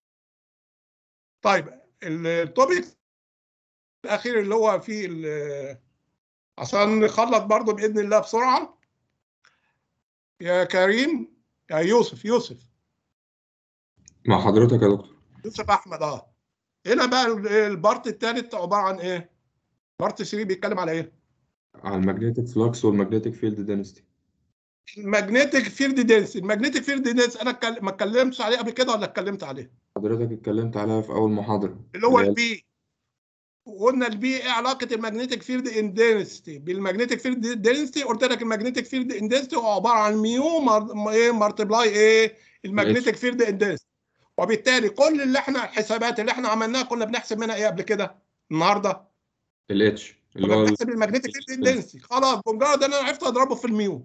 طيب التوبيك الاخير اللي هو فيه ال- عشان نخلص برضو باذن الله بسرعه يا كريم يا يوسف يوسف مع حضرتك يا دكتور يوسف احمد اه هنا بقى ال- البارت الثالث عباره عن ايه؟ بارت 3 بيتكلم على ايه؟ على الماجنتيك فلكس والماجنتيك فيلد دينستي الماجنتيك فيلد دينس الماجنتيك فيلد دينس انا اتكل- ما اتكلمتش عليه قبل كده ولا اتكلمت عليه؟ حضرتك اتكلمت عليها في أول محاضرة اللي هو اللي هي البي وقلنا البي ايه علاقه الماجنتيك فيلد اندنسيتي بالماجنتيك فيلد دينسيتي قلت لك الماجنتيك فيلد اندنسيتي هو عباره عن ميو مر- ايه مارتبلاي ايه الماجنتيك فيلد اندنسيتي وبالتالي كل اللي احنا الحسابات اللي احنا عملناها كنا بنحسب منها ايه قبل كده النهارده الاتش اللي كنا هو بنحسب الماجنتيك فيلد اندنسيتي خلاص بمجرد ان انا عرفت اضربه في الميو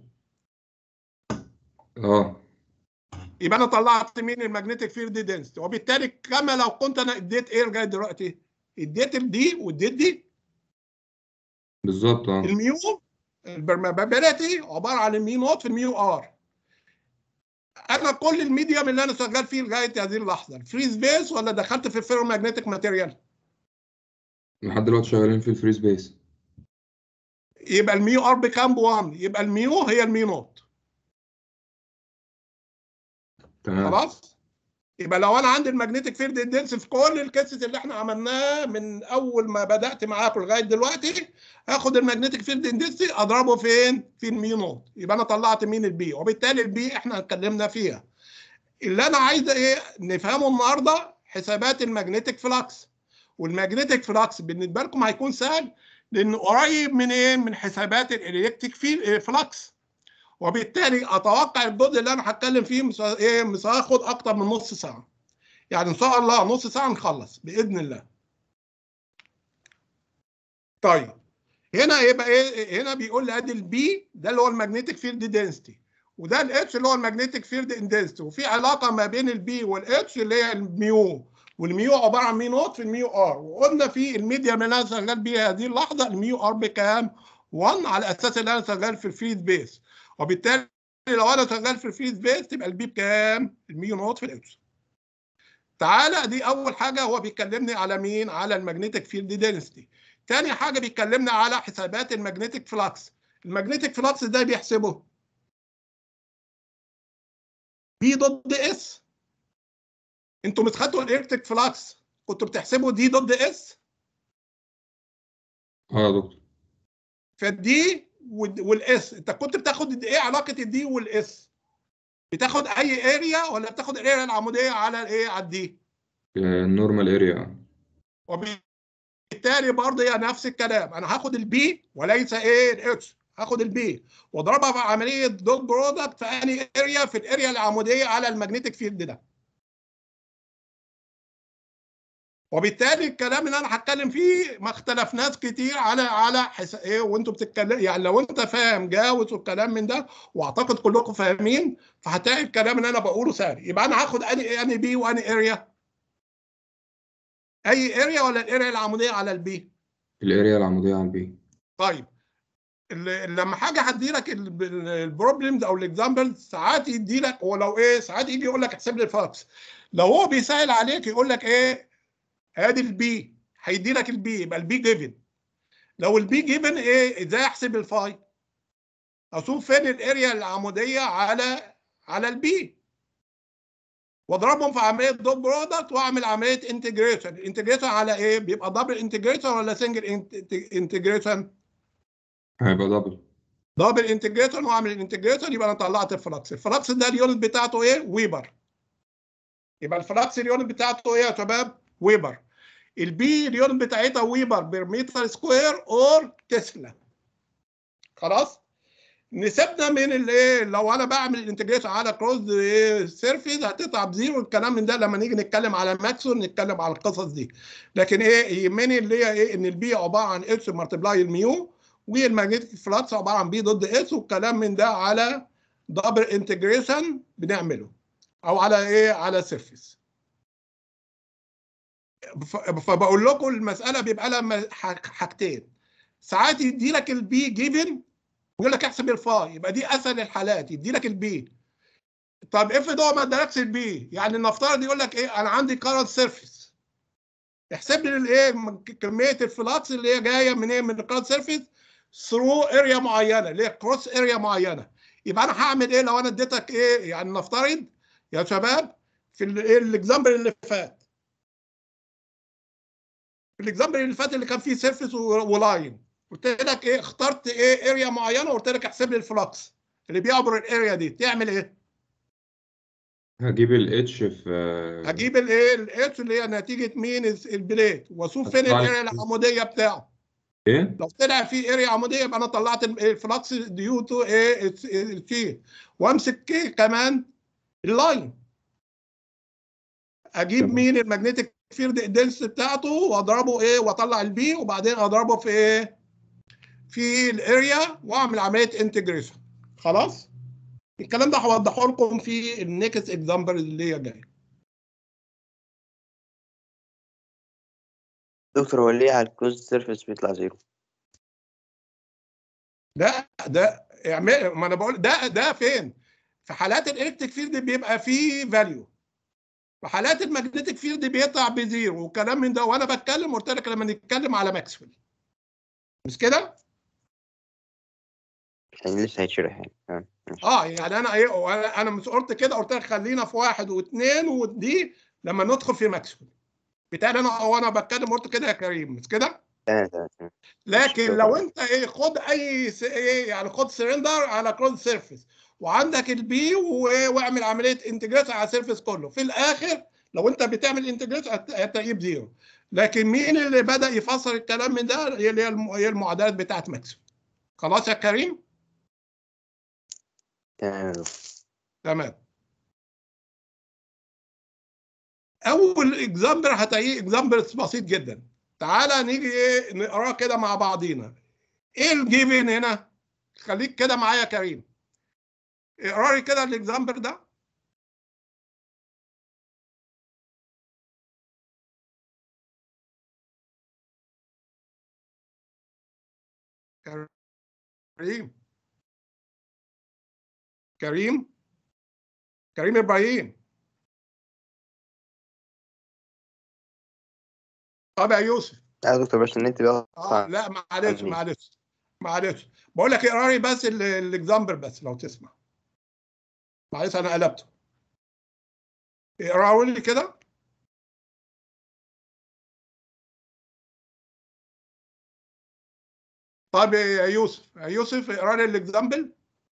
اه يبقى انا طلعت مين الماجنتيك فيلد دينسيتي وبالتالي كما لو كنت انا اديت ايه لغايه دلوقتي اديت دي واديت دي بالظبط اه الميو البرمابيلتي عباره عن الميو نوت في الميو ار انا كل الميديوم اللي انا شغال فيه لغايه هذه اللحظه الفري سبيس ولا دخلت في الفيرو ماجنتيك ماتيريال لحد دلوقتي شغالين في الفري سبيس يبقى الميو ار بكام 1 يبقى الميو هي الميو نوت تمام خلاص يبقى لو انا عندي المagnetic فيلد اندنس في كل الكيسز اللي احنا عملناه من اول ما بدات معاكم لغايه دلوقتي اخد المagnetic فيلد اندنس اضربه فين؟ في الميو نوت يبقى انا طلعت مين البي وبالتالي البي احنا اتكلمنا فيها اللي انا عايز ايه نفهمه النهارده حسابات المagnetic فلكس والمagnetic فلكس بالنسبه لكم هيكون سهل لانه قريب من ايه؟ من حسابات الالكتريك فلكس وبالتالي اتوقع الجزء اللي انا هتكلم فيه مش ه- ايه مش هاخد اكتر من نص ساعه يعني ان شاء الله نص ساعه نخلص باذن الله طيب هنا يبقى ايه هنا بيقول لي ادي البي ده اللي هو المagnetic فيلد دينستي وده الاتش اللي هو المagnetic فيلد اندنسيتي وفي علاقه ما بين البي والاتش اللي هي الميو والميو عباره عن مي نوت في الميو ار وقلنا في الميديا اللي انا شغال بيها هذه اللحظه الميو ار بكام 1 على اساس ان انا شغال في الفري سبيس وبالتالي لو انا شغال في الفري سبيس تبقى البي بكام الميو نوت في الاتش تعالى دي اول حاجه هو بيكلمني على مين على المagnetic فيلد دينستي تاني حاجه بيكلمنا على حسابات المagnetic فلكس المagnetic فلكس ده بيحسبه بي ضد اس انتوا مش خدتوا الالكتريك فلكس كنتوا بتحسبوا دي ضد اس اه يا دكتور فالدي والاس انت كنت بتاخد ايه علاقه الدي والاس بتاخد اي اريا ولا بتاخد الاريا العموديه على الايه على الدي النورمال اريا وبالتالي برضه هي نفس الكلام انا هاخد البي وليس ايه الاتش هاخد البي واضربها في عمليه دوت برودكت في اني اريا في الاريا العموديه على المagnetic فيلد ده وبالتالي الكلام اللي انا هتكلم فيه ما اختلفناش كتير على على حس... ايه وانتوا بتتكلموا يعني لو انت فاهم جاوز والكلام من ده واعتقد كلكم فاهمين فهتلاقي الكلام اللي انا بقوله سهل يبقى انا هاخد اني اني بي واني اريا اي اريا ولا الاريا العموديه على البي الاريا العمودية على البي طيب ال- لما حاجه هدي لك البروبلمز او الاكزامبل ساعات يدي لك هو لو ايه ساعات يجي يقول لك احسب لي الفلكس لو هو بيسهل عليك يقول لك ايه ادي البي هيدي لك البي يبقى البي جيفن لو البي جيفن ايه ازاي احسب الفاي اشوف فين الاريا العموديه على على البي واضربهم في عمليه دوت برودكت واعمل عمليه انتجريشن الانتجريشن على ايه بيبقى دبل انتجريشن ولا سنجل انتجريشن هيبقى دبل دبل انتجريشن واعمل الانتجريشن يبقى انا طلعت الفلكس الفلكس ده اليونت بتاعته ايه ويبر يبقى الفلكس اليونت بتاعته ايه يا شباب ويبر البي اليونت بتاعتها ويبر بير متر سكوير اور تسلا خلاص نسبنا من الايه لو انا بعمل الانتجريشن على كروز سيرفيس هتطلع بزيرو الكلام من ده لما نيجي نتكلم على ماكسون نتكلم على القصص دي لكن ايه يهمني اللي هي ايه ان البي عباره عن اتش ملتبلاي الميو والماجنتيك فلاتس عباره عن بي ضد اس والكلام من ده على دبل انتجريشن بنعمله او على ايه على سيرفيس فبقول لكم المساله بيبقى لها م- ح- حاجتين ساعات يدي لك البي جيفن ويقول لك احسب الفاي يبقى دي اسهل الحالات يدي لك البي طب افرض هو ما ادالكش البي يعني نفترض يقول لك ايه انا عندي كارنت سيرفيس احسب لي الايه م- كميه الفلاتس اللي هي جايه من ايه من الكارنت سيرفيس ثرو اريا معينه اللي هي كروس اريا معينه يبقى انا هعمل ايه لو انا اديتك ايه يعني نفترض يا شباب في ال- إيه الاكزامبل اللي فات في الاكزامبل اللي فات اللي كان فيه سيرفيس ولاين قلت لك ايه اخترت ايه اريا معينه وقلت لك احسب لي الفلكس اللي بيعبر الاريا دي تعمل ايه؟ هجيب الاتش في هجيب الايه الاتش اللي هي نتيجه مين الس- البليت واشوف فين هتطلع لي الاريا العموديه بتاعه ايه لو طلع في اريا عموديه يبقى انا طلعت ال- الفلكس ديو تو ايه تي وامسك كي كمان اللاين اجيب تمام. مين المagnetic فيلد اندنس بتاعته واضربه ايه واطلع البي وبعدين اضربه في ايه في الاريا واعمل عمليه انتجريشن خلاص الكلام ده هوضحه لكم في النكست اكزامبل اللي هي جايه دكتور هو ليه على الكروز سيرفيس بيطلع زيرو ده ده اعمل ما انا بقول ده ده فين في حالات الالكتريك فيلد بيبقى فيه فاليو في حالات المagnetic فيلد بيطلع بزيرو وكلام من ده وانا بتكلم قلت لك لما نتكلم على ماكسويل مش كده يعني لسه هيتشرح يعني آه. ماشي. اه يعني انا ايه انا انا مش قلت كده قلت لك خلينا في واحد واثنين ودي لما ندخل في ماكسويل بالتالي انا وانا بتكلم قلت كده يا كريم مش كده تمام تمام تمام. لكن شكراً. لو انت ايه خد اي س- ايه يعني خد سرندر على كلوز سيرفيس وعندك البي و- واعمل عمليه انتجريشن على السيرفيس كله في الاخر لو انت بتعمل انتجريشن هتلاقيه بزيرو لكن مين اللي بدا يفسر الكلام من ده هي اللي هي الم- هي المعادلات بتاعت ماكسويل خلاص يا كريم تمام يا دكتور. تمام اول اكزامبل هتلاقيه اكزامبل بسيط جدا تعالى نيجي ايه نقراه كده مع بعضينا ايه الجيفن هنا خليك كده معايا يا كريم اقرا لي كده الاكزامبل ده كريم كريم كريم ابراهيم طب يا يوسف يا دكتور بس النت بقى اه لا معلش عني. معلش معلش بقول لك اقرا لي بس ال- الاكزامبل بس لو تسمع معلش انا قلبته اقراه لي كده طب يا يوسف يا يوسف اقرا لي الاكزامبل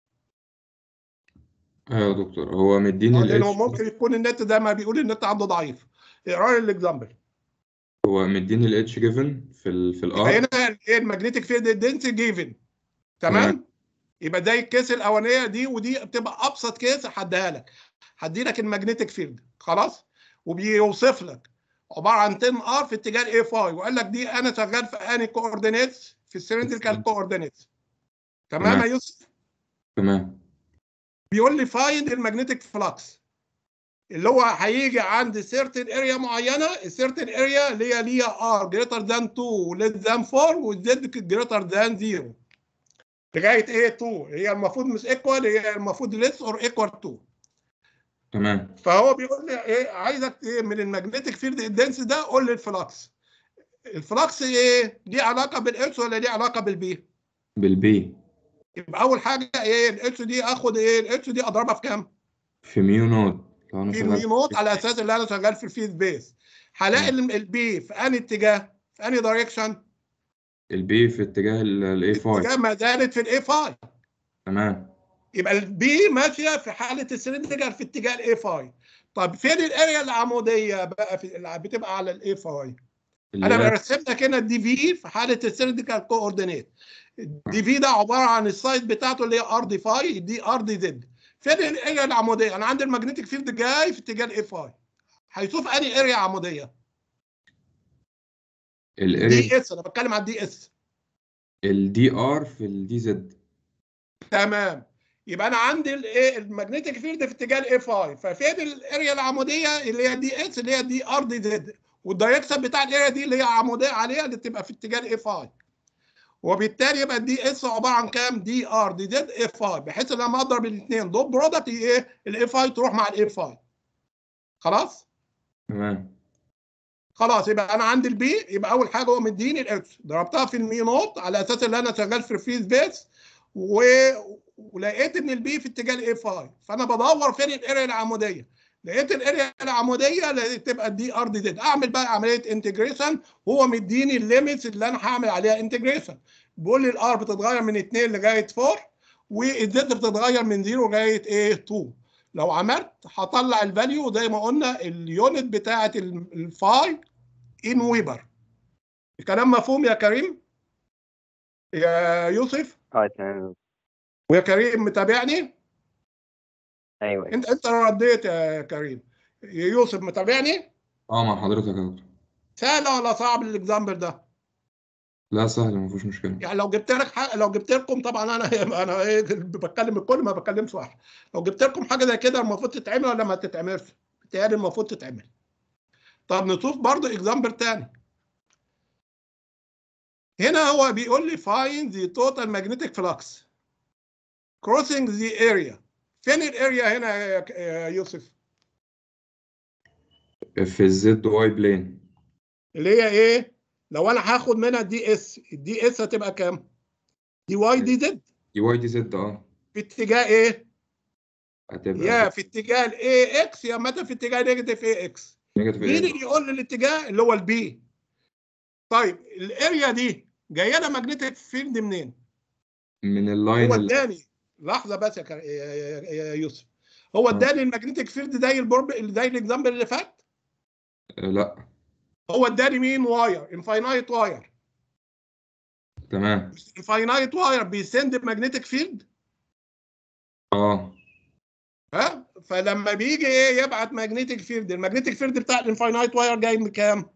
ايوه يا دكتور هو مديني آه، لانه الاتش ممكن يكون النت ده ما بيقول النت عنده ضعيف اقرا لي الاكزامبل هو مديني الاتش جيفن في ال في يبقى الار هنا ايه الماجنتيك فيلد دنسي جيفن تمام يبقى ده الكيس الاولانيه دي ودي بتبقى ابسط كيس هديها لك هدي لك الماجنتيك فيلد خلاص وبيوصف لك عباره عن 10 ار في اتجاه الاي فاي وقال لك دي انا شغال في اني كوردينيتس في السيلندريكال كوردينيتس تمام تمام. يا يوسف تمام بيقول لي فايند الماجنتيك فلكس اللي هو هيجي عند سيرتن اريا معينه السيرتن اريا اللي هي ليها ار جريتر ذان 2 وليس ذان 4 والزد جريتر ذان 0 لغايه ايه 2 هي المفروض مش ايكوال هي المفروض ليس اور ايكوال 2 تمام فهو بيقول لي ايه عايزك ايه من الماجنتيك فيلد الدنس ده قول لي الفلكس الفلكس ايه ليه علاقه بالاتش ولا ليه علاقه بالبي بالبي يبقى اول حاجه ايه الاتش دي اخد ايه الاتش دي اضربها في كام في ميو نوت لو انا في شغال المي نوت على اساس ان انا شغال في الفيز بيس هلاقي البي في انهي اتجاه في انهي دايركشن البي في اتجاه الاي 5 اتجاه ما زالت في الاي 5 تمام يبقى البي ماشيه في حاله السلندر في اتجاه الاي 5 طب فين الاريا العموديه بقى في اللي بتبقى على الاي 5 اللي انا هي برسم لك هنا الدي في في حاله السلندر كوردينيت الدي في ده عباره عن السايد بتاعته اللي هي ار دي فاي دي ار دي زد فين الاريا العموديه انا عندي الماجنتيك فيلد جاي في اتجاه الاي 5 هيشوف انهي اريا عموديه الاريا دي اس انا بتكلم عن دي اس الدي ار في الدي زد تمام يبقى انا عندي الايه الماجنتيك فيلد في اتجاه الاي 5 ففين الاريا العموديه اللي هي دي اس اللي هي دي ار دي زد والدايركشن بتاع الاريا دي اللي هي عموديه عليها اللي تبقى في اتجاه الاي 5 وبالتالي يبقى الدي اس عباره عن كام دي ار دي زد اي 5 بحيث ان لما اضرب الاثنين دول برودكت ايه الاي 5 تروح مع الاي 5 خلاص تمام خلاص يبقى انا عندي البي يبقى اول حاجه هو مديني الاتش ضربتها في المي نوت على اساس ان انا شغال في الفري سبيس و... ولقيت ان البي في اتجاه الاي 5 فانا بدور فين الاريا العموديه لقيت الاريا العموديه اللي تبقى الدي ار دي زد اعمل بقى عمليه انتجريشن هو مديني الليميتس اللي انا هعمل عليها انتجريشن بيقول لي الار بتتغير من 2 لغايه 4 والزد بتتغير من 0 لغايه ايه 2 لو عملت هطلع الفاليو زي ما قلنا اليونت بتاعه ال- الفاي ان ويبر الكلام مفهوم يا كريم يا يوسف اه تمام ويا كريم متابعني ايوه انت انت رديت يا كريم يا يوسف متابعني اه مع حضرتك يا دكتور سهل ولا صعب الاكزامبل ده لا سهل مفيش مشكلة يعني لو جبت لك حاجه لو جبت لكم طبعا انا انا ايه بتكلم الكل ما بكلمش واحد لو جبت لكم حاجه زي كده المفروض تتعمل ولا ما تتعملش بتهيألي المفروض تتعمل طب نشوف برضو اكزامبل تاني هنا هو بيقول لي find the total magnetic flux crossing the area فين الاريا هنا يا يا يوسف في الزد واي بلين اللي هي ايه لو انا هاخد منها دي اس الدي اس هتبقى كام دي واي دي زد دي واي دي زد اه في اتجاه ايه هتبقى يا في اتجاه الاي اكس يا متى في اتجاه نيجاتيف اي اكس نيجاتيف مين اللي يقول لي الاتجاه اللي هو البي طيب الاريا دي جايه لها ماجنتيك فيلد منين من اللاين هو اللي اداني لحظه بس يا, كر- يا, يا, يا يوسف هو آه. اداني الماجنتيك فيلد زي البورب زي الاكزامبل اللي فات آه، لا هو اداني مين واير انفاينايت واير تمام انفاينايت واير بيسند ماجنتيك فيلد اه ها فلما بيجي ايه يبعت ماجنتيك فيلد الماجنتيك فيلد بتاع الانفاينايت واير جاي من كام؟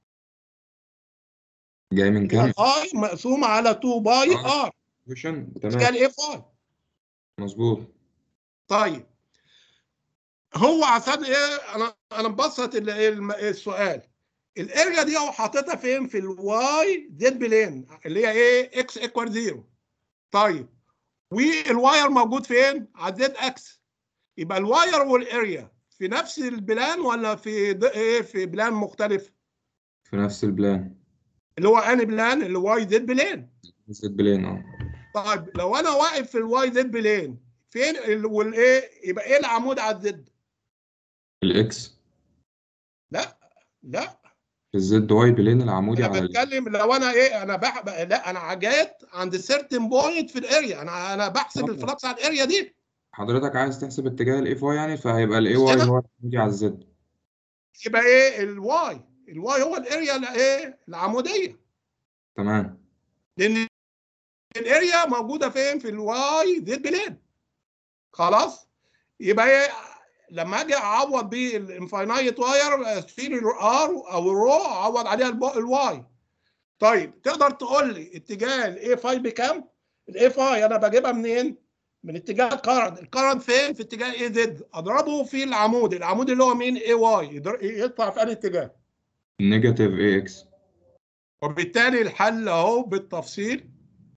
جاي من كام اي مقسومه على 2 باي آه. ار فيشن اتجاه تمام الاف اي مظبوط طيب هو عشان ايه انا انا مبسط ال- الم- السؤال الاريا دي هو حاططها فين في الواي زد بلين اللي هي ايه اكس ايكوال زيرو طيب والواير موجود فين على الزد اكس يبقى الواير والاريا في نفس البلان ولا في ض- ايه في بلان مختلف في نفس البلان اللي هو اني بلان اللي واي زد بلين زد بلين اه طيب لو انا واقف في الواي زد بلين فين ال- والايه يبقى ايه العمود على الزد الاكس لا لا في الزد واي بلين العمودي انا على ال- بتكلم لو انا ايه انا بح... ب- لا انا جيت عند سيرتن بوينت في الاريا انا انا بحسب آه. الفلكس على الاريا دي حضرتك عايز تحسب اتجاه الاي واي يعني فهيبقى الاي مش واي كده؟ هو العمودي على الزد يبقى ايه الواي الواي هو الاريا الايه العموديه تمام لان الاريا موجوده فين في الواي زد بلين خلاص يبقى ايه لما اجي اعوض بالانفاينايت واير اشيل الار او الرو اعوض عليها الب- الواي طيب تقدر تقول لي اتجاه الاي فاي بكام؟ الاي فاي انا بجيبها منين؟ من اتجاه الكرنت، الكرنت فين؟ في اتجاه اي زد اضربه في العمود، العمود اللي هو مين؟ اي واي يطلع في انهي اتجاه؟ نيجاتيف اي اكس وبالتالي الحل اهو بالتفصيل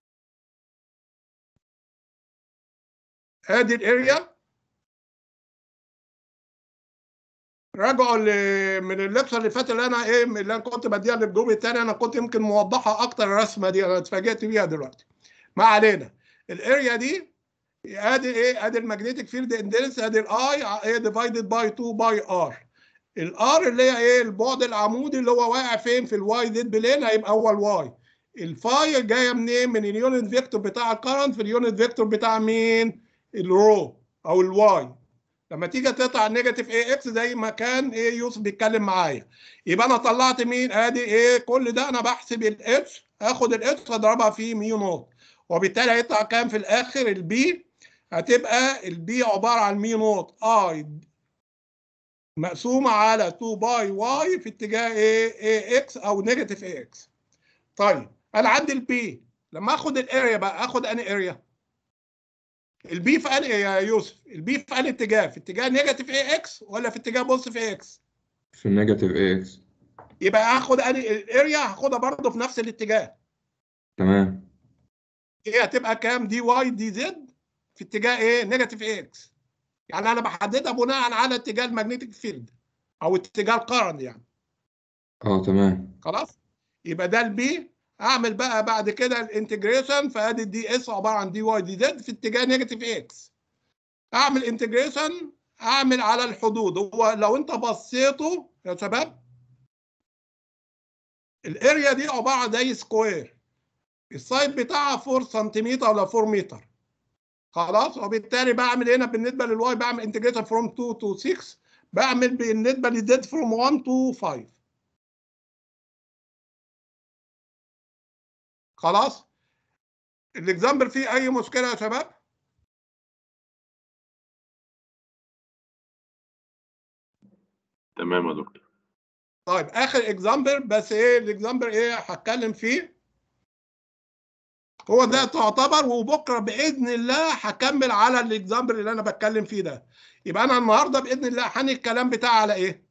ادي الاريا راجعوا ل- من الليكشر اللي فات اللي انا ايه اللي انا كنت بديها للجروب الثاني انا كنت يمكن موضحها اكتر الرسمه دي انا اتفاجئت بيها دلوقتي ما علينا الاريا دي ادي ايه ادي المagnetic فيلد اندنس ادي الاي ايه ديفايدد باي 2 باي ار الار اللي هي ايه البعد العمودي اللي هو واقع فين في الواي زد بلين هيبقى هو الواي الفاي جايه منين من اليونت فيكتور بتاع الكرنت في اليونت فيكتور بتاع مين الرو او الواي لما تيجي تقطع النيجاتيف اي اكس زي ما كان ايه يوسف بيتكلم معايا يبقى انا طلعت مين ادي ايه كل ده انا بحسب الاتش اخد الاتش اضربها في ميو نوت وبالتالي هيطلع كام في الاخر البي هتبقى البي عباره عن ميو نوت اي مقسومه على 2 باي واي في اتجاه ايه اي اكس او نيجاتيف اي اكس طيب انا عندي البي لما اخد الاريا بقى اخد اني اريا البي في انهي يا يوسف البي في انهي اتجاه في اتجاه نيجاتيف اي اكس ولا في اتجاه بوزيتيف اي اكس في النيجاتيف اي اكس يبقى هاخد انهي الاريا هاخدها برضه في نفس الاتجاه تمام هي هتبقى كام دي واي دي زد في اتجاه ايه نيجاتيف اي اكس يعني انا بحددها بناء على اتجاه المagnetic فيلد او اتجاه القرن يعني اه تمام خلاص يبقى ده البي اعمل بقى بعد كده الانتجريشن فادي الدي اس عباره عن دي واي دي زد في اتجاه نيجاتيف اكس اعمل انتجريشن اعمل على الحدود هو لو انت بصيته يا شباب الاريا دي عباره عن زي سكوير السايد بتاعها 4 سنتيمتر ولا 4 متر خلاص وبالتالي بعمل هنا بالنسبه للواي بعمل انتجريشن فروم 2 تو 6 بعمل بالنسبه للزد فروم 1 تو 5 خلاص الاكزامبل فيه اي مشكله يا شباب تمام يا دكتور طيب اخر اكزامبل بس ايه الاكزامبل ايه هتكلم فيه هو ده تعتبر وبكره باذن الله هكمل على الاكزامبل اللي انا بتكلم فيه ده يبقى انا النهارده باذن الله هني الكلام بتاعي على ايه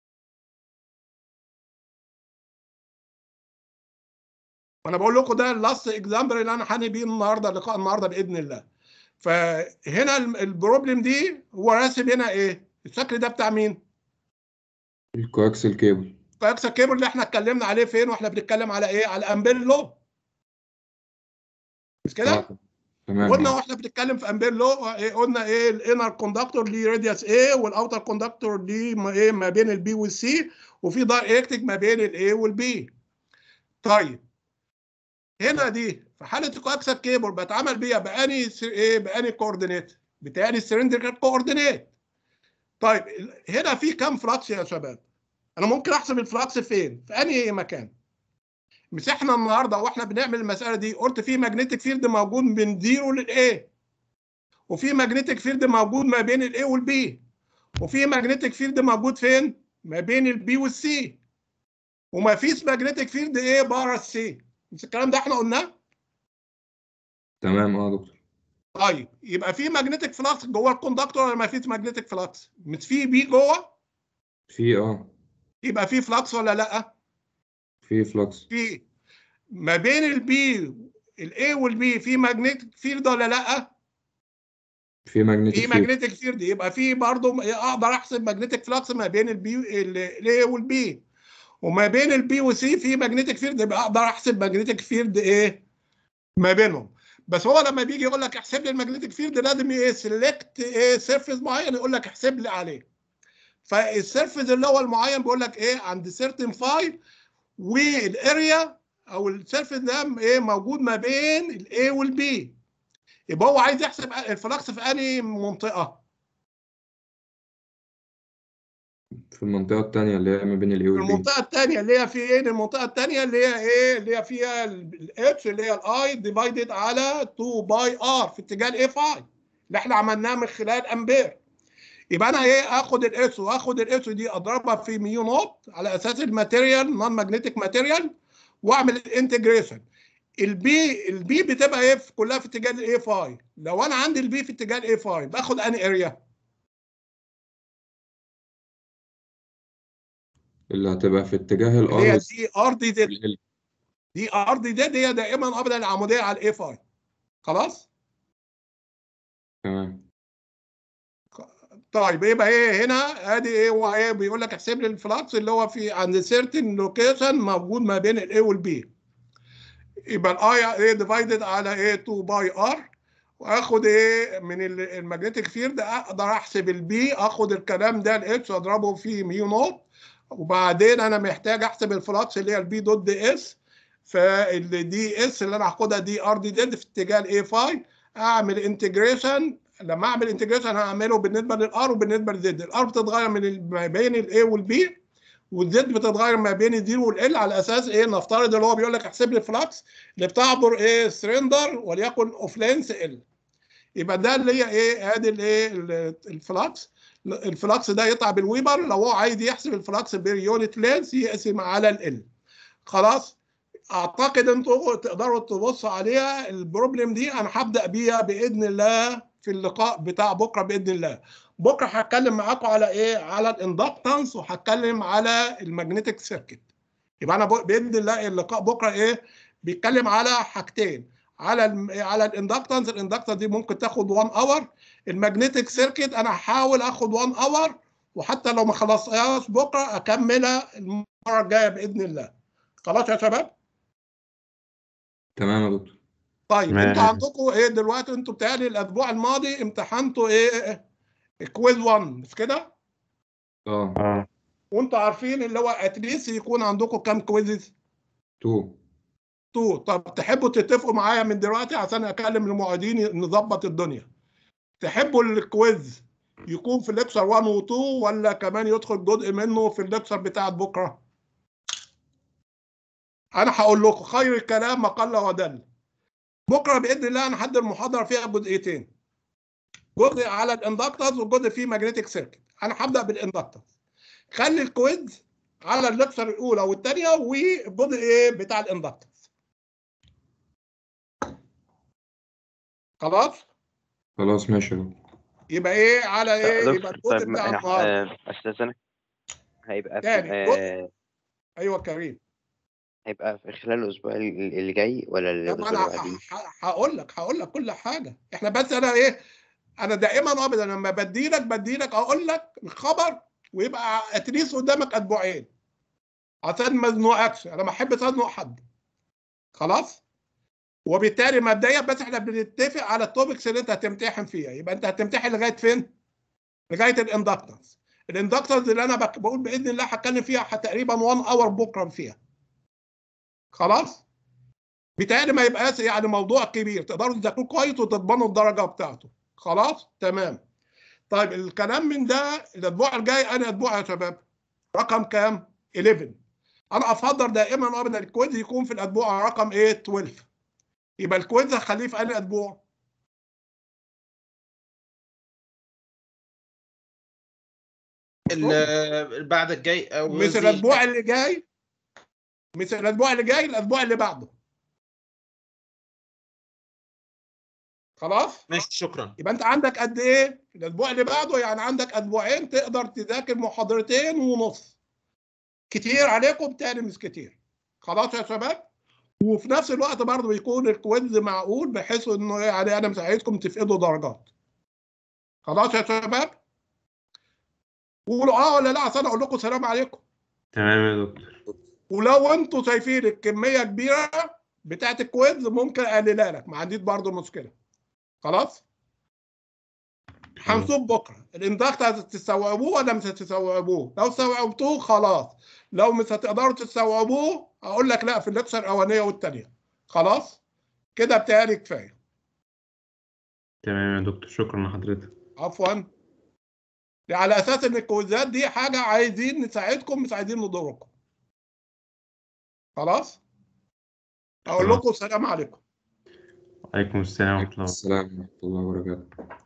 وانا بقول لكم ده اللاست اكزامبل اللي انا هني بيه النهارده لقاء النهارده باذن الله فهنا الم- البروبلم دي هو راسم هنا ايه الشكل ده بتاع مين الكواكسل كيبل فاكس كيبل اللي احنا اتكلمنا عليه فين واحنا بنتكلم على ايه على امبير لو مش كده اه تمام قلنا اه واحنا بنتكلم في امبير لو إيه قلنا ايه الانر كوندكتور ليه راديوس ايه والاوتر كوندكتور ليه ما ايه ما بين البي والسي وفي دايركتك ما بين الاي والبي طيب هنا دي في حاله الكواكسل كيبل بتعمل بيها باني س- ايه باني كوردينيت بتاني السلندريكال كوردينيت طيب ال- هنا في كام فلكس يا شباب انا ممكن احسب الفلكس فين في انهي مكان مش احنا النهارده واحنا بنعمل المساله دي قلت في ماجنتيك فيلد موجود من زيرو للايه وفي ماجنتيك فيلد موجود ما بين الاي والبي وفي ماجنتيك فيلد موجود فين ما بين البي والسي وما فيش ماجنتيك فيلد ايه بره السي مش الكلام ده احنا قلناه تمام اه يا دكتور طيب يبقى في ماجنتيك فلكس جوه الكوندكتور ولا ما فيش ماجنتيك فلكس مش في بي جوه في اه يبقى في فلكس ولا لا في فلكس في ما بين البي الاي والبي في ماجنتيك فيلد ولا لا في في ماجنتيك فيلد ماجنتيك فيلد يبقى في برضه اقدر احسب ماجنتيك فلكس ما بين البي الاي والبي وما بين البي وسي في ماجنتيك فيلد يبقى اقدر احسب ماجنتيك فيلد ايه ما بينهم بس هو لما بيجي يقول لك احسب لي الماجنتيك فيلد لازم ايه سيلكت ايه سيرفيس معين يقول لك احسب لي عليه فالسيرفيس اللي هو المعين بيقول لك ايه عند سيرتن فاي والاريا او السيرفيس ده ايه موجود ما بين الاي والبي يبقى هو عايز يحسب الفلكس في انهي منطقه في المنطقة التانية اللي هي ما بين الاي في والبي المنطقه الثانيه اللي هي في ايه المنطقه الثانيه اللي هي ايه اللي هي فيها الاتش اللي هي الاي ديفايدد على 2 باي ار في اتجاه الاي فاي اللي احنا عملناه من خلال امبير يبقى انا ايه اخد الاس واخد الاس دي اضربها في ميو نوت على اساس الماتيريال نون ماجنتيك ماتيريال واعمل الانتجريشن البي البي بتبقى ايه في- كلها في اتجاه الاي فاي لو انا عندي البي في اتجاه الاي فاي باخد اني اريا اللي هتبقى في اتجاه اللي هي الار دي ار دي زد والال دي ار دي زد هي دائما ابدا العموديه على الاي فاي خلاص تمام طيب يبقى ايه هنا ادي ايه هو ايه بيقول لك احسب لي الفلكس اللي هو في عند سيرتن لوكيشن موجود ما بين الاي والبي يبقى الاي ايه ديفايدد على ايه 2 باي ار واخد ايه من الماجنتيك فيلد اقدر احسب البي اخد الكلام ده الاتش واضربه في ميو نوت وبعدين انا محتاج احسب الفلكس اللي هي البي دوت دي اس فالدي اس اللي انا هاخدها دي ار دي زد في اتجاه الاي فاي اعمل انتجريشن لما اعمل انتجريشن هعمله بالنسبه للار وبالنسبه للزد الار بتتغير من ال- ما بين الاي والبي والزد بتتغير ما بين الزيرو والال على اساس ايه نفترض اللي هو بيقول لك احسب لي الفلكس اللي بتعبر ايه سرندر وليكن اوف لينس ال يبقى ده اللي هي ايه ادي الايه ال- الفلكس الفلكس ده يطلع بالويبر لو هو عايز يحسب الفلكس بيريونت لينس يقسم على ال اخلاص اعتقد انتوا تقدروا تبصوا عليها البروبلم دي انا هبدا بيها باذن الله في اللقاء بتاع بكره باذن الله بكره هتكلم معاكم على ايه على الاندكتنس وهتكلم على المagnetic سيركت يبقى انا ب- باذن الله اللقاء بكره ايه بيتكلم على حاجتين على الم... على الاندكتنس الاندكتنس دي ممكن تاخد 1 اور المagnetic سيركت انا هحاول اخد 1 اور وحتى لو ما خلصتهاش بكره اكملها المره الجايه باذن الله خلاص يا شباب تمام يا دكتور طيب تمام. انتوا عندكم ايه دلوقتي انتوا بتهيألي الاسبوع الماضي امتحنتوا ايه كويز 1 مش كده؟ اه اه وانتوا عارفين اللي هو اتليست يكون عندكم كام كويزز؟ تو 2 طب تحبوا تتفقوا معايا من دلوقتي عشان اكلم المعيدين نظبط الدنيا تحبوا الكويز يكون في الليكشر 1 و 2 ولا كمان يدخل جزء منه في الليكشر بتاعت بكره؟ انا هقول لكم خير الكلام ما قل ودل بكره باذن الله هنحضر المحاضره فيها جزئيتين جزء على الاندكترز وجزء فيه ماجنتيك سيركت انا هبدا بالاندكترز خلي الكويز على الليكشر الاولى والثانيه والجزء ايه بتاع الاندكترز خلاص خلاص ماشي يا دكتور يبقى ايه على ايه دكتور، يبقى الجزء طيب بتاع ما- النهارده آه، استاذنك هيبقى في تاني، آه، ايوه كريم هيبقى في خلال الاسبوع ال- اللي جاي ولا طب الاسبوع انا اللي بعديه ه- ه- هقول لك هقول لك كل حاجه احنا بس انا ايه انا دائما ابدا لما بديلك بديلك اقول لك الخبر ويبقى اتليست قدامك اسبوعين عشان ما ازنقكش انا ما احبش ازنق حد خلاص وبالتالي مبدئيا بس احنا بنتفق على التوبكس اللي انت هتمتحن فيها يبقى انت هتمتحن لغايه فين؟ لغايه الاندكتنس الاندكتنس اللي انا بك- بقول باذن الله هتكلم فيها ح- تقريبا 1 اور بكره فيها خلاص؟ بالتالي ما يبقاش يعني موضوع كبير تقدروا تذاكروه كويس وتضمنوا الدرجه بتاعته خلاص؟ تمام طيب الكلام من ده الاسبوع الجاي انا اسبوع يا شباب رقم كام؟ 11 انا افضل دائما ابدا الكويز يكون في الاسبوع رقم ايه 12 يبقى الكويز هخليه في انهي اسبوع ال- بعد الجاي او مش قصدي- الاسبوع اللي جاي مش الاسبوع اللي جاي الاسبوع اللي بعده خلاص ماشي شكرا يبقى انت عندك قد ايه الاسبوع اللي بعده يعني عندك اسبوعين تقدر تذاكر محاضرتين ونص كتير عليكم تاني مش كتير خلاص يا شباب وفي نفس الوقت برضه يكون الكويز معقول بحيث انه يعني انا مساعدكم تفقدوا درجات خلاص يا شباب قولوا اه ولا لا عشان اقول لكم سلام عليكم تمام يا دكتور ولو انتوا شايفين الكميه كبيره بتاعت الكويز ممكن اقللها لك ما عنديش برضه مشكله خلاص هنشوف بكره الاندكت هتستوعبوه ولا مش هتستوعبوه لو استوعبتوه خلاص لو مش هتقدروا تستوعبوه اقول لك لا في الليكشر الاولانيه والثانيه خلاص كده بتهيألي كفايه تمام يا دكتور شكرا لحضرتك عفوا دي على اساس ان الكويزات دي حاجه عايزين نساعدكم مش عايزين نضركم خلاص اقول خلاص. لكم السلام عليكم عليكم السلام ورحمة الله السلام ورحمة الله وبركاته